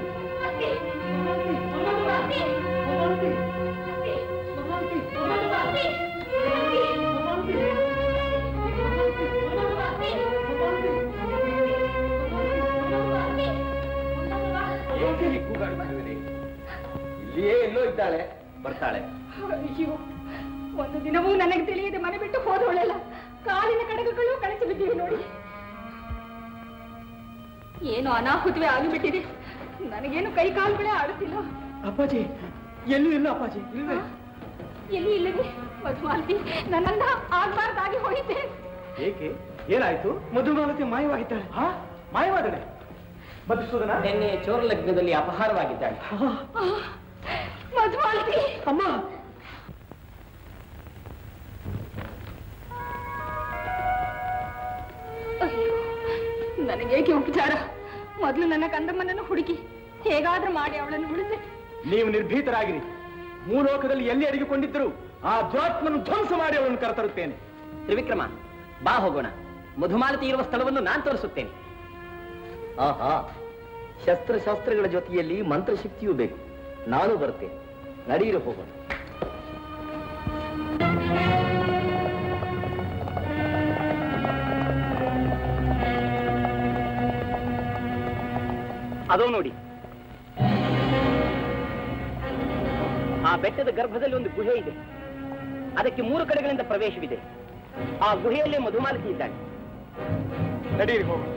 ಇಲ್ಲಿಯೇ ಎಲ್ಲೋ ಇದ್ದಾಳೆ ಬರ್ತಾಳೆ ಅಯ್ಯೋ ಒಂದು ದಿನವೂ ನನಗೆ ತಿಳಿಯದೆ ಮನೆ ಬಿಟ್ಟು ಹೋದವಳೆಲ್ಲ ಕಾಲಿನ ಕಡಗಗಳು ಕಳಚಿ ಬಿದ್ದಿವೆ ನೋಡಿ ಏನು ಅನಾಹುತವೇ ಆಗಿಬಿಟ್ಟಿದೆ ನನಗೇನು ಕೈ ಕಾಲುಗಳೇ ಆಡುತ್ತಿಲ್ಲ ಅಪ್ಪಾಜಿ ಎಲ್ಲೂ ಇಲ್ಲ ಅಪ್ಪಾಜಿ ಇಲ್ವೇ ಎಲ್ಲಿ ಇಲ್ಲದೆ ಮಧುಮಾಲತಿ ನನ್ನನ್ನ ಆಗ್ಬಾರ್ದಾಗಿ ಹೋಯಿತೆ ಏಕೆ ಏನಾಯ್ತು ಮಧುಮಾಲತಿ ಮಾಯವಾಗಿದ್ದಾಳೆ ಹಾ ಮಾಯವಾದಳೆ ಮಧುಸೂದನ ನಿನ್ನೆ ಚೋರ ಲಗ್ನದಲ್ಲಿ ಅಪಹಾರವಾಗಿದ್ದಾಳೆ ಮಧುಮಾಲತಿ ಅಮ್ಮ ಅಯ್ಯೋ ನನಗೇಕೆ ಉಪಚಾರ ಮೊದಲು ನನ್ನ ಕಂದಮ್ಮನನ್ನು ಹುಡುಕಿ ಹೇಗಾದ್ರೂ ಮಾಡಿ ಅವಳನ್ನು ಉಳಿಸಿ ನೀವು ನಿರ್ಭೀತರಾಗಿರಿ ಮೂಲೋಕದಲ್ಲಿ ಎಲ್ಲಿ ಅಡಗಿಕೊಂಡಿದ್ದರು ಆ ದುರಾತ್ಮನು ಧ್ವಂಸ ಮಾಡಿ ಅವಳನ್ನು ಕರೆತರುತ್ತೇನೆ ತ್ರಿವಿಕ್ರಮ ಬಾ ಹೋಗೋಣ ಮಧುಮಾಲತಿ ಇರುವ ಸ್ಥಳವನ್ನು ನಾನು ತೋರಿಸುತ್ತೇನೆ ಆಹಾ ಶಸ್ತ್ರಶಾಸ್ತ್ರಗಳ ಜೊತೆಯಲ್ಲಿ ಮಂತ್ರಶಕ್ತಿಯೂ ಬೇಕು ನಾನು ಬರ್ತೇನೆ ನಡೀರು ಹೋಗೋಣ ಅದೋ ನೋಡಿ ಆ ಬೆಟ್ಟದ ಗರ್ಭದಲ್ಲಿ ಒಂದು ಗುಹೆ ಇದೆ ಅದಕ್ಕೆ ಮೂರು ಕಡೆಗಳಿಂದ ಪ್ರವೇಶವಿದೆ ಆ ಗುಹೆಯಲ್ಲೇ ಮಧುಮಾಲತಿ ಇದ್ದಾಳೆ ನಡೀರಿ ಹೋಗೋಣ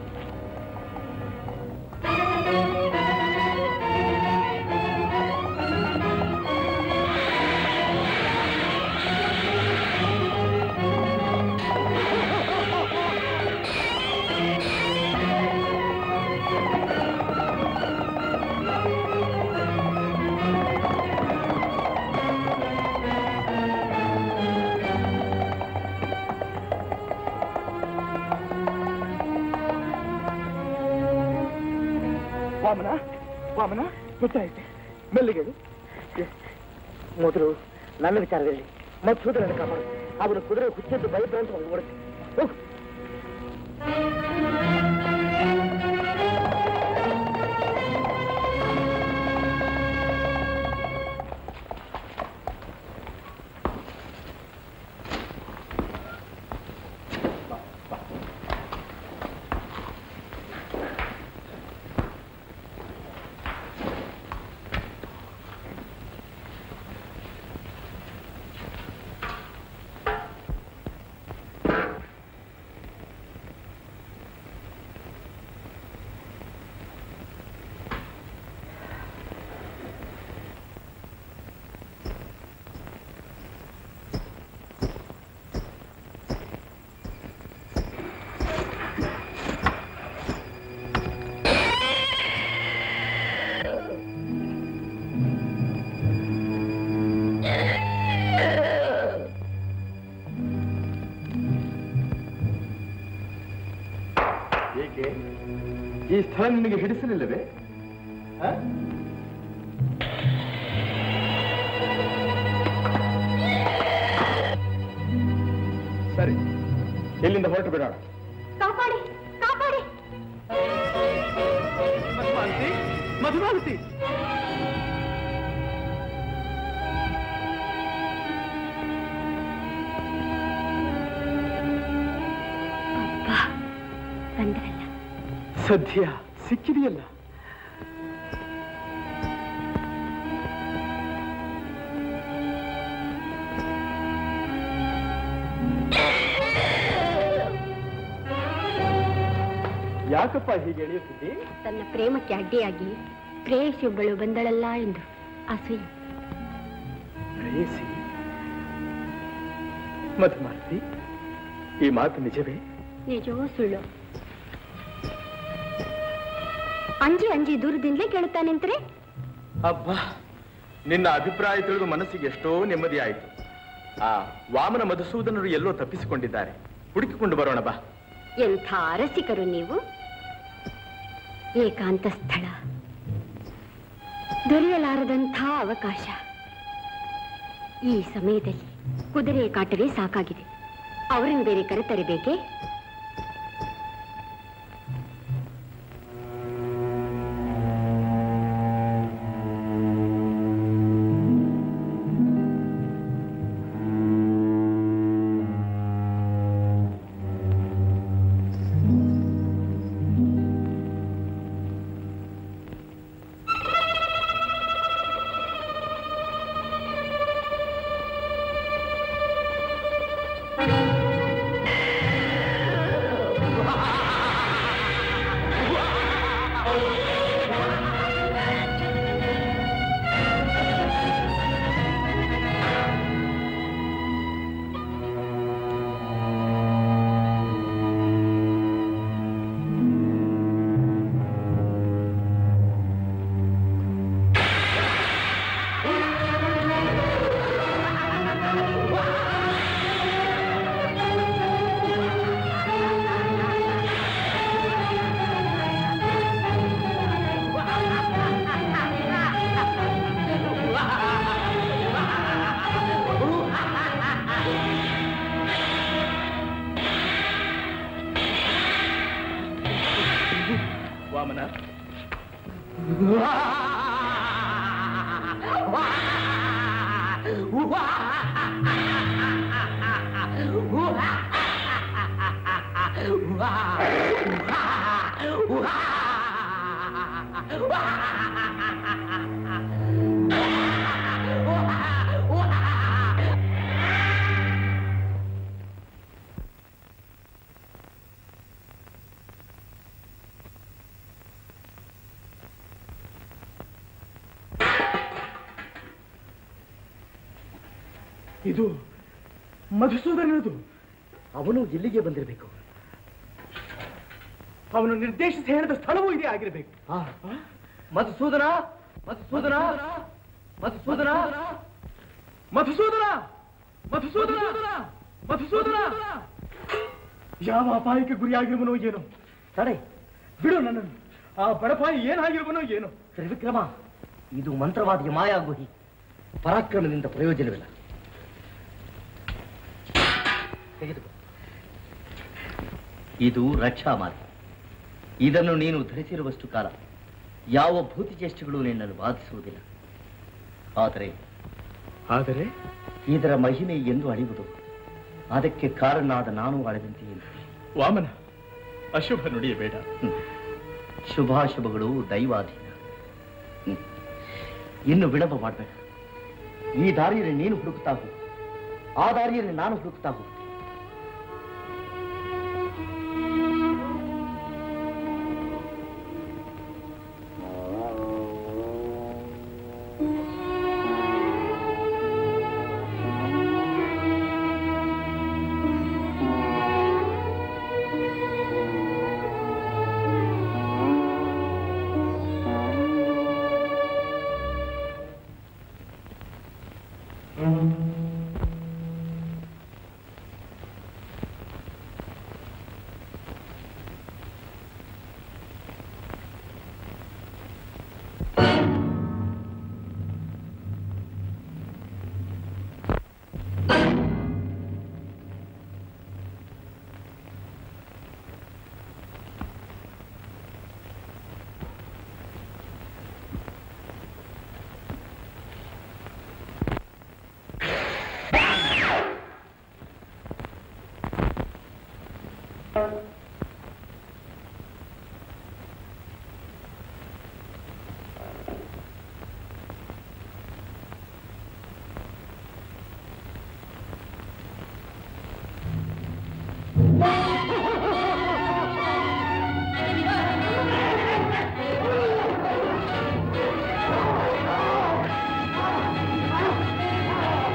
ವಾಮನ ವಾಮನ ಗೊತ್ತಾಯ್ತೆ ಮೆಲ್ಲಿಗೆಳು ಮೊದಲು ನನ್ನ ವಿಚಾರದಲ್ಲಿ ಮತ್ಸೂದರನ್ನು ಕಾಪಾಡು ಅವನು ಕುದುರೆ ಹುಚ್ಚೆದ್ದು ಭಯಭ್ರಾಂತ ಓಡುತ್ತೆ ಹೋಗು ಏಕೆ ಈ ಸ್ಥಳ ನಿನಗೆ ಹಿಡಿಸಲಿಲ್ಲವೇ ಆ? ಸರಿ ಎಲ್ಲಿಂದ ಹೊರಟು ಬಿಡೋಣ ಕಾಪಾಡಿ ಕಾಪಾಡಿ ಮಧುಮಾಲತಿ ಮಧುಮಾಲತಿ ಬಂದ್ರಲ್ಲ ಸದ್ಯ ಸಿಕ್ಕಿದೆಯಲ್ಲ ಯಾಕಪ್ಪ ಹೀಗೆ ಎಳೆಯುತ್ತಿದ್ದಿ ತನ್ನ ಪ್ರೇಮಕ್ಕೆ ಅಡ್ಡಿಯಾಗಿ ಪ್ರೇಯಸಿಯೊಬ್ಬಳು ಬಂದಳಲ್ಲ ಎಂದು ಅಸೂಯೆ ಪ್ರೇಯಸಿ ಮಧುಮಾಲತಿ ಈ ಮಾತು ನಿಜವೇ ನಿಜವೂ ಸುಳ್ಳು ಅಂಜಿ ಅಂಜಿ ದೂರದಿಂದಲೇ ಕೇಳುತ್ತಾ ನಿಂತ್ರೆ ಅಬ್ಬಾ ನಿನ್ನ ಅಭಿಪ್ರಾಯ ತಿಳಿದು ಮನಸ್ಸಿಗೆ ಎಷ್ಟೋ ನೆಮ್ಮದಿ ಆಯಿತು ಆ ವಾಮನ ಮಧುಸೂದನರು ಎಲ್ಲೋ ತಪ್ಪಿಸಿಕೊಂಡಿದ್ದಾರೆ ಹುಡುಕಿಕೊಂಡು ಬರೋಣ ಬಾ ಎಂಥ ರಸಿಕರು ನೀವು ಏಕಾಂತ ಸ್ಥಳ ದೊರೆಯಲಾರದಂಥ ಅವಕಾಶ ಈ ಸಮಯದಲ್ಲಿ ಕುದುರೆಯ ಕಾಟವೇ ಸಾಕಾಗಿದೆ ಅವರನ್ನು ಬೇರೆ ಕರೆತರಬೇಕೆ ವಾಮನ ಇದು ಮಧುಸೂದನದು ಅವನು ಇಲ್ಲಿಗೆ ಬಂದಿರಬೇಕು ಅವನು ನಿರ್ದೇಶಿಸಿ ಹೇಳಿದ ಸ್ಥಳವೂ ಇದೇ ಆಗಿರಬೇಕು ಮಧುಸೂದನ ಮಧುಸೂದನ ಮಧುಸೂದನ ಮಧುಸೂದನ ಮಧುಸೂದನ ಮಧುಸೂದನ ಯಾವ ಅಪಾಯಕ್ಕೆ ಗುರಿಯಾಗಿರುವನೋ ಏನೋ ತಡೆ ಬಿಡು ನನ್ನನ್ನು ಆ ಬಡಪಾಯಿ ಏನಾಗಿರುವನೋ ಏನೋ ತ್ರಿವಿಕ್ರಮ ಇದು ಮಂತ್ರವಾದಿಯ ಮಾಯಾಗುಹಿ ಪರಾಕ್ರಮದಿಂದ ಪ್ರಯೋಜನವಿಲ್ಲ ತೆಗೆದುಕೋ ಇದು ರಕ್ಷಾಮಾರ್ಗ ಇದನ್ನು ನೀನು ಧರಿಸಿರುವಷ್ಟು ಕಾಲ ಯಾವ ಭೂತಿಚೇಷ್ಟೆಗಳು ನಿನ್ನನ್ನು ಬಾಧಿಸುವುದಿಲ್ಲ ಆದರೆ ಆದರೆ ಇದರ ಮಹಿಮೆ ಎಂದು ಅಳಿಯುವುದು ಅದಕ್ಕೆ ಕಾರಣನಾದ ನಾನು ಅಳೆದಂತೆ ಎಂದು ವಾಮನ ಅಶುಭ ನುಡಿಯಬೇಡ ಶುಭಾಶುಭಗಳು ದೈವಾಧೀನ ಹ್ಮ್. ಇನ್ನು ವಿಳಂಬ ಮಾಡಬೇಡ ಈ ದಾರಿಯಲ್ಲಿ ನೀನು ಹುಡುಕ್ತಾ ಹೋಗು ಆ ದಾರಿಯಲ್ಲಿ ನಾನು ಹುಡುಕ್ತಾ ಹೋಗು ಆ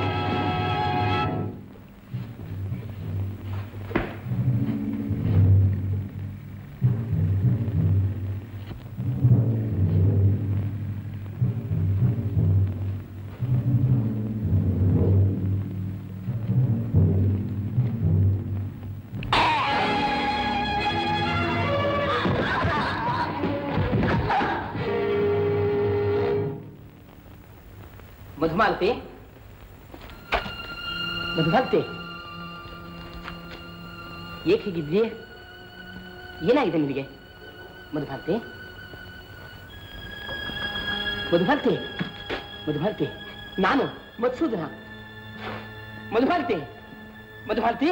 ಮಧುಮಾಲತಿ ಮಧುಮಾಲತಿ ಏಕೆ ಹೀಗಿದ್ಯೆ ಏನಾಗಿದೆ ನಿನಗೆ ಮಧುಮಾಲತಿ ಮಧುಮಾಲತಿ ಮಧುಮಾಲತಿ ನಾನು ಮಧುಸೂದನ ಮಧುಮಾಲತಿ ಮಧುಮಾಲತಿ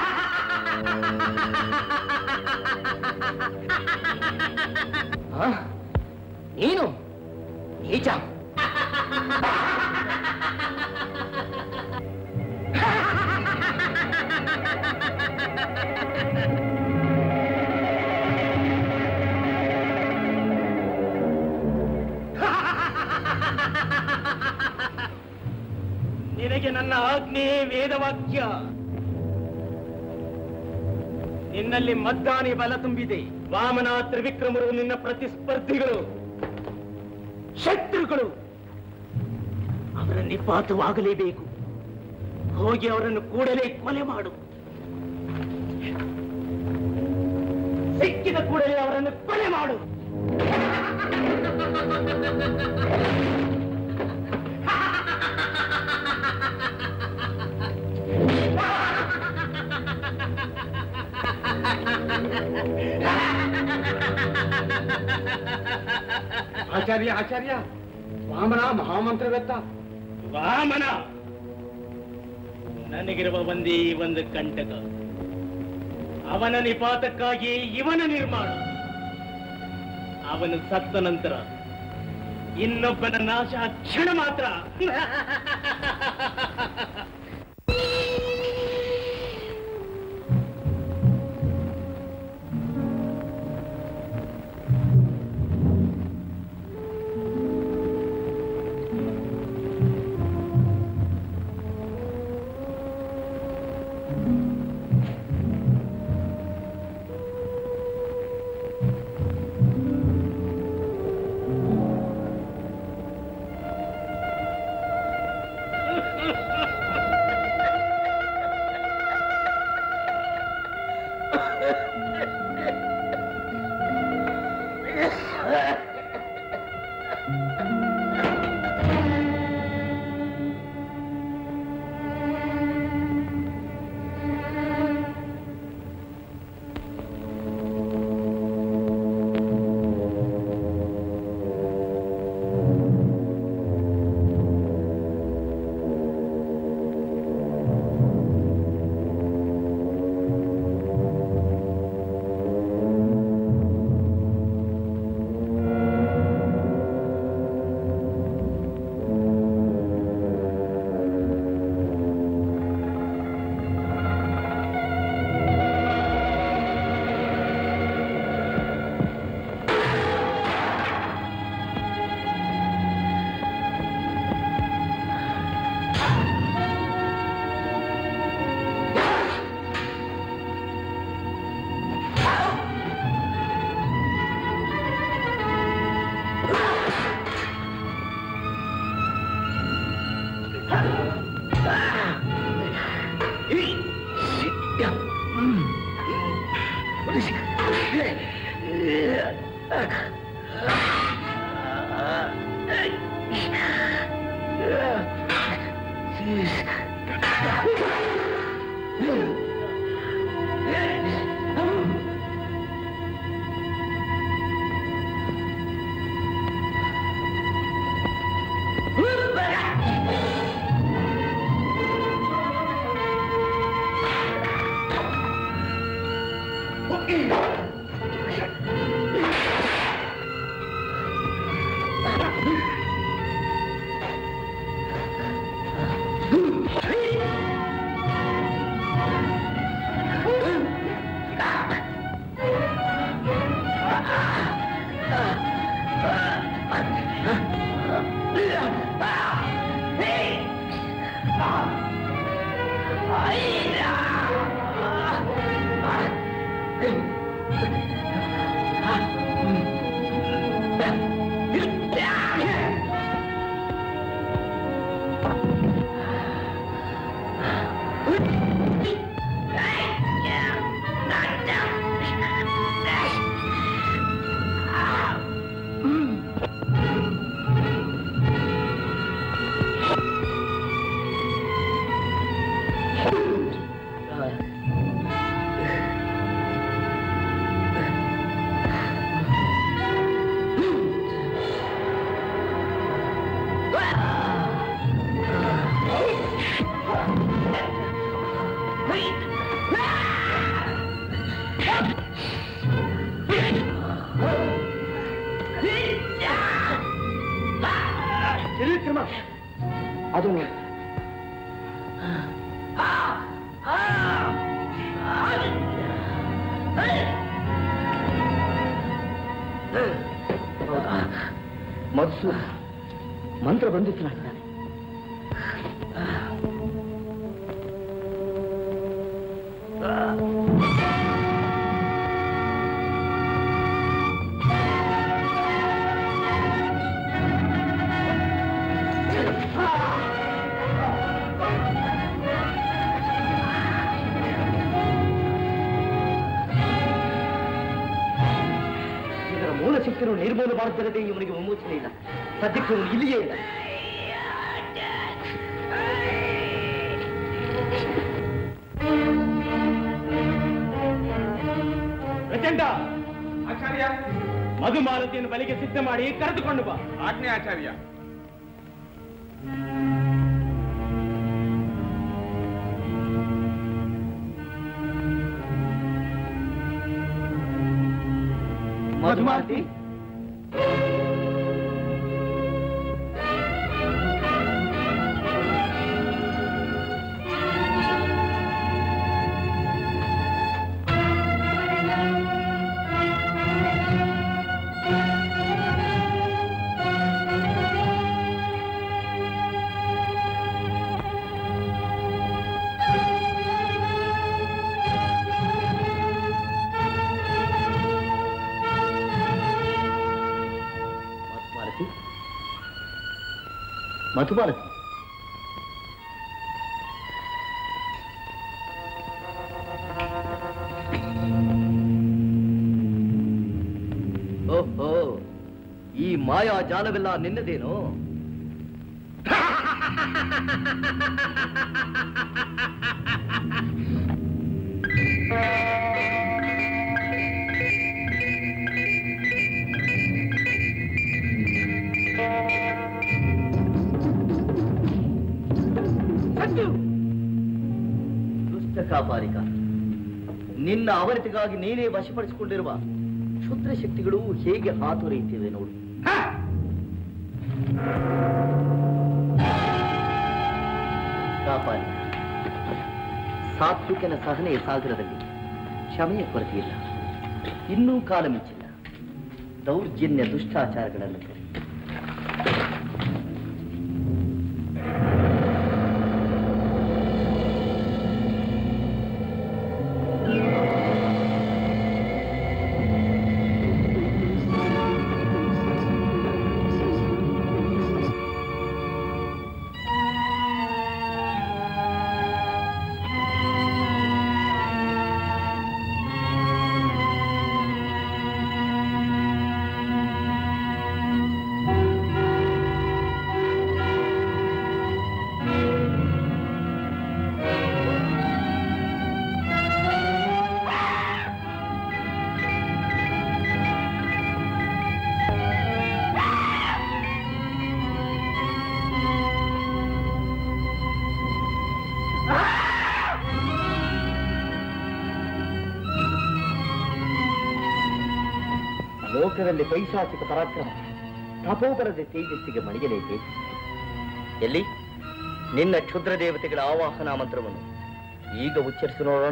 ಆ, ನೀನು ನೀಚ ನಿನಗೆ ನನ್ನ ಆಜ್ಞೆ ವೇದವಾಕ್ಯ ನಿನ್ನಲ್ಲಿ ಮದ್ದಾನಿ ಬಲ ತುಂಬಿದೆ ವಾಮನ ತ್ರಿವಿಕ್ರಮರು ನಿನ್ನ ಪ್ರತಿಸ್ಪರ್ಧಿಗಳು ಶತ್ರುಗಳು ಅವರ ನಿಪಾತವಾಗಲೇಬೇಕು ಹೋಗಿ ಅವರನ್ನು ಕೂಡಲೇ ಕೊಲೆ ಮಾಡು ಸಿಕ್ಕಿದ ಕೂಡಲೇ ಅವರನ್ನು ಕೊಲೆ ಮಾಡು ಆಚಾರ್ಯ ಆಚಾರ್ಯ ವಾಮನ ಮಹಾಮಂತ್ರವೆತ್ತ ವಾಮನ ನನಗಿರುವ ಒಂದೇ ಒಂದು ಕಂಟಕ ಅವನ ನಿಪಾತಕ್ಕಾಗಿ ಇವನ ನಿರ್ಮಾಣ ಅವನು ಸತ್ತ ನಂತರ ಇನ್ನೊಬ್ಬನ ನಾಶ ಕ್ಷಣ ಮಾತ್ರ ಅಮ್ಮ ಅದು ನೋಡಿ ಹೌದಾ ಮಧುಸೂದ ಮಂತ್ರ ಬಂದಿತ್ತು ಇದರ ಮೂಲ ಶಕ್ತಿಯನ್ನು ನಿರ್ಮೂಲ ಮಾಡುತ್ತಿರದೆ ಇವನಿಗೆ ವಿಮೋಚನೆ ಇಲ್ಲ ಸದ್ಯಕ್ಕೆ ಇವನು ಇಲ್ಲಿಯೇ ಇಲ್ಲ ಪ್ರಚಂಡ ಆಚಾರ್ಯ ಮಧುಮಾಲತಿಯನ್ನು ಬಲಿಗೆ ಸಿದ್ಧ ಮಾಡಿ ಕರೆದುಕೊಂಡು ಬಾ ಆಜ್ಞೆ ಆಚಾರ್ಯ ಮಧುಮಾಲತಿ ಮಧುಮಾಲತಿ ಮಧುಮಾಲತಿ ಓಹೋ ಈ ಮಾಯಾ ಜಾಲವೆಲ್ಲ ನಿನ್ನದೇನೋ ದುಷ್ಟ ಕಾಪಾರಿಕ ನಿನ್ನ ಅವನತಿಗಾಗಿ ನೀನೇ ವಶಪಡಿಸಿಕೊಂಡಿರುವ ಕ್ಷುದ್ರ ಶಕ್ತಿಗಳು ಹೇಗೆ ಹಾತೊರೆಯುತ್ತಿವೆ ನೋಡು ಕಾಪಾಲಿಕ ಸಾತ್ವಿಕನ ಸಹನೆಯ ಸಾಗರದಲ್ಲಿ ಕ್ಷಮೆಯ ಕೊರತೆಯಿಲ್ಲ ಇನ್ನೂ ಕಾಲ ಮಿಂಚಿಲ್ಲ ದೌರ್ಜನ್ಯ ದುಷ್ಟಾಚಾರಗಳನ್ನು ಕರೆ ಲೋಕದಲ್ಲಿ ಪೈಶಾಚಿಕ ಪರಾಕ್ರಮ ತಪೋಬರದ ತೇಜಸ್ಸಿಗೆ ಮಣಿಯಲೇಕೆ ಎಲ್ಲಿ ನಿನ್ನ ಕ್ಷುದ್ರ ದೇವತೆಗಳ ಆವಾಹನಾ ಮಂತ್ರವನ್ನು ಈಗ ಉಚ್ಚರಿಸಿ ನೋಡೋಣ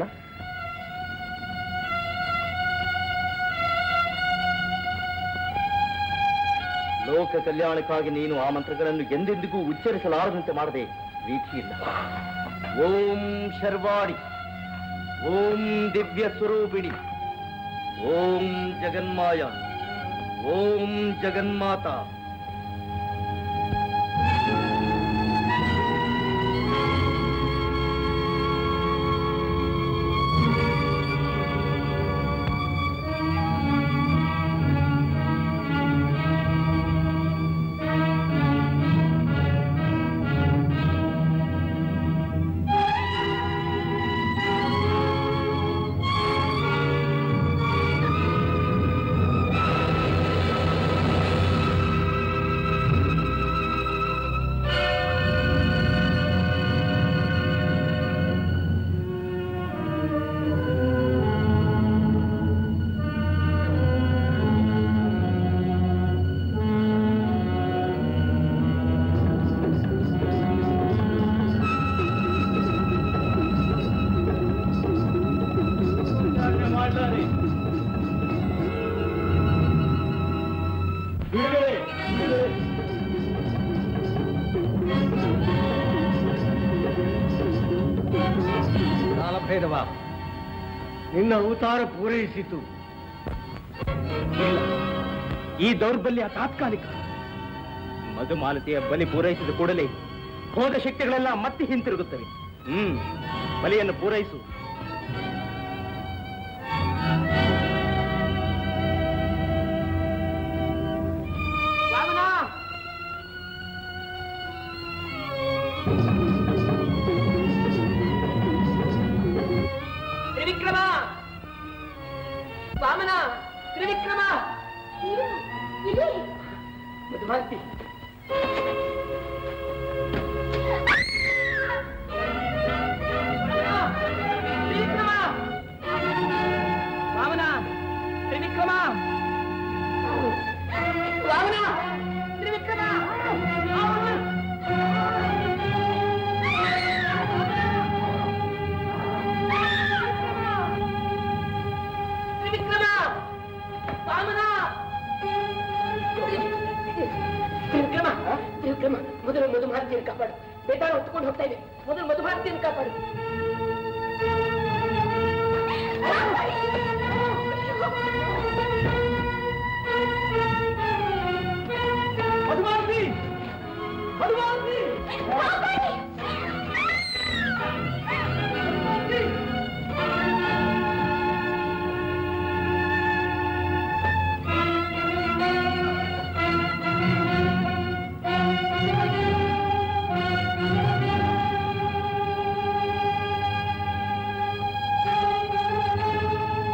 ಲೋಕ ಕಲ್ಯಾಣಕ್ಕಾಗಿ ನೀನು ಆ ಮಂತ್ರಗಳನ್ನು ಎಂದೆಂದಿಗೂ ಉಚ್ಚರಿಸಲಾರದಂತೆ ಮಾಡದೆ ರೀತಿಯಿಲ್ಲ ಓಂ ಶರ್ವಾಡಿ ಓಂ ದಿವ್ಯ ಸ್ವರೂಪಿಣಿ ಓಂ ಜಗನ್ಮಾಯ ಓಂ ಜಗನ್ಮಾತಾ ಭೇದವ ನಿನ್ನ ಅವತಾರ ಪೂರೈಸಿತು ಇಲ್ಲ ಈ ದೌರ್ಬಲ್ಯ ತಾತ್ಕಾಲಿಕ ಮಧುಮಾಲತಿಯ ಬಲಿ ಪೂರೈಸಿದ ಕೂಡಲೇ ಹೋದ ಶಕ್ತಿಗಳೆಲ್ಲ ಮತ್ತೆ ಹಿಂತಿರುಗುತ್ತವೆ ಹ್ಮ್ ಬಲಿಯನ್ನು ಪೂರೈಸು ತ್ರಿವಿಕ್ರಮ ವಾಮನ ತ್ರಿವಿಕ್ರಮ ಮಧುಮಾಲತಿ ತ್ರಿವಿಕ್ರಮ ವಾಮನ ತ್ರಿವಿಕ್ರಮ ವಾಮನ ತ್ರಿವಿಕ್ರಮ ತ್ರಿವಿಕ್ರಮ ವಾಮನ ತ್ರಿವಿಕ್ರಮ ತ್ರಿವಿಕ್ರಮ ಮೊದಲು ಮಧುಮಾಲತಿಯನ್ನು ಕಾಪಾಡು ಬೇತಾಳ ಹೊತ್ಕೊಂಡು ಹೋಗ್ತಾ ಇದೆ ಮೊದಲು ಮಧುಮಾಲತಿಯನ್ನು ಕಾಪಾಡು ಮಧುಮಾಲತಿ ಮಧುಮಾಲತಿ ಆ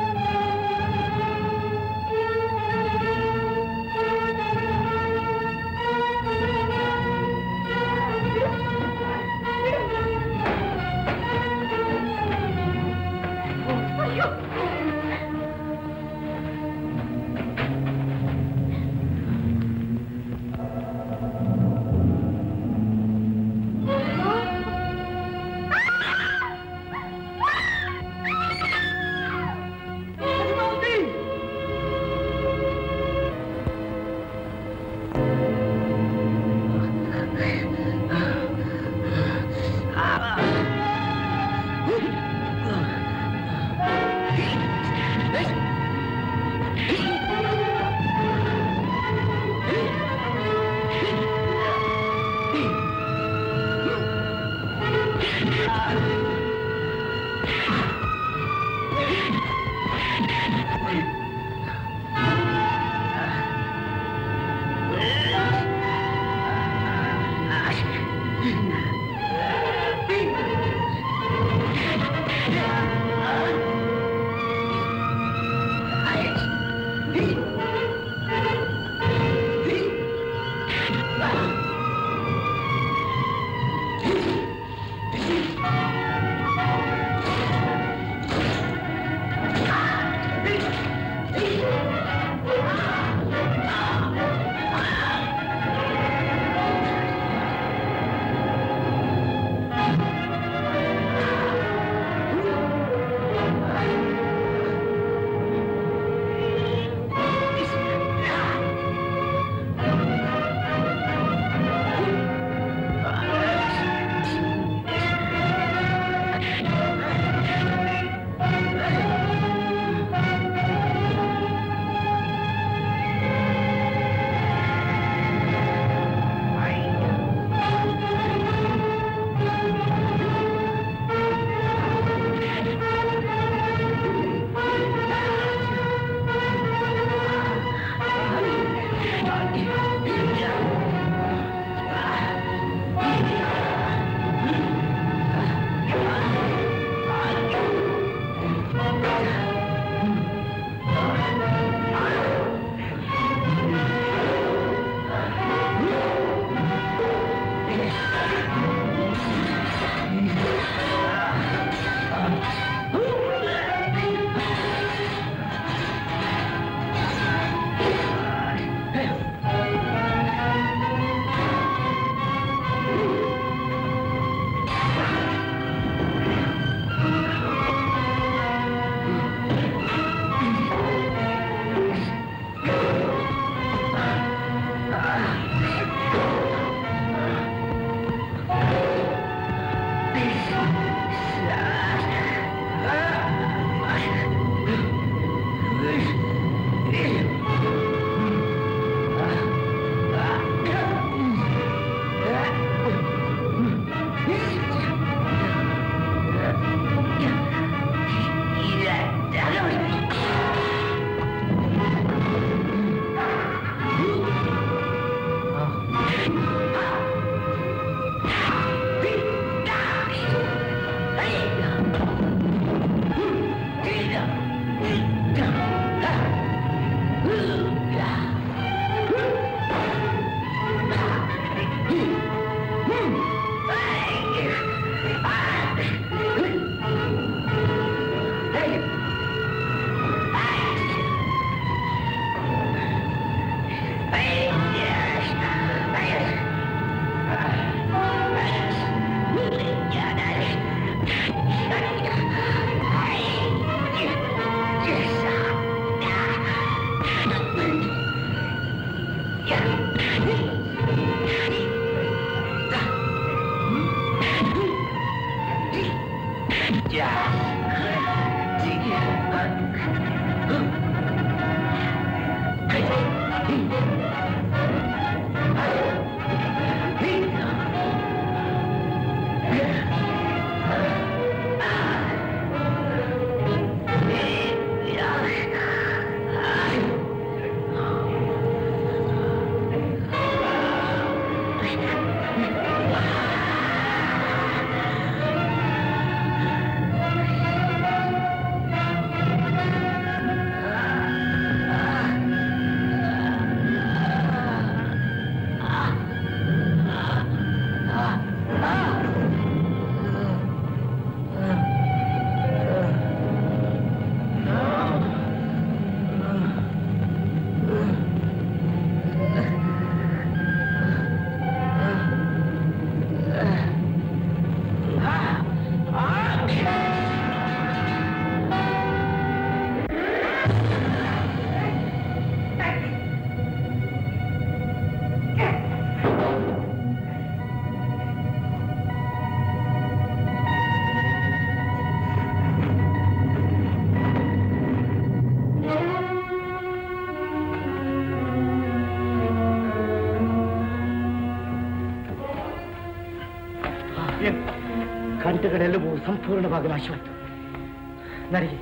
ಕೀಟಗಳೆಲ್ಲವೂ ಸಂಪೂರ್ಣವಾಗಿ ನಾಶವಾಯಿತು ನನಗೆ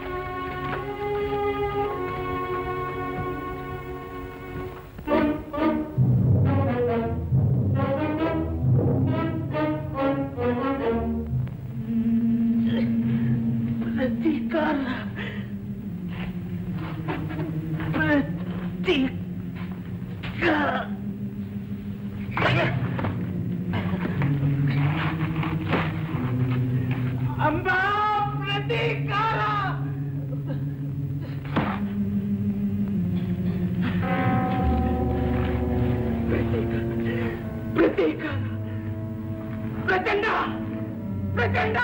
ಪ್ರತೀಕಾರ ಪ್ರತೀಕಾರ ಅಂಬಾ ಪ್ರತೀಕಾರ ಪ್ರತೀಕಾರ ಪ್ರಚಂಡ ಪ್ರಚಂಡ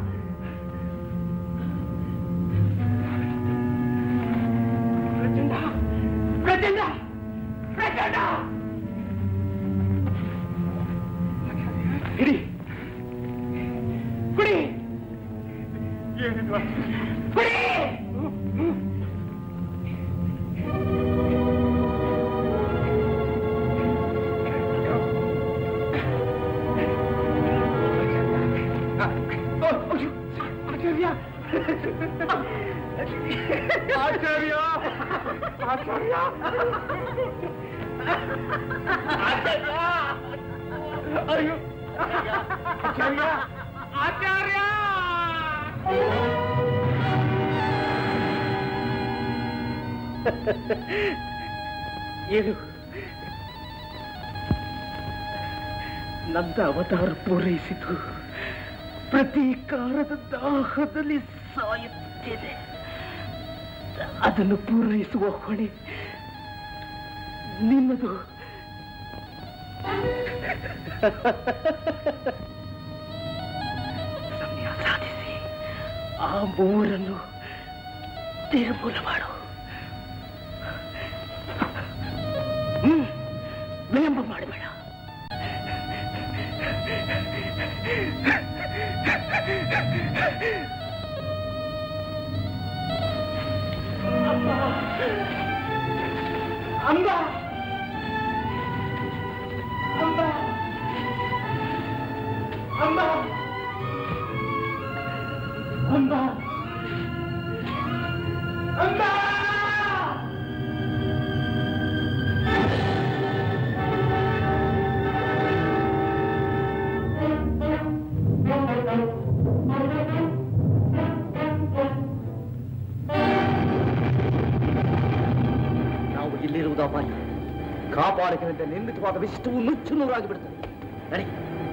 ಪ್ರಚಂಡ ಪ್ರಚಂಡ ಪ್ರಚಂಡ ಹಿಡಿ ಕುಡಿ ಕುಡಿ ಆಚಾರ್ಯ ಆಚಾರ್ಯ ಆಚಾರ್ಯ ಆಚಾರ್ಯ ಅಯ್ಯೋ ಆಚಾರ್ಯ ಆಚಾರ್ಯ ಏನು ನನ್ನ ಅವತಾರ ಪೂರೈಸಿತು ಪ್ರತೀಕಾರದ ದಾಹದಲ್ಲಿ ಸಾಯುತ್ತೇನೆ ಅದನ್ನು ಪೂರೈಸುವ ಹೊಣೆ ನಿನ್ನದು ಸಮಯ ಸಾಧಿಸಿ ಆ ಮೂವರನ್ನು ನಿರ್ಮೂಲ ಮಾಡು ಹ್ಮ್ ವಿಳಂಬ ಮಾಡಬೇಡ ಅಮ್ಮ ಅಮ್ಮ ಅಮ್ಮ ಅಮ್ಮ ಅಮ್ಮ ಅಮ್ಮ ನಾವು ಇಲ್ಲಿರುವುದು ಅಪಾಯ ಕಾಪಾಡಕನಿಂದ ನಿರ್ಮಿತವಾದ ವಿಷ್ಣುವು ನುಚ್ಚು ನೂರಾಗಿ ಬಿಡುತ್ತದೆ ನಡಿ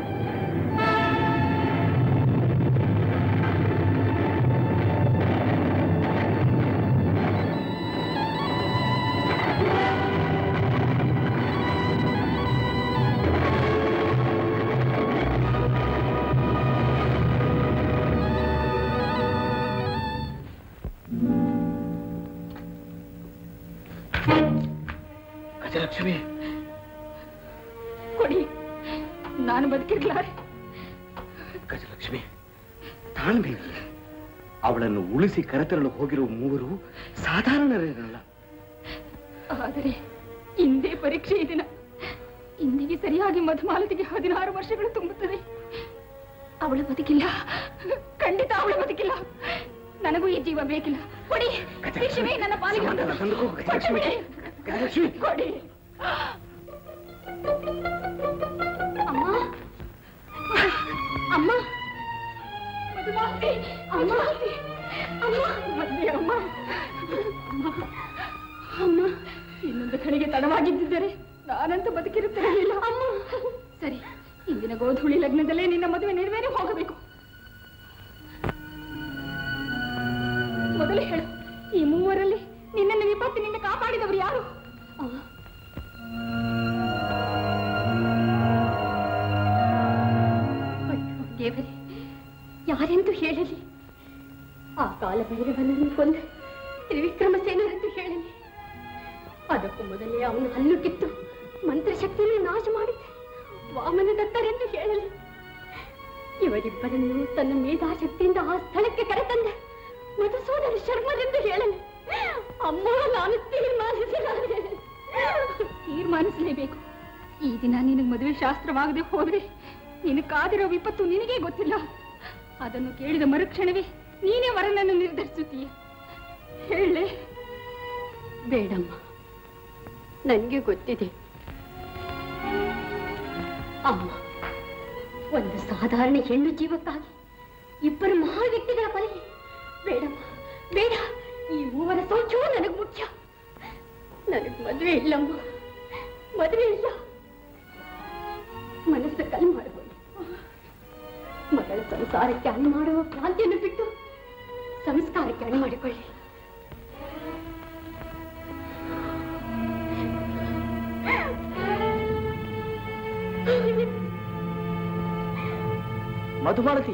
ಗಜಲಕ್ಷ್ಮಿ ಕೊಡಿ ನಾನು ಬದುಕಿರ್ಲಾರೆ ಗಜಲಕ್ಷ್ಮಿ ತಾಳ್ಮೆ ಅವಳನ್ನು ಉಳಿಸಿ ಕರೆತರಲು ಹೋಗಿರುವ ಮೂವರು ಸಾಧಾರಣರೇನಲ್ಲ ಆದರೆ ಇಂದೇ ಪರೀಕ್ಷೆ ಈ ದಿನ ಇಂದಿಗೆ ಸರಿಯಾಗಿ ಮಧುಮಾಲತಿಗೆ ಹದಿನಾರು ವರ್ಷಗಳು ತುಂಬುತ್ತದೆ ಅವಳು ಬದುಕಿಲ್ಲ ಖಂಡಿತ ಅವಳು ಬದುಕಿಲ್ಲ ನನಗೂ ಈ ಜೀವ ಬೇಕಿಲ್ಲ ಕೊಡಿ ಶಿಕ್ಷಣೆ ನನ್ನ ಪಾಲಿಗೆ ಸಮಾಧಾನ ತಂದುಕೋ, ಗಜಲಕ್ಷ್ಮಿ. ಕೊಡಿ. ಗಜಲಕ್ಷ್ಮಿ. ಕೊಡಿ ಅಮ್ಮ ಅಮ್ಮ ಮಧುಮಾಲತಿ ಅಮ್ಮ ಅಮ್ಮ ಮದ್ವೆ ಅಮ್ಮ ಅಮ್ಮ ಇನ್ನೊಂದು ಕಡೆಗೆ ತಡವಾಗಿದ್ದಿದ್ದರೆ ನಾನಂತೂ ಬದುಕಿರುತ್ತಿರಲಿಲ್ಲ ಅಮ್ಮ ಸರಿ ಇಂದಿನ ಗೋಧೂಳಿ ಲಗ್ನದಲ್ಲೇ ನಿನ್ನ ಮದುವೆ ನೆರವೇರಿ ಹೋಗಬೇಕು ಮೊದಲು ಹೇಳು ಈ ಮೂವರಲ್ಲಿ ನಿನ್ನನ್ನು ವಿಪತ್ತಿನಿಂದ ಕಾಪಾಡಿದವರು ಯಾರು ಆ, ಅಯ್ಯೋ ದೇವರೇ ಯಾರೆಂದು ಹೇಳಲಿ ಆ ಕಾಲ ಭೈರವನನ್ನು ಕೊಂದ ತ್ರಿವಿಕ್ರಮಸೇನರೆಂದು ಹೇಳಲಿ ಅದಕ್ಕೂ ಮೊದಲೇ ಅವನು ಹಲ್ಲು ಕಿತ್ತು ಮಂತ್ರಶಕ್ತಿಯನ್ನು ನಾಶ ಮಾಡಿದ್ದೆ ವಾಮನ ದತ್ತರೆಂದು ಹೇಳಲಿ ಇವರಿಬ್ಬರನ್ನು ತನ್ನ ಮೇಧಾಶಕ್ತಿಯಿಂದ ಆ ಸ್ಥಳಕ್ಕೆ ಕರೆತಂದ ಮಧುಸೂದನ ಶರ್ಮರೆಂದು ಹೇಳಲಿ ಅಮ್ಮ ನಾನು ತೀರ್ಮಾನಿಸಲಾರೆ ತೀರ್ಮಾನಿಸಲೇಬೇಕು ಈ ದಿನ ನಿನಗೆ ಮದುವೆ ಶಾಸ್ತ್ರವಾಗದೆ ಹೋದ್ರೆ ನೀನು ಕಾದಿರೋ ವಿಪತ್ತು ನಿನಗೇ ಗೊತ್ತಿಲ್ಲ ಅದನ್ನು ಕೇಳಿದ ಮರುಕ್ಷಣವೇ ನೀನೇ ವರನನ್ನು ನಿರ್ಧರಿಸುತ್ತೀಯ ಹೇಳೆ ಬೇಡಮ್ಮ ನನಗೆ ಗೊತ್ತಿದೆ ಅಮ್ಮ ಒಂದು ಸಾಧಾರಣ ಹೆಣ್ಣು ಜೀವಕ್ಕಾಗಿ ಇಬ್ಬರು ಮಹಾ ವ್ಯಕ್ತಿಗಳ ಕೊಲೆ ಬೇಡಮ್ಮ ಬೇಡ ಈ ಮೂವರ ಸೌಖ್ಯವೂ ನನಗೆ ಮುಖ್ಯ ನನಗೆ ಮದುವೆ ಇಲ್ಲಮ್ಮ ಮದುವೆ ಇಲ್ಲ ಮನಸ್ಸು ಕಲ್ ಮಾಡಬಹುದು ಮಗಳ ಸಂಸಾರಕ್ಕೆ ಅಣು ಮಾಡುವ ಕ್ರಾಂತಿಯನ್ನು ಬಿಟ್ಟು ಸಂಸ್ಕಾರಕ್ಕೆ ಅಣು ಮಾಡಿಕೊಳ್ಳಿ ಮಧುಮಾಲತಿ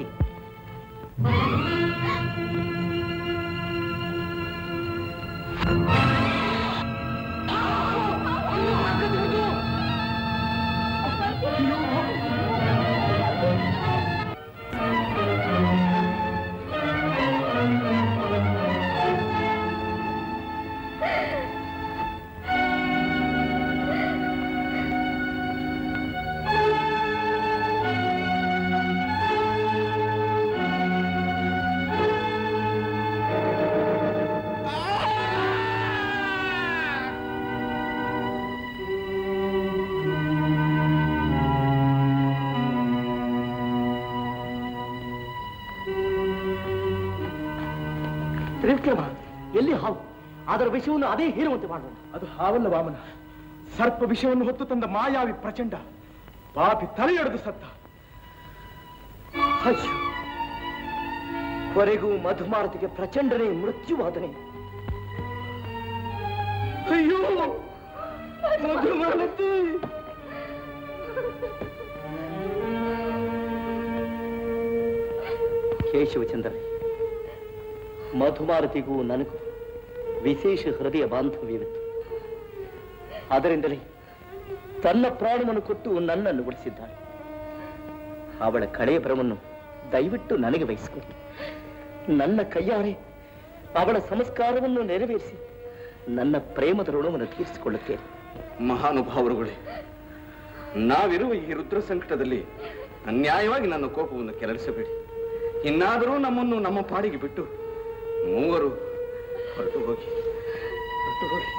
ತ್ರಿವಿಕ್ರಮ ಎಲ್ಲಿ ಹಾವು ಅದರ ವಿಷಯವನ್ನು ಅದೇ ಹೀರುವಂತೆ ಮಾಡೋಣ ಅದು ಹಾವಲ್ಲ ವಾಮನ ಸರ್ಪ ವಿಷವನ್ನು ಹೊತ್ತು ತಂದ ಮಾಯಾವಿ ಪ್ರಚಂಡ ಪಾಪಿ ತಲೆಯೊಡೆದು ಸತ್ತ ಅಯ್ಯೋ ಕೊನೆಗೂ ಮಧುಮಾರತಿಗೆ ಪ್ರಚಂಡನೇ ಮೃತ್ಯುವಾದನೆ ಅಯ್ಯೋ ಮಧುಮಾಲತಿ ಕೇಶವಚಂದ್ರ ಮಧುಮಾರತಿಗೂ ನನಗೂ ವಿಶೇಷ ಹೃದಯ ಬಾಂಧವ್ಯವಿತ್ತು ಅದರಿಂದಲೇ ತನ್ನ ಪ್ರಾಣವನ್ನು ಕೊಟ್ಟು ನನ್ನನ್ನು ಉಳಿಸಿದ್ದಾಳೆ ಅವಳ ಕಡೆಯ ಬರವನ್ನು ದಯವಿಟ್ಟು ನನಗೆ ವಹಿಸಿಕೊಡಿ ನನ್ನ ಕೈಯಾರೆ ಅವಳ ಸಂಸ್ಕಾರವನ್ನು ನೆರವೇರಿಸಿ ನನ್ನ ಪ್ರೇಮದ ಋಣವನ್ನು ತೀರಿಸಿಕೊಳ್ಳುತ್ತೇನೆ ಮಹಾನುಭಾವರುಗಳೇ ನಾವಿರುವ ಈ ರುದ್ರ ಸಂಕಟದಲ್ಲಿ ಅನ್ಯಾಯವಾಗಿ ನನ್ನ ಕೋಪವನ್ನು ಕೆರಳಿಸಬೇಡಿ ಇನ್ನಾದರೂ ನಮ್ಮನ್ನು ನಮ್ಮ ಪಾಡಿಗೆ ಬಿಟ್ಟು ಮೂವರು ಹೊರಟು ಹೋಗಿ ಹೊರಟು ಹೋಗಿ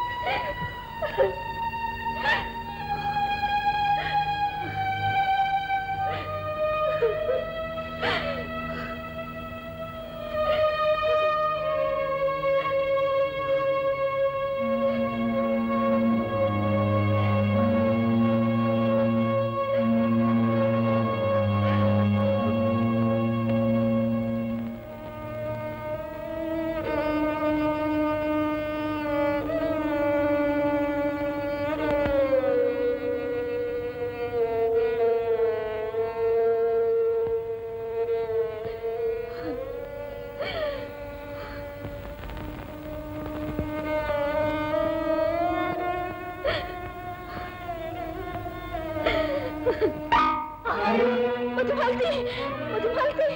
ಮಧುಮಾಲತಿ ಮಧುಮಾಲತಿ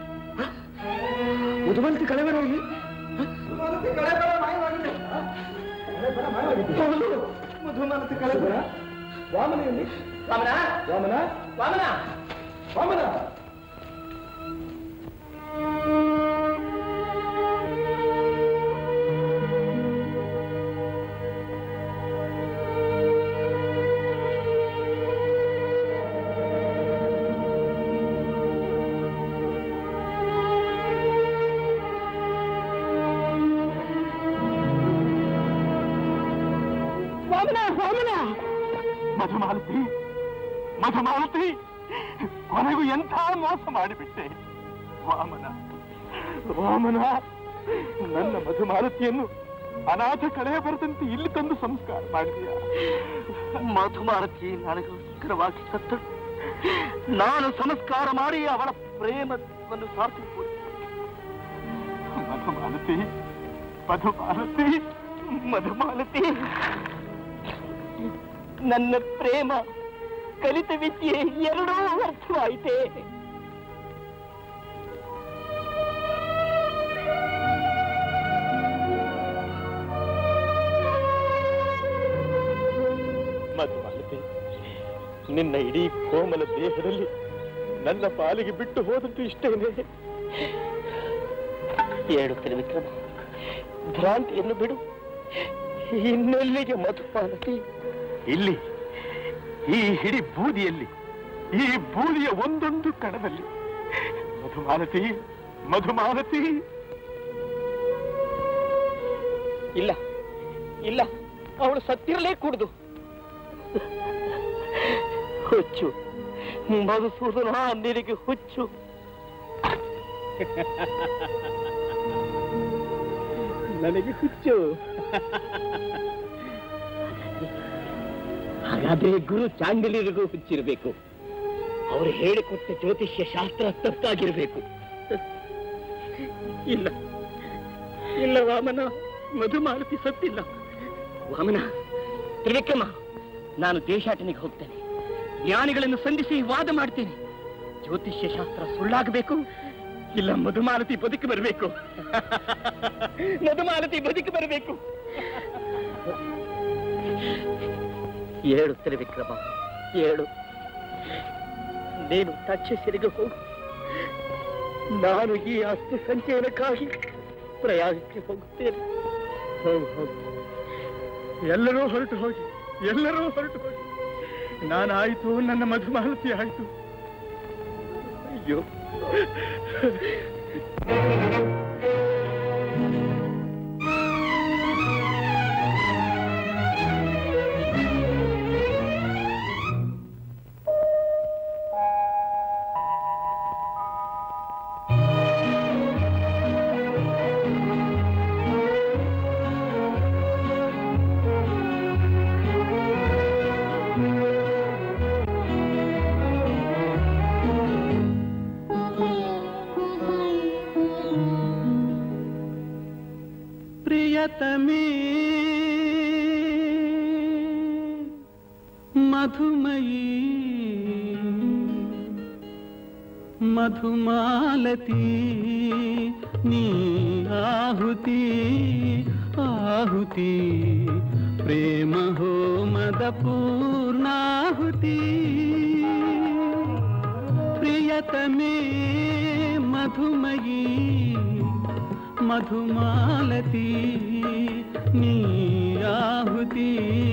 ಮಧುಮಾಲತಿ ಕಳೆಬರ ಹೋಗಿ ಮಧುಮಾಲತಿ ಕಳೆಬರ ವಾಮನ ಎಲ್ಲಿ ವಾಮನ ವಾಮನ ವಾಮನ ವಾಮನ ವಾಮನ ವಾಮನ ಮಧುಮಾಲತಿ ಮಧುಮಾಲತಿ ಕೊನೆಗೂ ಎಂಥ ಮೋಸ ಮಾಡಿಬಿಟ್ಟೆ ವಾಮನ ವಾಮನ ನನ್ನ ಮಧುಮಾಲತಿಯನ್ನು ಅನಾಥ ಕಳೆಯ ಬರದಂತೆ ಇಲ್ಲಿ ತಂದು ಸಂಸ್ಕಾರ ಮಾಡಿದೆಯಾ ಮಧುಮಾರತಿ ನನಗೋಸ್ಕರವಾಗಿ ಸತ್ತಳು ನಾನು ಸಂಸ್ಕಾರ ಮಾಡಿ ಅವಳ ಪ್ರೇಮವನ್ನು ಸಾರ್ಥಿಸಿಕೊಡಿ ಮಧುಮಾಲತಿ ಮಧುಮಾಲತಿ ಮಧುಮಾಲತಿ ನನ್ನ ಪ್ರೇಮ ಕಲಿತ ವಿದ್ಯೆ ಎರಡೂ ವ್ಯರ್ಥವಾಯಿತೆ ಮಧುಮಾಲತಿ ನಿನ್ನ ಇಡೀ ಕೋಮಲ ದೇಹದಲ್ಲಿ ನನ್ನ ಪಾಲಿಗೆ ಬಿಟ್ಟು ಹೋದದ್ದು ಇಷ್ಟೇನೆ ಏಳು ತ್ರಿವಿಕ್ರಮ ಭ್ರಾಂತಿಯನ್ನು ಬಿಡು ಇನ್ನೆಲ್ಲಿಗೆ ಮಧುಪಾಲತಿ ಇಲ್ಲಿ ಈ ಹಿಡಿ ಬೂದಿಯಲ್ಲಿ ಈ ಬೂದಿಯ ಒಂದೊಂದು ಕಣದಲ್ಲಿ ಮಧುಮಾಲತಿ ಮಧುಮಾಲತಿ ಇಲ್ಲ ಇಲ್ಲ ಅವಳು ಸತ್ತಿರಲೇ ಕೂಡುದು ಹುಚ್ಚು ಮಧುಸೂದನ ನಿನಗೆ ಹುಚ್ಚು ನನಗೆ ಹುಚ್ಚು ಹಾಗಾದ್ರೆ ಗುರು ಚಾಂಡಲಿರಿಗೂ ಹುಚ್ಚಿರಬೇಕು ಅವರು ಹೇಳಿಕೊಟ್ಟ ಜ್ಯೋತಿಷ್ಯ ಶಾಸ್ತ್ರ ತಪ್ಪಾಗಿರ್ಬೇಕು ಇಲ್ಲ ಇಲ್ಲ ವಾಮನ ಮಧುಮಾಲತಿ ಸತ್ತಿಲ್ಲ ವಾಮನ ತ್ರಿವಿಕ್ರಮ ನಾನು ದೇಶಾಟನೆಗೆ ಹೋಗ್ತೇನೆ ಜ್ಞಾನಿಗಳನ್ನು ಸಂಧಿಸಿ ವಾದ ಮಾಡ್ತೇನೆ ಜ್ಯೋತಿಷ್ಯ ಶಾಸ್ತ್ರ ಸುಳ್ಳಾಗಬೇಕು ಇಲ್ಲ ಮಧುಮಾಲತಿ ಬದುಕಿ ಬರಬೇಕು ಮಧುಮಾಲತಿ ಬದುಕಿ ಬರಬೇಕು ಏಳು ತ್ರಿವಿಕ್ರಮ ಏಳು ನೀನು ತಕ್ಷಶಿರಿಗೆ ಹೋಗು ನಾನು ಈ ಅಸ್ತು ಸಂಚಯನಕ್ಕಾಗಿ ಪ್ರಯಾಗಕ್ಕೆ ಹೋಗುತ್ತೇನೆ ಹೋಗು ಹೋಗು ಎಲ್ಲರೂ ಹೊರಟು ಹೋಗಿ ಎಲ್ಲರೂ ಹೊರಟು ಹೋಗಿ ನಾನಾಯ್ತು ನನ್ನ ಮಧುಮಾಲತಿ ಆಯ್ತು ಅಯ್ಯೋ ಪ್ರಿಯತಮೇ ಮಧುಮಯೀ ಮಧುಮಾಲತಿ ನೀ ಆಹುತಿ ಆಹುತಿ ಪ್ರೇಮ ಹೋಮದ ಪೂರ್ಣಾಹುತಿ ಪ್ರಿಯತಮೇ ಮಧುಮಯೀ ಮಧುಮಾಲತಿ ನೀ ಆಹುತಿ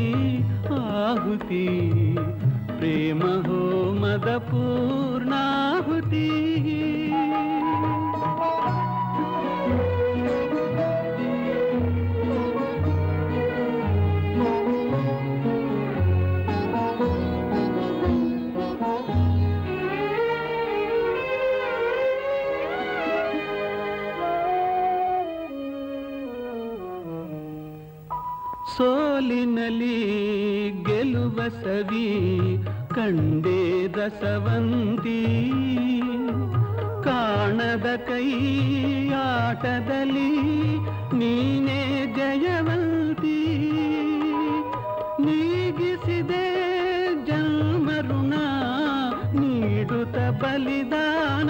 ಆಹುತಿ ಪ್ರೇಮ ಹೋಮದ ಪೂರ್ಣಾಹುತಿ ಸೋಲಿನಲಿ ಗೆಲುವ ಸವಿ ಕಂಡೇ ರಸವಂತಿ ಕಾಣದ ಕೈ ಆಟದಲ್ಲಿ ನೀನೇ ಜಯವಂತಿ ನೀಗಿಸಿದೆ ಜನ್ಮ ಋಣ ನೀಡುತ್ತ ಬಲಿದಾನ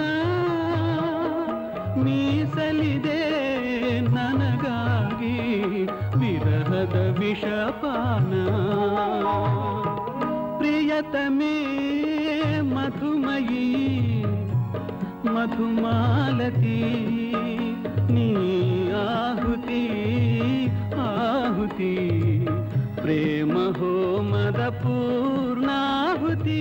ಮೀಸಲಿದೆ ನನಗಾಗಿ ವಿರಹದ ವಿಷಪಾನ ಪ್ರಿಯತಮೇ ಮಧುಮಯೀ ಮಧುಮಾಲತಿ ನೀ ಆಹುತಿ ಆಹುತಿ ಪ್ರೇಮ ಹೋಮದ ಪೂರ್ಣಾಹುತಿ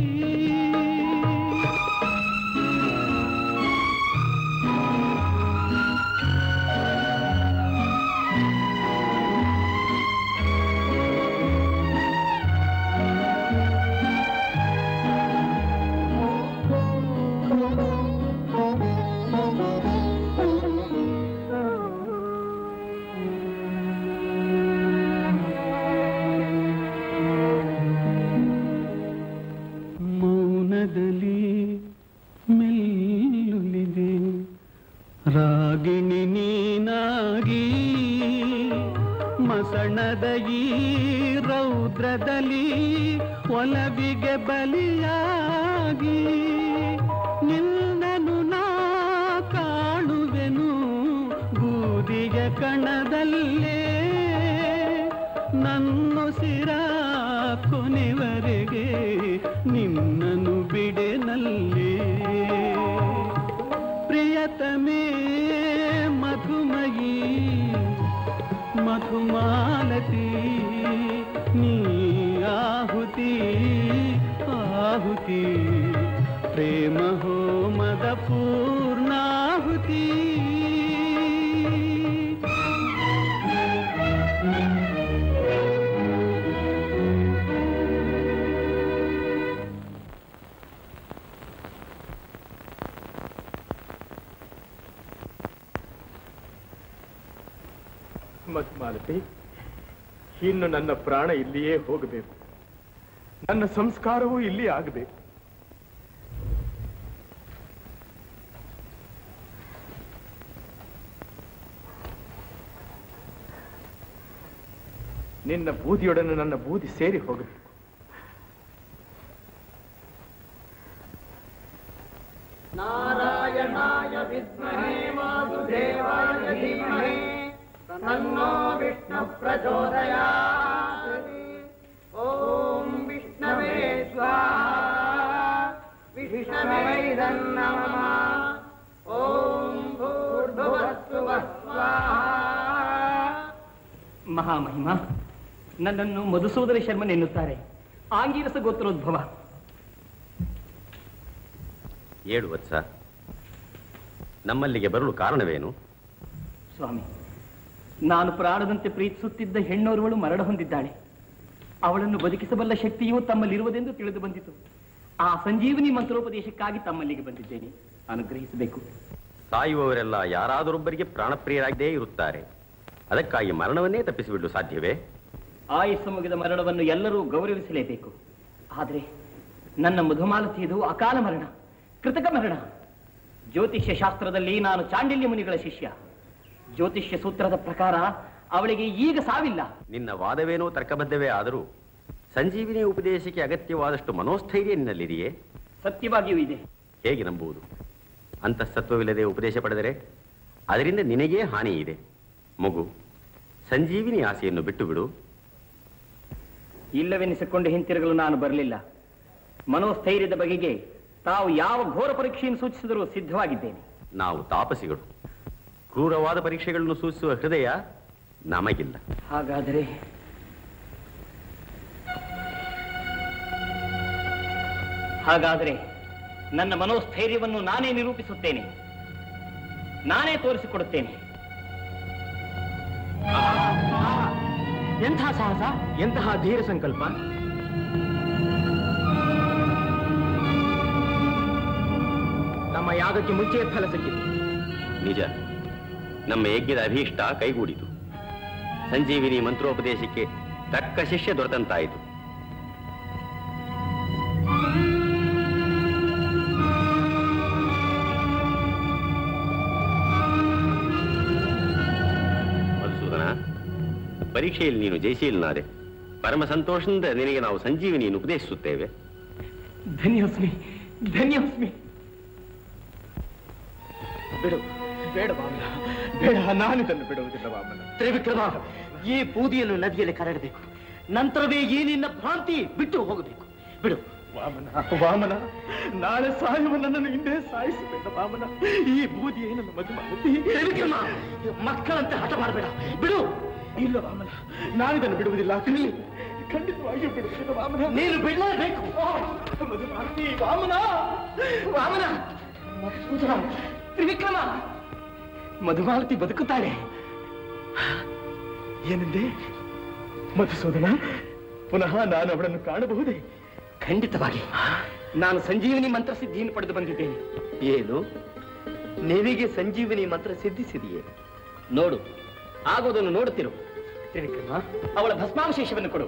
ಮೌನದಲ್ಲಿ ಮೆಲ್ಲುಲಿದೆ ರಾಗಿಣಿ ನೀನಾಗಿ ಮಸಣದ ಈ ರೌದ್ರದಲ್ಲಿ ಒಲವಿಗೆ ಬಲಿಯಾಗಿ ನಿನ್ನನು ನಾ ಕಾಣುವೆನು ಬೂದಿಯ ಕಣದಲ್ಲೇ ನನ್ನುಸಿರ ಕೊನೆವರೆಗೆ ನಿನ್ನನ್ನು ಬಿಡೆನಲ್ಲೇ ಪ್ರಿಯ ಪ್ರಿಯತಮೇ ಮಧುಮಯೀ ಮಧುಮಾಲತಿ ನೀ ಆಹುತಿ ಆಹುತಿ ಪ್ರೇಮ ಹೋಮದ ಪೂರ್ಣಾಹುತಿ ಮಧುಮಾಲತಿ ಇನ್ನು ನನ್ನ ಪ್ರಾಣ ಇಲ್ಲಿಯೇ ಹೋಗಬೇಕು ನನ್ನ ಸಂಸ್ಕಾರವೂ ಇಲ್ಲಿ ಆಗಬೇಕು ನಿನ್ನ ಬೂದಿಯೊಡನೆ ನನ್ನ ಬೂದಿ ಸೇರಿ ಹೋಗಬೇಕು ನಾರಾಯಣಾಯ ವಿದ್ಮಹೇ ವಾಸುದೇವಾಯ ಧೀಮಹಿ ತನ್ನೋ ವಿಷ್ಣು ಪ್ರಚೋದಯಾತ್ ಓಂ ವಿಷ್ಣವೇ ಸ್ವಾಹ ವಿಷ್ಣವೇ ನಮಃ ಓಂ ಭೂರ್ಭುವಸ್ಸುವ ಸ್ವಾಹ ಮಹಾಮಹಿಮ ನನ್ನನ್ನು ಮಧುಸೂದನ ಶರ್ಮನೆನ್ನುತ್ತಾರೆ ಆಂಗೀರಸ ಗೋತ್ರೋದ್ಭವ ಏಳು ವತ್ಸ ನಮ್ಮಲ್ಲಿಗೆ ಬರಲು ಕಾರಣವೇನು ಸ್ವಾಮಿ ನಾನು ಪ್ರಾಣದಂತೆ ಪ್ರೀತಿಸುತ್ತಿದ್ದ ಹೆಣ್ಣೋರ್ವಳು ಮರಣ ಹೊಂದಿದ್ದಾಳೆ ಅವಳನ್ನು ಬದುಕಿಸಬಲ್ಲ ಶಕ್ತಿಯೂ ತಮ್ಮಲ್ಲಿರುವುದೆಂದು ತಿಳಿದು ಬಂದಿತು ಆ ಸಂಜೀವನಿ ಮಂತ್ರೋಪದೇಶಕ್ಕಾಗಿ ತಮ್ಮಲ್ಲಿಗೆ ಬಂದಿದ್ದೇನೆ ಅನುಗ್ರಹಿಸಬೇಕು ಸಾಯುವವರೆಲ್ಲ ಯಾರಾದರೊಬ್ಬರಿಗೆ ಪ್ರಾಣಪ್ರಿಯರಾಗದೇ ಇರುತ್ತಾರೆ ಅದಕ್ಕಾಗಿ ಮರಣವನ್ನೇ ತಪ್ಪಿಸಿಬಿಡಲು ಸಾಧ್ಯವೇ ಆಯುಸ್ಸು ಮುಗಿದ ಮರಣವನ್ನು ಎಲ್ಲರೂ ಗೌರವಿಸಲೇಬೇಕು ಆದರೆ ನನ್ನ ಮಧುಮಾಲತಿಯದು ಅಕಾಲ ಮರಣ ಕೃತಕ ಮರಣ ಜ್ಯೋತಿಷ್ಯ ಶಾಸ್ತ್ರದಲ್ಲಿ ನಾನು ಚಾಂಡಿಲ್ಯ ಮುನಿಗಳ ಶಿಷ್ಯ ಜ್ಯೋತಿಷ್ಯ ಸೂತ್ರದ ಪ್ರಕಾರ ಅವಳಿಗೆ ಈಗ ಸಾವಿಲ್ಲ ನಿನ್ನ ವಾದವೇನೋ ತರ್ಕಬದ್ಧವೇ ಆದರೂ ಸಂಜೀವಿನಿ ಉಪದೇಶಕ್ಕೆ ಅಗತ್ಯವಾದಷ್ಟು ಮನೋಸ್ಥೈರ್ಯ ನಿನ್ನಲ್ಲಿದೆಯೇ ಸತ್ಯವಾಗಿಯೂ ಇದೆ ಹೇಗೆ ನಂಬುವುದು ಅಂತಸ್ತತ್ವವಿಲ್ಲದೆ ಉಪದೇಶ ಪಡೆದರೆ ಅದರಿಂದ ನಿನಗೇ ಹಾನಿ ಇದೆ ಮಗು ಸಂಜೀವಿನಿ ಆಸೆಯನ್ನು ಬಿಟ್ಟು ಬಿಡು ಇಲ್ಲವೆನಿಸಿಕೊಂಡು ಹಿಂತಿರುಗಲು ನಾನು ಬರಲಿಲ್ಲ ಮನೋಸ್ಥೈರ್ಯದ ಬಗೆಗೆ ತಾವು ಯಾವ ಘೋರ ಪರೀಕ್ಷೆಯನ್ನು ಸೂಚಿಸಿದರೂ ಸಿದ್ಧವಾಗಿದ್ದೇನೆ ನಾವು ತಾಪಸಿಗಳು ಕ್ರೂರವಾದ ಪರೀಕ್ಷೆಗಳನ್ನು ಸೂಚಿಸುವ ಹೃದಯ ನಮಗಿಲ್ಲ ಹಾಗಾದರೆ ಹಾಗಾದರೆ ನನ್ನ ಮನೋಸ್ಥೈರ್ಯವನ್ನು ನಾನೇ ನಿರೂಪಿಸುತ್ತೇನೆ ನಾನೇ ತೋರಿಸಿಕೊಡುತ್ತೇನೆ ಎಂಥ ಸಾಹಸ ಎಂತಹ ಧೀರ ಸಂಕಲ್ಪ ನಮ್ಮ ಯಾಗಕ್ಕೆ ಮುಂಚೆ ಫಲ ಸಿಕ್ಕಿತು ನಿಜ ನಮ್ಮ ಯಜ್ಞದ ಅಭೀಷ್ಟ ಕೈಗೂಡಿತು ಸಂಜೀವಿನಿ ಮಂತ್ರೋಪದೇಶಕ್ಕೆ ತಕ್ಕ ಶಿಷ್ಯ ದೊರೆತಂತಾಯಿತು ಮಧುಸೂದನ ಪರೀಕ್ಷೆಯಲ್ಲಿ ನೀನು ಜಯಿಸೀಲನಾದೆ ಪರಮ ಸಂತೋಷದಿಂದ ನಿನಗೆ ನಾವು ಸಂಜೀವಿನಿಯನ್ನು ಉಪದೇಶಿಸುತ್ತೇವೆ ಧನ್ಯೋಸ್ಮಿ ಧನ್ಯೋಸ್ಮಿ ಬಿಡು ಬೇಡ ವಾಮನ ಬೇಡ ನಾನಿದನ್ನು ಬಿಡುವುದಿಲ್ಲ ವಾಮನ ತ್ರಿವಿಕ್ರಮ ಈ ಬೂದಿಯನ್ನು ನದಿಯಲ್ಲಿ ಕರಗಬೇಕು ನಂತರವೇ ಈ ನಿನ್ನ ಭ್ರಾಂತಿ ಬಿಟ್ಟು ಹೋಗಬೇಕು ಬಿಡು ವಾಮನ ವಾಮನ ನಾಳೆ ಸಾಯುವ ನನ್ನನ್ನು ಹಿಂದೆ ಸಾಯಿಸಬೇಡ ವಾಮನ ಈ ಬೂದಿ ಏನನ್ನು ಮದುಮಾಲತಿ ತ್ರಿವಿಕ್ರಮ ಮಕ್ಕಳಂತೆ ಹಠ ಮಾಡಬೇಡ ಬಿಡು ಇಲ್ಲ ವಾಮನ ನಾನಿದನ್ನು ಬಿಡುವುದಿಲ್ಲ ಖಂಡಿತ ಖಂಡಿತವಾಗಿಯೂ ಬಿಡುವುದಿಲ್ಲ ವಾಮನ ನೀನು ಬಿಡಲೇಬೇಕು ಮಧುಮಾಲತಿ ವಾಮನ ವಾಮನ ಮಧುಸೂದನ ತ್ರಿವಿಕ್ರಮ ಮಧುಮಾಲತಿ ಬದುಕುತ್ತಾಳೆ ಏನೆಂದೆ ಮಧುಸೂದನ ಪುನಃ ನಾನು ಅವಳನ್ನು ಕಾಣಬಹುದೇ ಖಂಡಿತವಾಗಿ ನಾನು ಸಂಜೀವಿನಿ ಮಂತ್ರ ಸಿದ್ಧಿಯನ್ನು ಪಡೆದು ಬಂದಿದ್ದೇನೆ ಏನು ನಿನಗೆ ಸಂಜೀವಿನಿ ಮಂತ್ರ ಸಿದ್ಧಿಸಿದೆಯೇ ನೋಡು ಆಗೋದನ್ನು ನೋಡುತ್ತಿರು ತ್ರಿವಿಕ್ರಮ ಅವಳ ಭಸ್ಮಾವಶೇಷವನ್ನು ಕೊಡು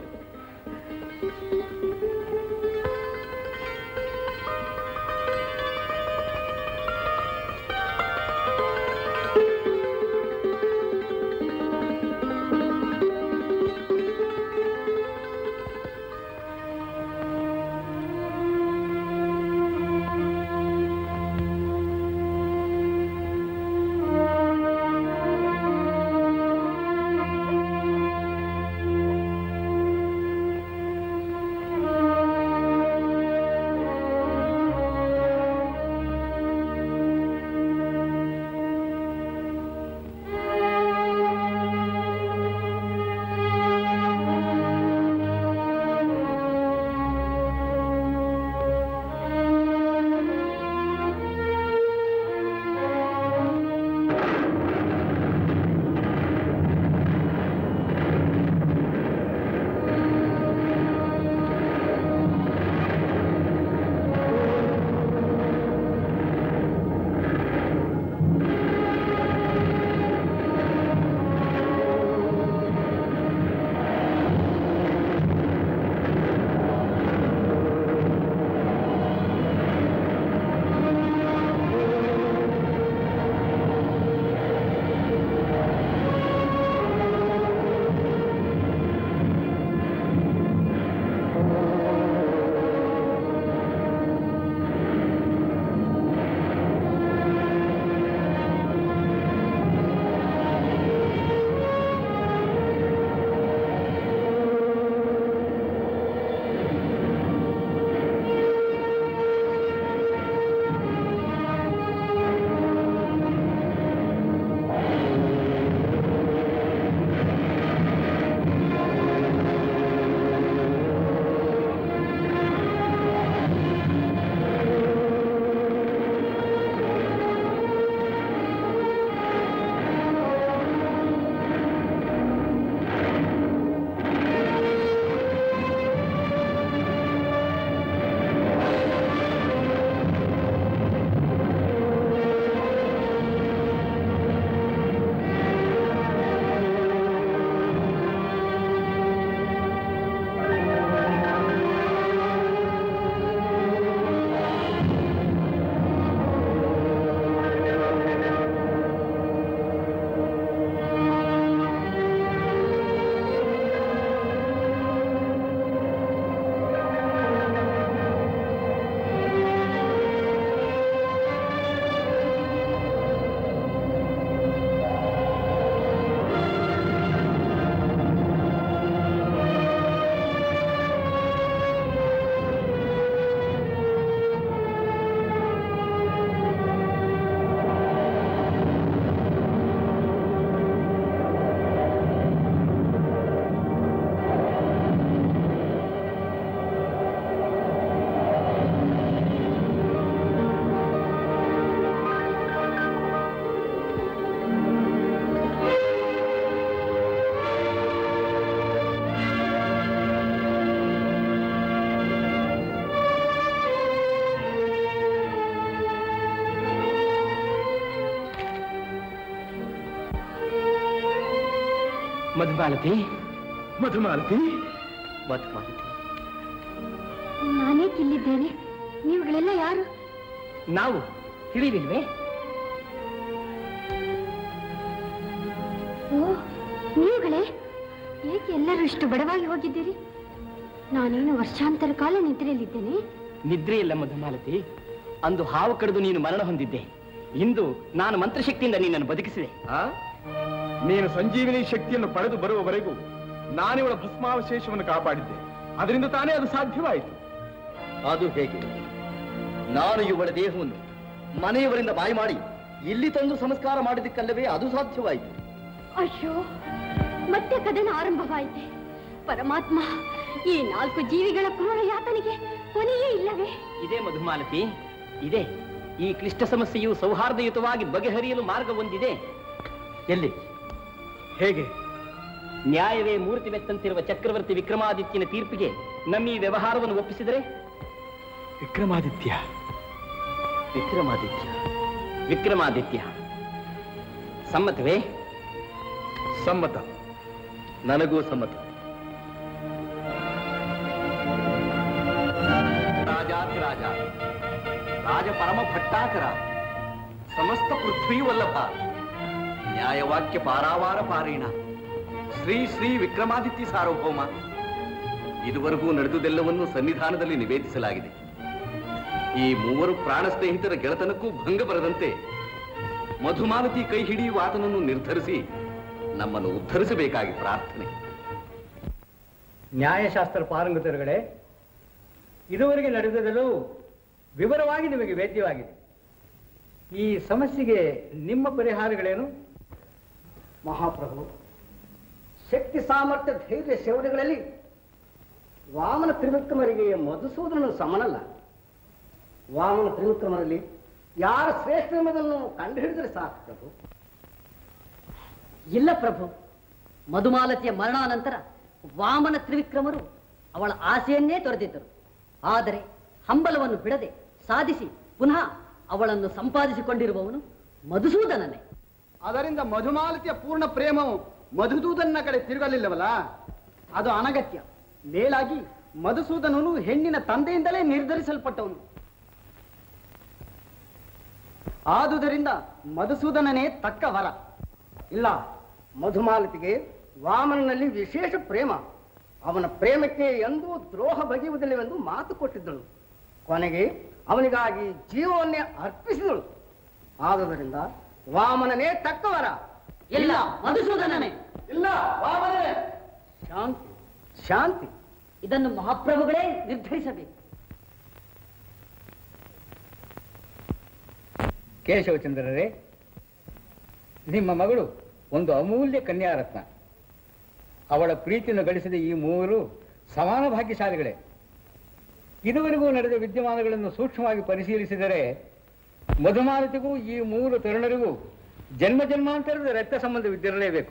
ಮಧುಮಾಲತಿ ಮಧುಮಾಲತಿ ಮಧುಮಾಲತಿ ನಾನೇ ಇಲ್ಲಿದ್ದೇನೆ ನೀವುಗಳೆಲ್ಲ ಯಾರು ನಾವು ತಿಳಿಲಿಲ್ವೇ ಓ ನೀವುಗಳೇ ಏಕೆ ಎಲ್ಲರೂ ಇಷ್ಟು ಬಡವಾಗಿ ಹೋಗಿದ್ದೀರಿ ನಾನೇನು ವರ್ಷಾಂತರ ಕಾಲ ನಿದ್ರೆಯಲ್ಲಿದ್ದೇನೆ ನಿದ್ರೆಯಿಲ್ಲ ಮಧುಮಾಲತಿ ಅಂದು ಹಾವು ಕಡಿದು ನೀನು ಮರಣ ಹೊಂದಿದ್ದೆ ಇಂದು ನಾನು ಮಂತ್ರಶಕ್ತಿಯಿಂದ ನಿನ್ನನ್ನು ಬದುಕಿಸಿದೆ ಆ? ನೀನು ಸಂಜೀವಿನಿ ಶಕ್ತಿಯನ್ನು ಪಡೆದು ಬರುವವರೆಗೂ ನಾನಿವಳ ಭಸ್ಮಾವಶೇಷವನ್ನು ಕಾಪಾಡಿದ್ದೆ ಅದರಿಂದ ತಾನೇ ಅದು ಸಾಧ್ಯವಾಯಿತು ಅದು ಹೇಗೆ ನಾನು ಇವಳ ದೇಹವನ್ನು ಮನೆಯವರಿಂದ ಮಾಯ ಮಾಡಿ ಇಲ್ಲಿ ತಂದು ಸಂಸ್ಕಾರ ಮಾಡಿದ್ದಕ್ಕಲ್ಲವೇ ಅದು ಸಾಧ್ಯವಾಯಿತು ಅಯ್ಯೋ ಮತ್ತೆ ಕದನ ಆರಂಭವಾಯಿತೆ ಪರಮಾತ್ಮ ಈ ನಾಲ್ಕು ಜೀವಿಗಳ ಕ್ರೂರ ಯಾತನೆಗೆ ಕೊನೆಯೇ ಇಲ್ಲವೇ ಇದೇ ಮಧುಮಾಲತಿ ಇದೆ ಈ ಕ್ಲಿಷ್ಟ ಸಮಸ್ಯೆಯು ಸೌಹಾರ್ದಯುತವಾಗಿ ಬಗೆಹರಿಯಲು ಮಾರ್ಗ ಹೊಂದಿದೆ ಎಲ್ಲಿ ಹೇಗೆ ನ್ಯಾಯವೇ ಮೂರ್ತಿ ಮೆತ್ತಂತಿರುವ ಚಕ್ರವರ್ತಿ ವಿಕ್ರಮಾದಿತ್ಯನ ತೀರ್ಪಿಗೆ ನಮ್ಮ ಈ ವ್ಯವಹಾರವನ್ನು ಒಪ್ಪಿಸಿದರೆ ವಿಕ್ರಮಾದಿತ್ಯ ವಿಕ್ರಮಾದಿತ್ಯ ವಿಕ್ರಮಾದಿತ್ಯ ಸಮ್ಮತವೇ ಸಮ್ಮತ ನನಗೂ ಸಮ್ಮತ ರಾಜಾಧಿರಾಜ ರಾಜ ಪರಮ ಭಟ್ಟಾಕರ ಸಮಸ್ತ ಪೃಥ್ವೀ ವಲ್ಲಭ ನ್ಯಾಯವಾಕ್ಯ ಪಾರಾವಾರ ಪಾರೀಣ ಶ್ರೀ ಶ್ರೀ ವಿಕ್ರಮಾದಿತ್ಯ ಸಾರ್ವಭೌಮ ಇದುವರೆಗೂ ನಡೆದುದೆಲ್ಲವನ್ನೂ ಸನ್ನಿಧಾನದಲ್ಲಿ ನಿವೇದಿಸಲಾಗಿದೆ ಈ ಮೂವರು ಪ್ರಾಣ ಸ್ನೇಹಿತರ ಗೆಳತನಕ್ಕೂ ಭಂಗ ಬರದಂತೆ ಮಧುಮಾಲತಿ ಕೈ ಹಿಡಿಯುವ ಆತನನ್ನು ನಿರ್ಧರಿಸಿ ನಮ್ಮನ್ನು ಉದ್ಧರಿಸಬೇಕಾಗಿ ಪ್ರಾರ್ಥನೆ ನ್ಯಾಯಶಾಸ್ತ್ರ ಪಾರಂಗತರುಗಳೇ ಇದುವರೆಗೆ ನಡೆದದೆಲ್ಲವೂ ವಿವರವಾಗಿ ನಿಮಗೆ ವೇದ್ಯವಾಗಿದೆ ಈ ಸಮಸ್ಯೆಗೆ ನಿಮ್ಮ ಪರಿಹಾರಗಳೇನು ಮಹಾಪ್ರಭು ಶಕ್ತಿ ಸಾಮರ್ಥ್ಯ ಧೈರ್ಯ ಶೌರ್ಯಗಳಲ್ಲಿ ವಾಮನ ತ್ರಿವಿಕ್ರಮರಿಗೆ ಮಧುಸೂದನನು ಸಮನಲ್ಲ ವಾಮನ ತ್ರಿವಿಕ್ರಮರಲ್ಲಿ ಯಾರ ಶ್ರೇಷ್ಠ ಎಂಬುದನ್ನು ಕಂಡುಹಿಡಿದರೆ ಸಾಕು ಪ್ರಭು ಇಲ್ಲ ಪ್ರಭು ಮಧುಮಾಲತಿಯ ಮರಣಾನಂತರ ವಾಮನ ತ್ರಿವಿಕ್ರಮರು ಅವಳ ಆಸೆಯನ್ನೇ ತೊರೆದಿದ್ದರು ಆದರೆ ಹಂಬಲವನ್ನು ಬಿಡದೆ ಸಾಧಿಸಿ ಪುನಃ ಅವಳನ್ನು ಸಂಪಾದಿಸಿಕೊಂಡಿರುವವನು ಮಧುಸೂದನನೇ ಅದರಿಂದ ಮಧುಮಾಲತಿಯ ಪೂರ್ಣ ಪ್ರೇಮವು ಮಧುಸೂದನ ಕಡೆ ತಿರುಗಲಿಲ್ಲವಲ್ಲ ಅದು ಅನಗತ್ಯ ಮೇಲಾಗಿ ಮಧುಸೂದನನು ಹೆಣ್ಣಿನ ತಂದೆಯಿಂದಲೇ ನಿರ್ಧರಿಸಲ್ಪಟ್ಟವನು ಆದುದರಿಂದ ಮಧುಸೂದನನೇ ತಕ್ಕ ವರ ಇಲ್ಲ ಮಧುಮಾಲತಿಗೆ ವಾಮನನಲ್ಲಿ ವಿಶೇಷ ಪ್ರೇಮ ಅವನ ಪ್ರೇಮಕ್ಕೆ ಎಂದೂ ದ್ರೋಹ ಬಗೆಯುವುದಿಲ್ಲವೆಂದು ಮಾತು ಕೊಟ್ಟಿದ್ದಳು ಕೊನೆಗೆ ಅವನಿಗಾಗಿ ಜೀವವನ್ನೇ ಅರ್ಪಿಸಿದಳು ಆದುದರಿಂದ ವಾಮನನೇ ತಕ್ಕವರ ಇಲ್ಲ ಮಧುಸೂದನನೇ ಇಲ್ಲ ವಾಮನನೇ ಶಾಂತಿ ಶಾಂತಿ ಇದನ್ನು ಮಹಾಪ್ರಭುಗಳೇ ನಿರ್ಧರಿಸಬೇಕು ಕೇಶವಚಂದ್ರರೇ ನಿಮ್ಮ ಮಗಳು ಒಂದು ಅಮೂಲ್ಯ ಕನ್ಯಾರತ್ನ ಅವಳ ಪ್ರೀತಿಯನ್ನು ಗಳಿಸಿದ ಈ ಮೂವರು ಸಮಾನ ಭಾಗ್ಯಶಾಲಿಗಳೇ ಇದುವರೆಗೂ ನಡೆದ ವಿದ್ಯಮಾನಗಳನ್ನು ಸೂಕ್ಷ್ಮವಾಗಿ ಪರಿಶೀಲಿಸಿದರೆ ಮಧುಮಾಲತಿಗೂ ಈ ಮೂರು ತರುಣರಿಗೂ ಜನ್ಮ ಜನ್ಮಾಂತರದ ರಕ್ತ ಸಂಬಂಧವಿದ್ದಿರಲೇಬೇಕು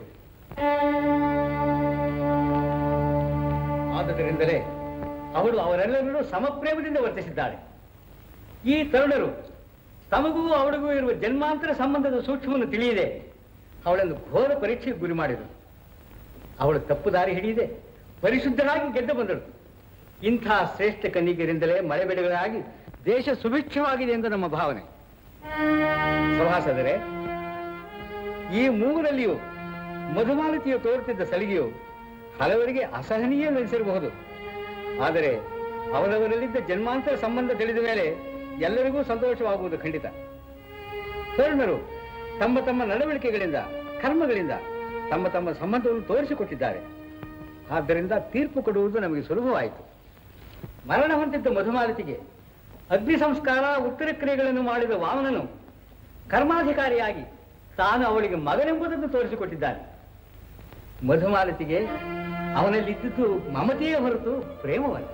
ಆದುದರಿಂದಲೇ ಅವಳು ಅವರೆಲ್ಲರನ್ನೂ ಸಮಪ್ರೇಮದಿಂದ ವರ್ತಿಸಿದ್ದಾಳೆ ಈ ತರುಣರು ತಮಗೂ ಅವಳಿಗೂ ಇರುವ ಜನ್ಮಾಂತರ ಸಂಬಂಧದ ಸೂಕ್ಷ್ಮವನ್ನು ತಿಳಿಯದೆ ಅವಳನ್ನು ಘೋರ ಪರೀಕ್ಷೆಗೆ ಗುರಿ ಮಾಡಿದರು ಅವಳು ತಪ್ಪು ದಾರಿ ಹಿಡಿಯದೆ ಪರಿಶುದ್ಧರಾಗಿ ಗೆದ್ದು ಬಂದಳು ಇಂಥ ಶ್ರೇಷ್ಠ ಕನ್ನಿಗರಿಂದಲೇ ಮಳೆ ಬೆಳೆಗಳಾಗಿ ದೇಶ ಸುಭಿಕ್ಷವಾಗಿದೆ ಎಂದು ನಮ್ಮ ಭಾವನೆ ಸಭಾಸದರೆ ಈ ಮೂವರಲ್ಲಿಯೂ ಮಧುಮಾಲತಿಯು ತೋರುತ್ತಿದ್ದ ಸಲಿಗೆಯು ಹಲವರಿಗೆ ಅಸಹನೀಯವೆನಿಸಿರಬಹುದು ಆದರೆ ಅವರವರಲ್ಲಿದ್ದ ಜನ್ಮಾಂತರ ಸಂಬಂಧ ತಿಳಿದ ಮೇಲೆ ಎಲ್ಲರಿಗೂ ಸಂತೋಷವಾಗುವುದು ಖಂಡಿತ ತರುಣರು ತಮ್ಮ ತಮ್ಮ ನಡವಳಿಕೆಗಳಿಂದ ಕರ್ಮಗಳಿಂದ ತಮ್ಮ ತಮ್ಮ ಸಂಬಂಧವನ್ನು ತೋರಿಸಿಕೊಟ್ಟಿದ್ದಾರೆ ಆದ್ದರಿಂದ ತೀರ್ಪು ಕೊಡುವುದು ನಮಗೆ ಸುಲಭವಾಯಿತು ಮರಣ ಹೊಂದಿದ್ದ ಮಧುಮಾಲತಿಗೆ ಅಗ್ನಿ ಸಂಸ್ಕಾರ ಉತ್ತರ ಕ್ರಿಯೆಗಳನ್ನು ಮಾಡಿದ ವಾಮನನು ಕರ್ಮಾಧಿಕಾರಿಯಾಗಿ ತಾನು ಅವಳಿಗೆ ಮಗನೆಂಬುದನ್ನು ತೋರಿಸಿಕೊಟ್ಟಿದ್ದಾನೆ ಮಧುಮಾಲತಿಗೆ ಅವನಲ್ಲಿದ್ದುದು ಮಮತೆಯೇ ಹೊರತು ಪ್ರೇಮವಲ್ಲ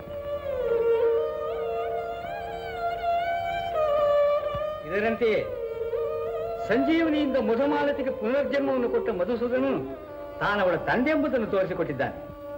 ಇದರಂತೆಯೇ ಸಂಜೀವನಿಯಿಂದ ಮಧುಮಾಲತಿಗೆ ಪುನರ್ಜನ್ಮವನ್ನು ಕೊಟ್ಟ ಮಧುಸೂದನನು ತಾನವಳ ತಂದೆ ಎಂಬುದನ್ನು ತೋರಿಸಿಕೊಟ್ಟಿದ್ದಾನೆ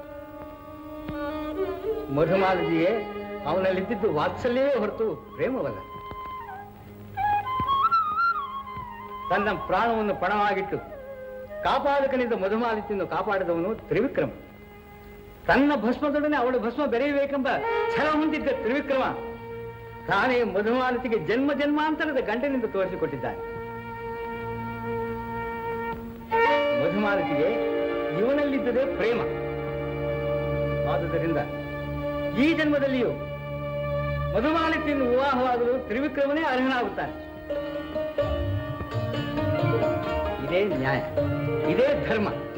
ಮಧುಮಾಲತಿಗೆ ಅವನಲ್ಲಿದ್ದಿದ್ದು ವಾತ್ಸಲ್ಯವೇ ಹೊರತು ಪ್ರೇಮವಲ್ಲ ತನ್ನ ಪ್ರಾಣವನ್ನು ಪಣವಾಗಿಟ್ಟು ಕಾಪಾಡಕನಿಂದ ಮಧುಮಾಲತಿಯನ್ನು ಕಾಪಾಡಿದವನು ತ್ರಿವಿಕ್ರಮ ತನ್ನ ಭಸ್ಮದೊಡನೆ ಅವಳು ಭಸ್ಮ ಬೆರೆಯಬೇಕೆಂಬ ಛಲ ಹೊಂದಿದ್ದ ತ್ರಿವಿಕ್ರಮ ತಾನೇ ಮಧುಮಾಲತಿಗೆ ಜನ್ಮ ಜನ್ಮಾಂತರದ ಗಂಟನಿಂದ ತೋರಿಸಿಕೊಟ್ಟಿದ್ದಾನೆ ಮಧುಮಾಲತಿಗೆ ಇವನಲ್ಲಿದ್ದುದೇ ಪ್ರೇಮ ಆದುದರಿಂದ ಈ ಜನ್ಮದಲ್ಲಿಯೂ ಮಧುಮಾಲತಿಯನ್ನು ವಿವಾಹವಾಗಲು ತ್ರಿವಿಕ್ರಮನೇ ಅರ್ಹನಾಗುತ್ತಾನೆ ಇದೇ ನ್ಯಾಯ ಇದೇ ಧರ್ಮ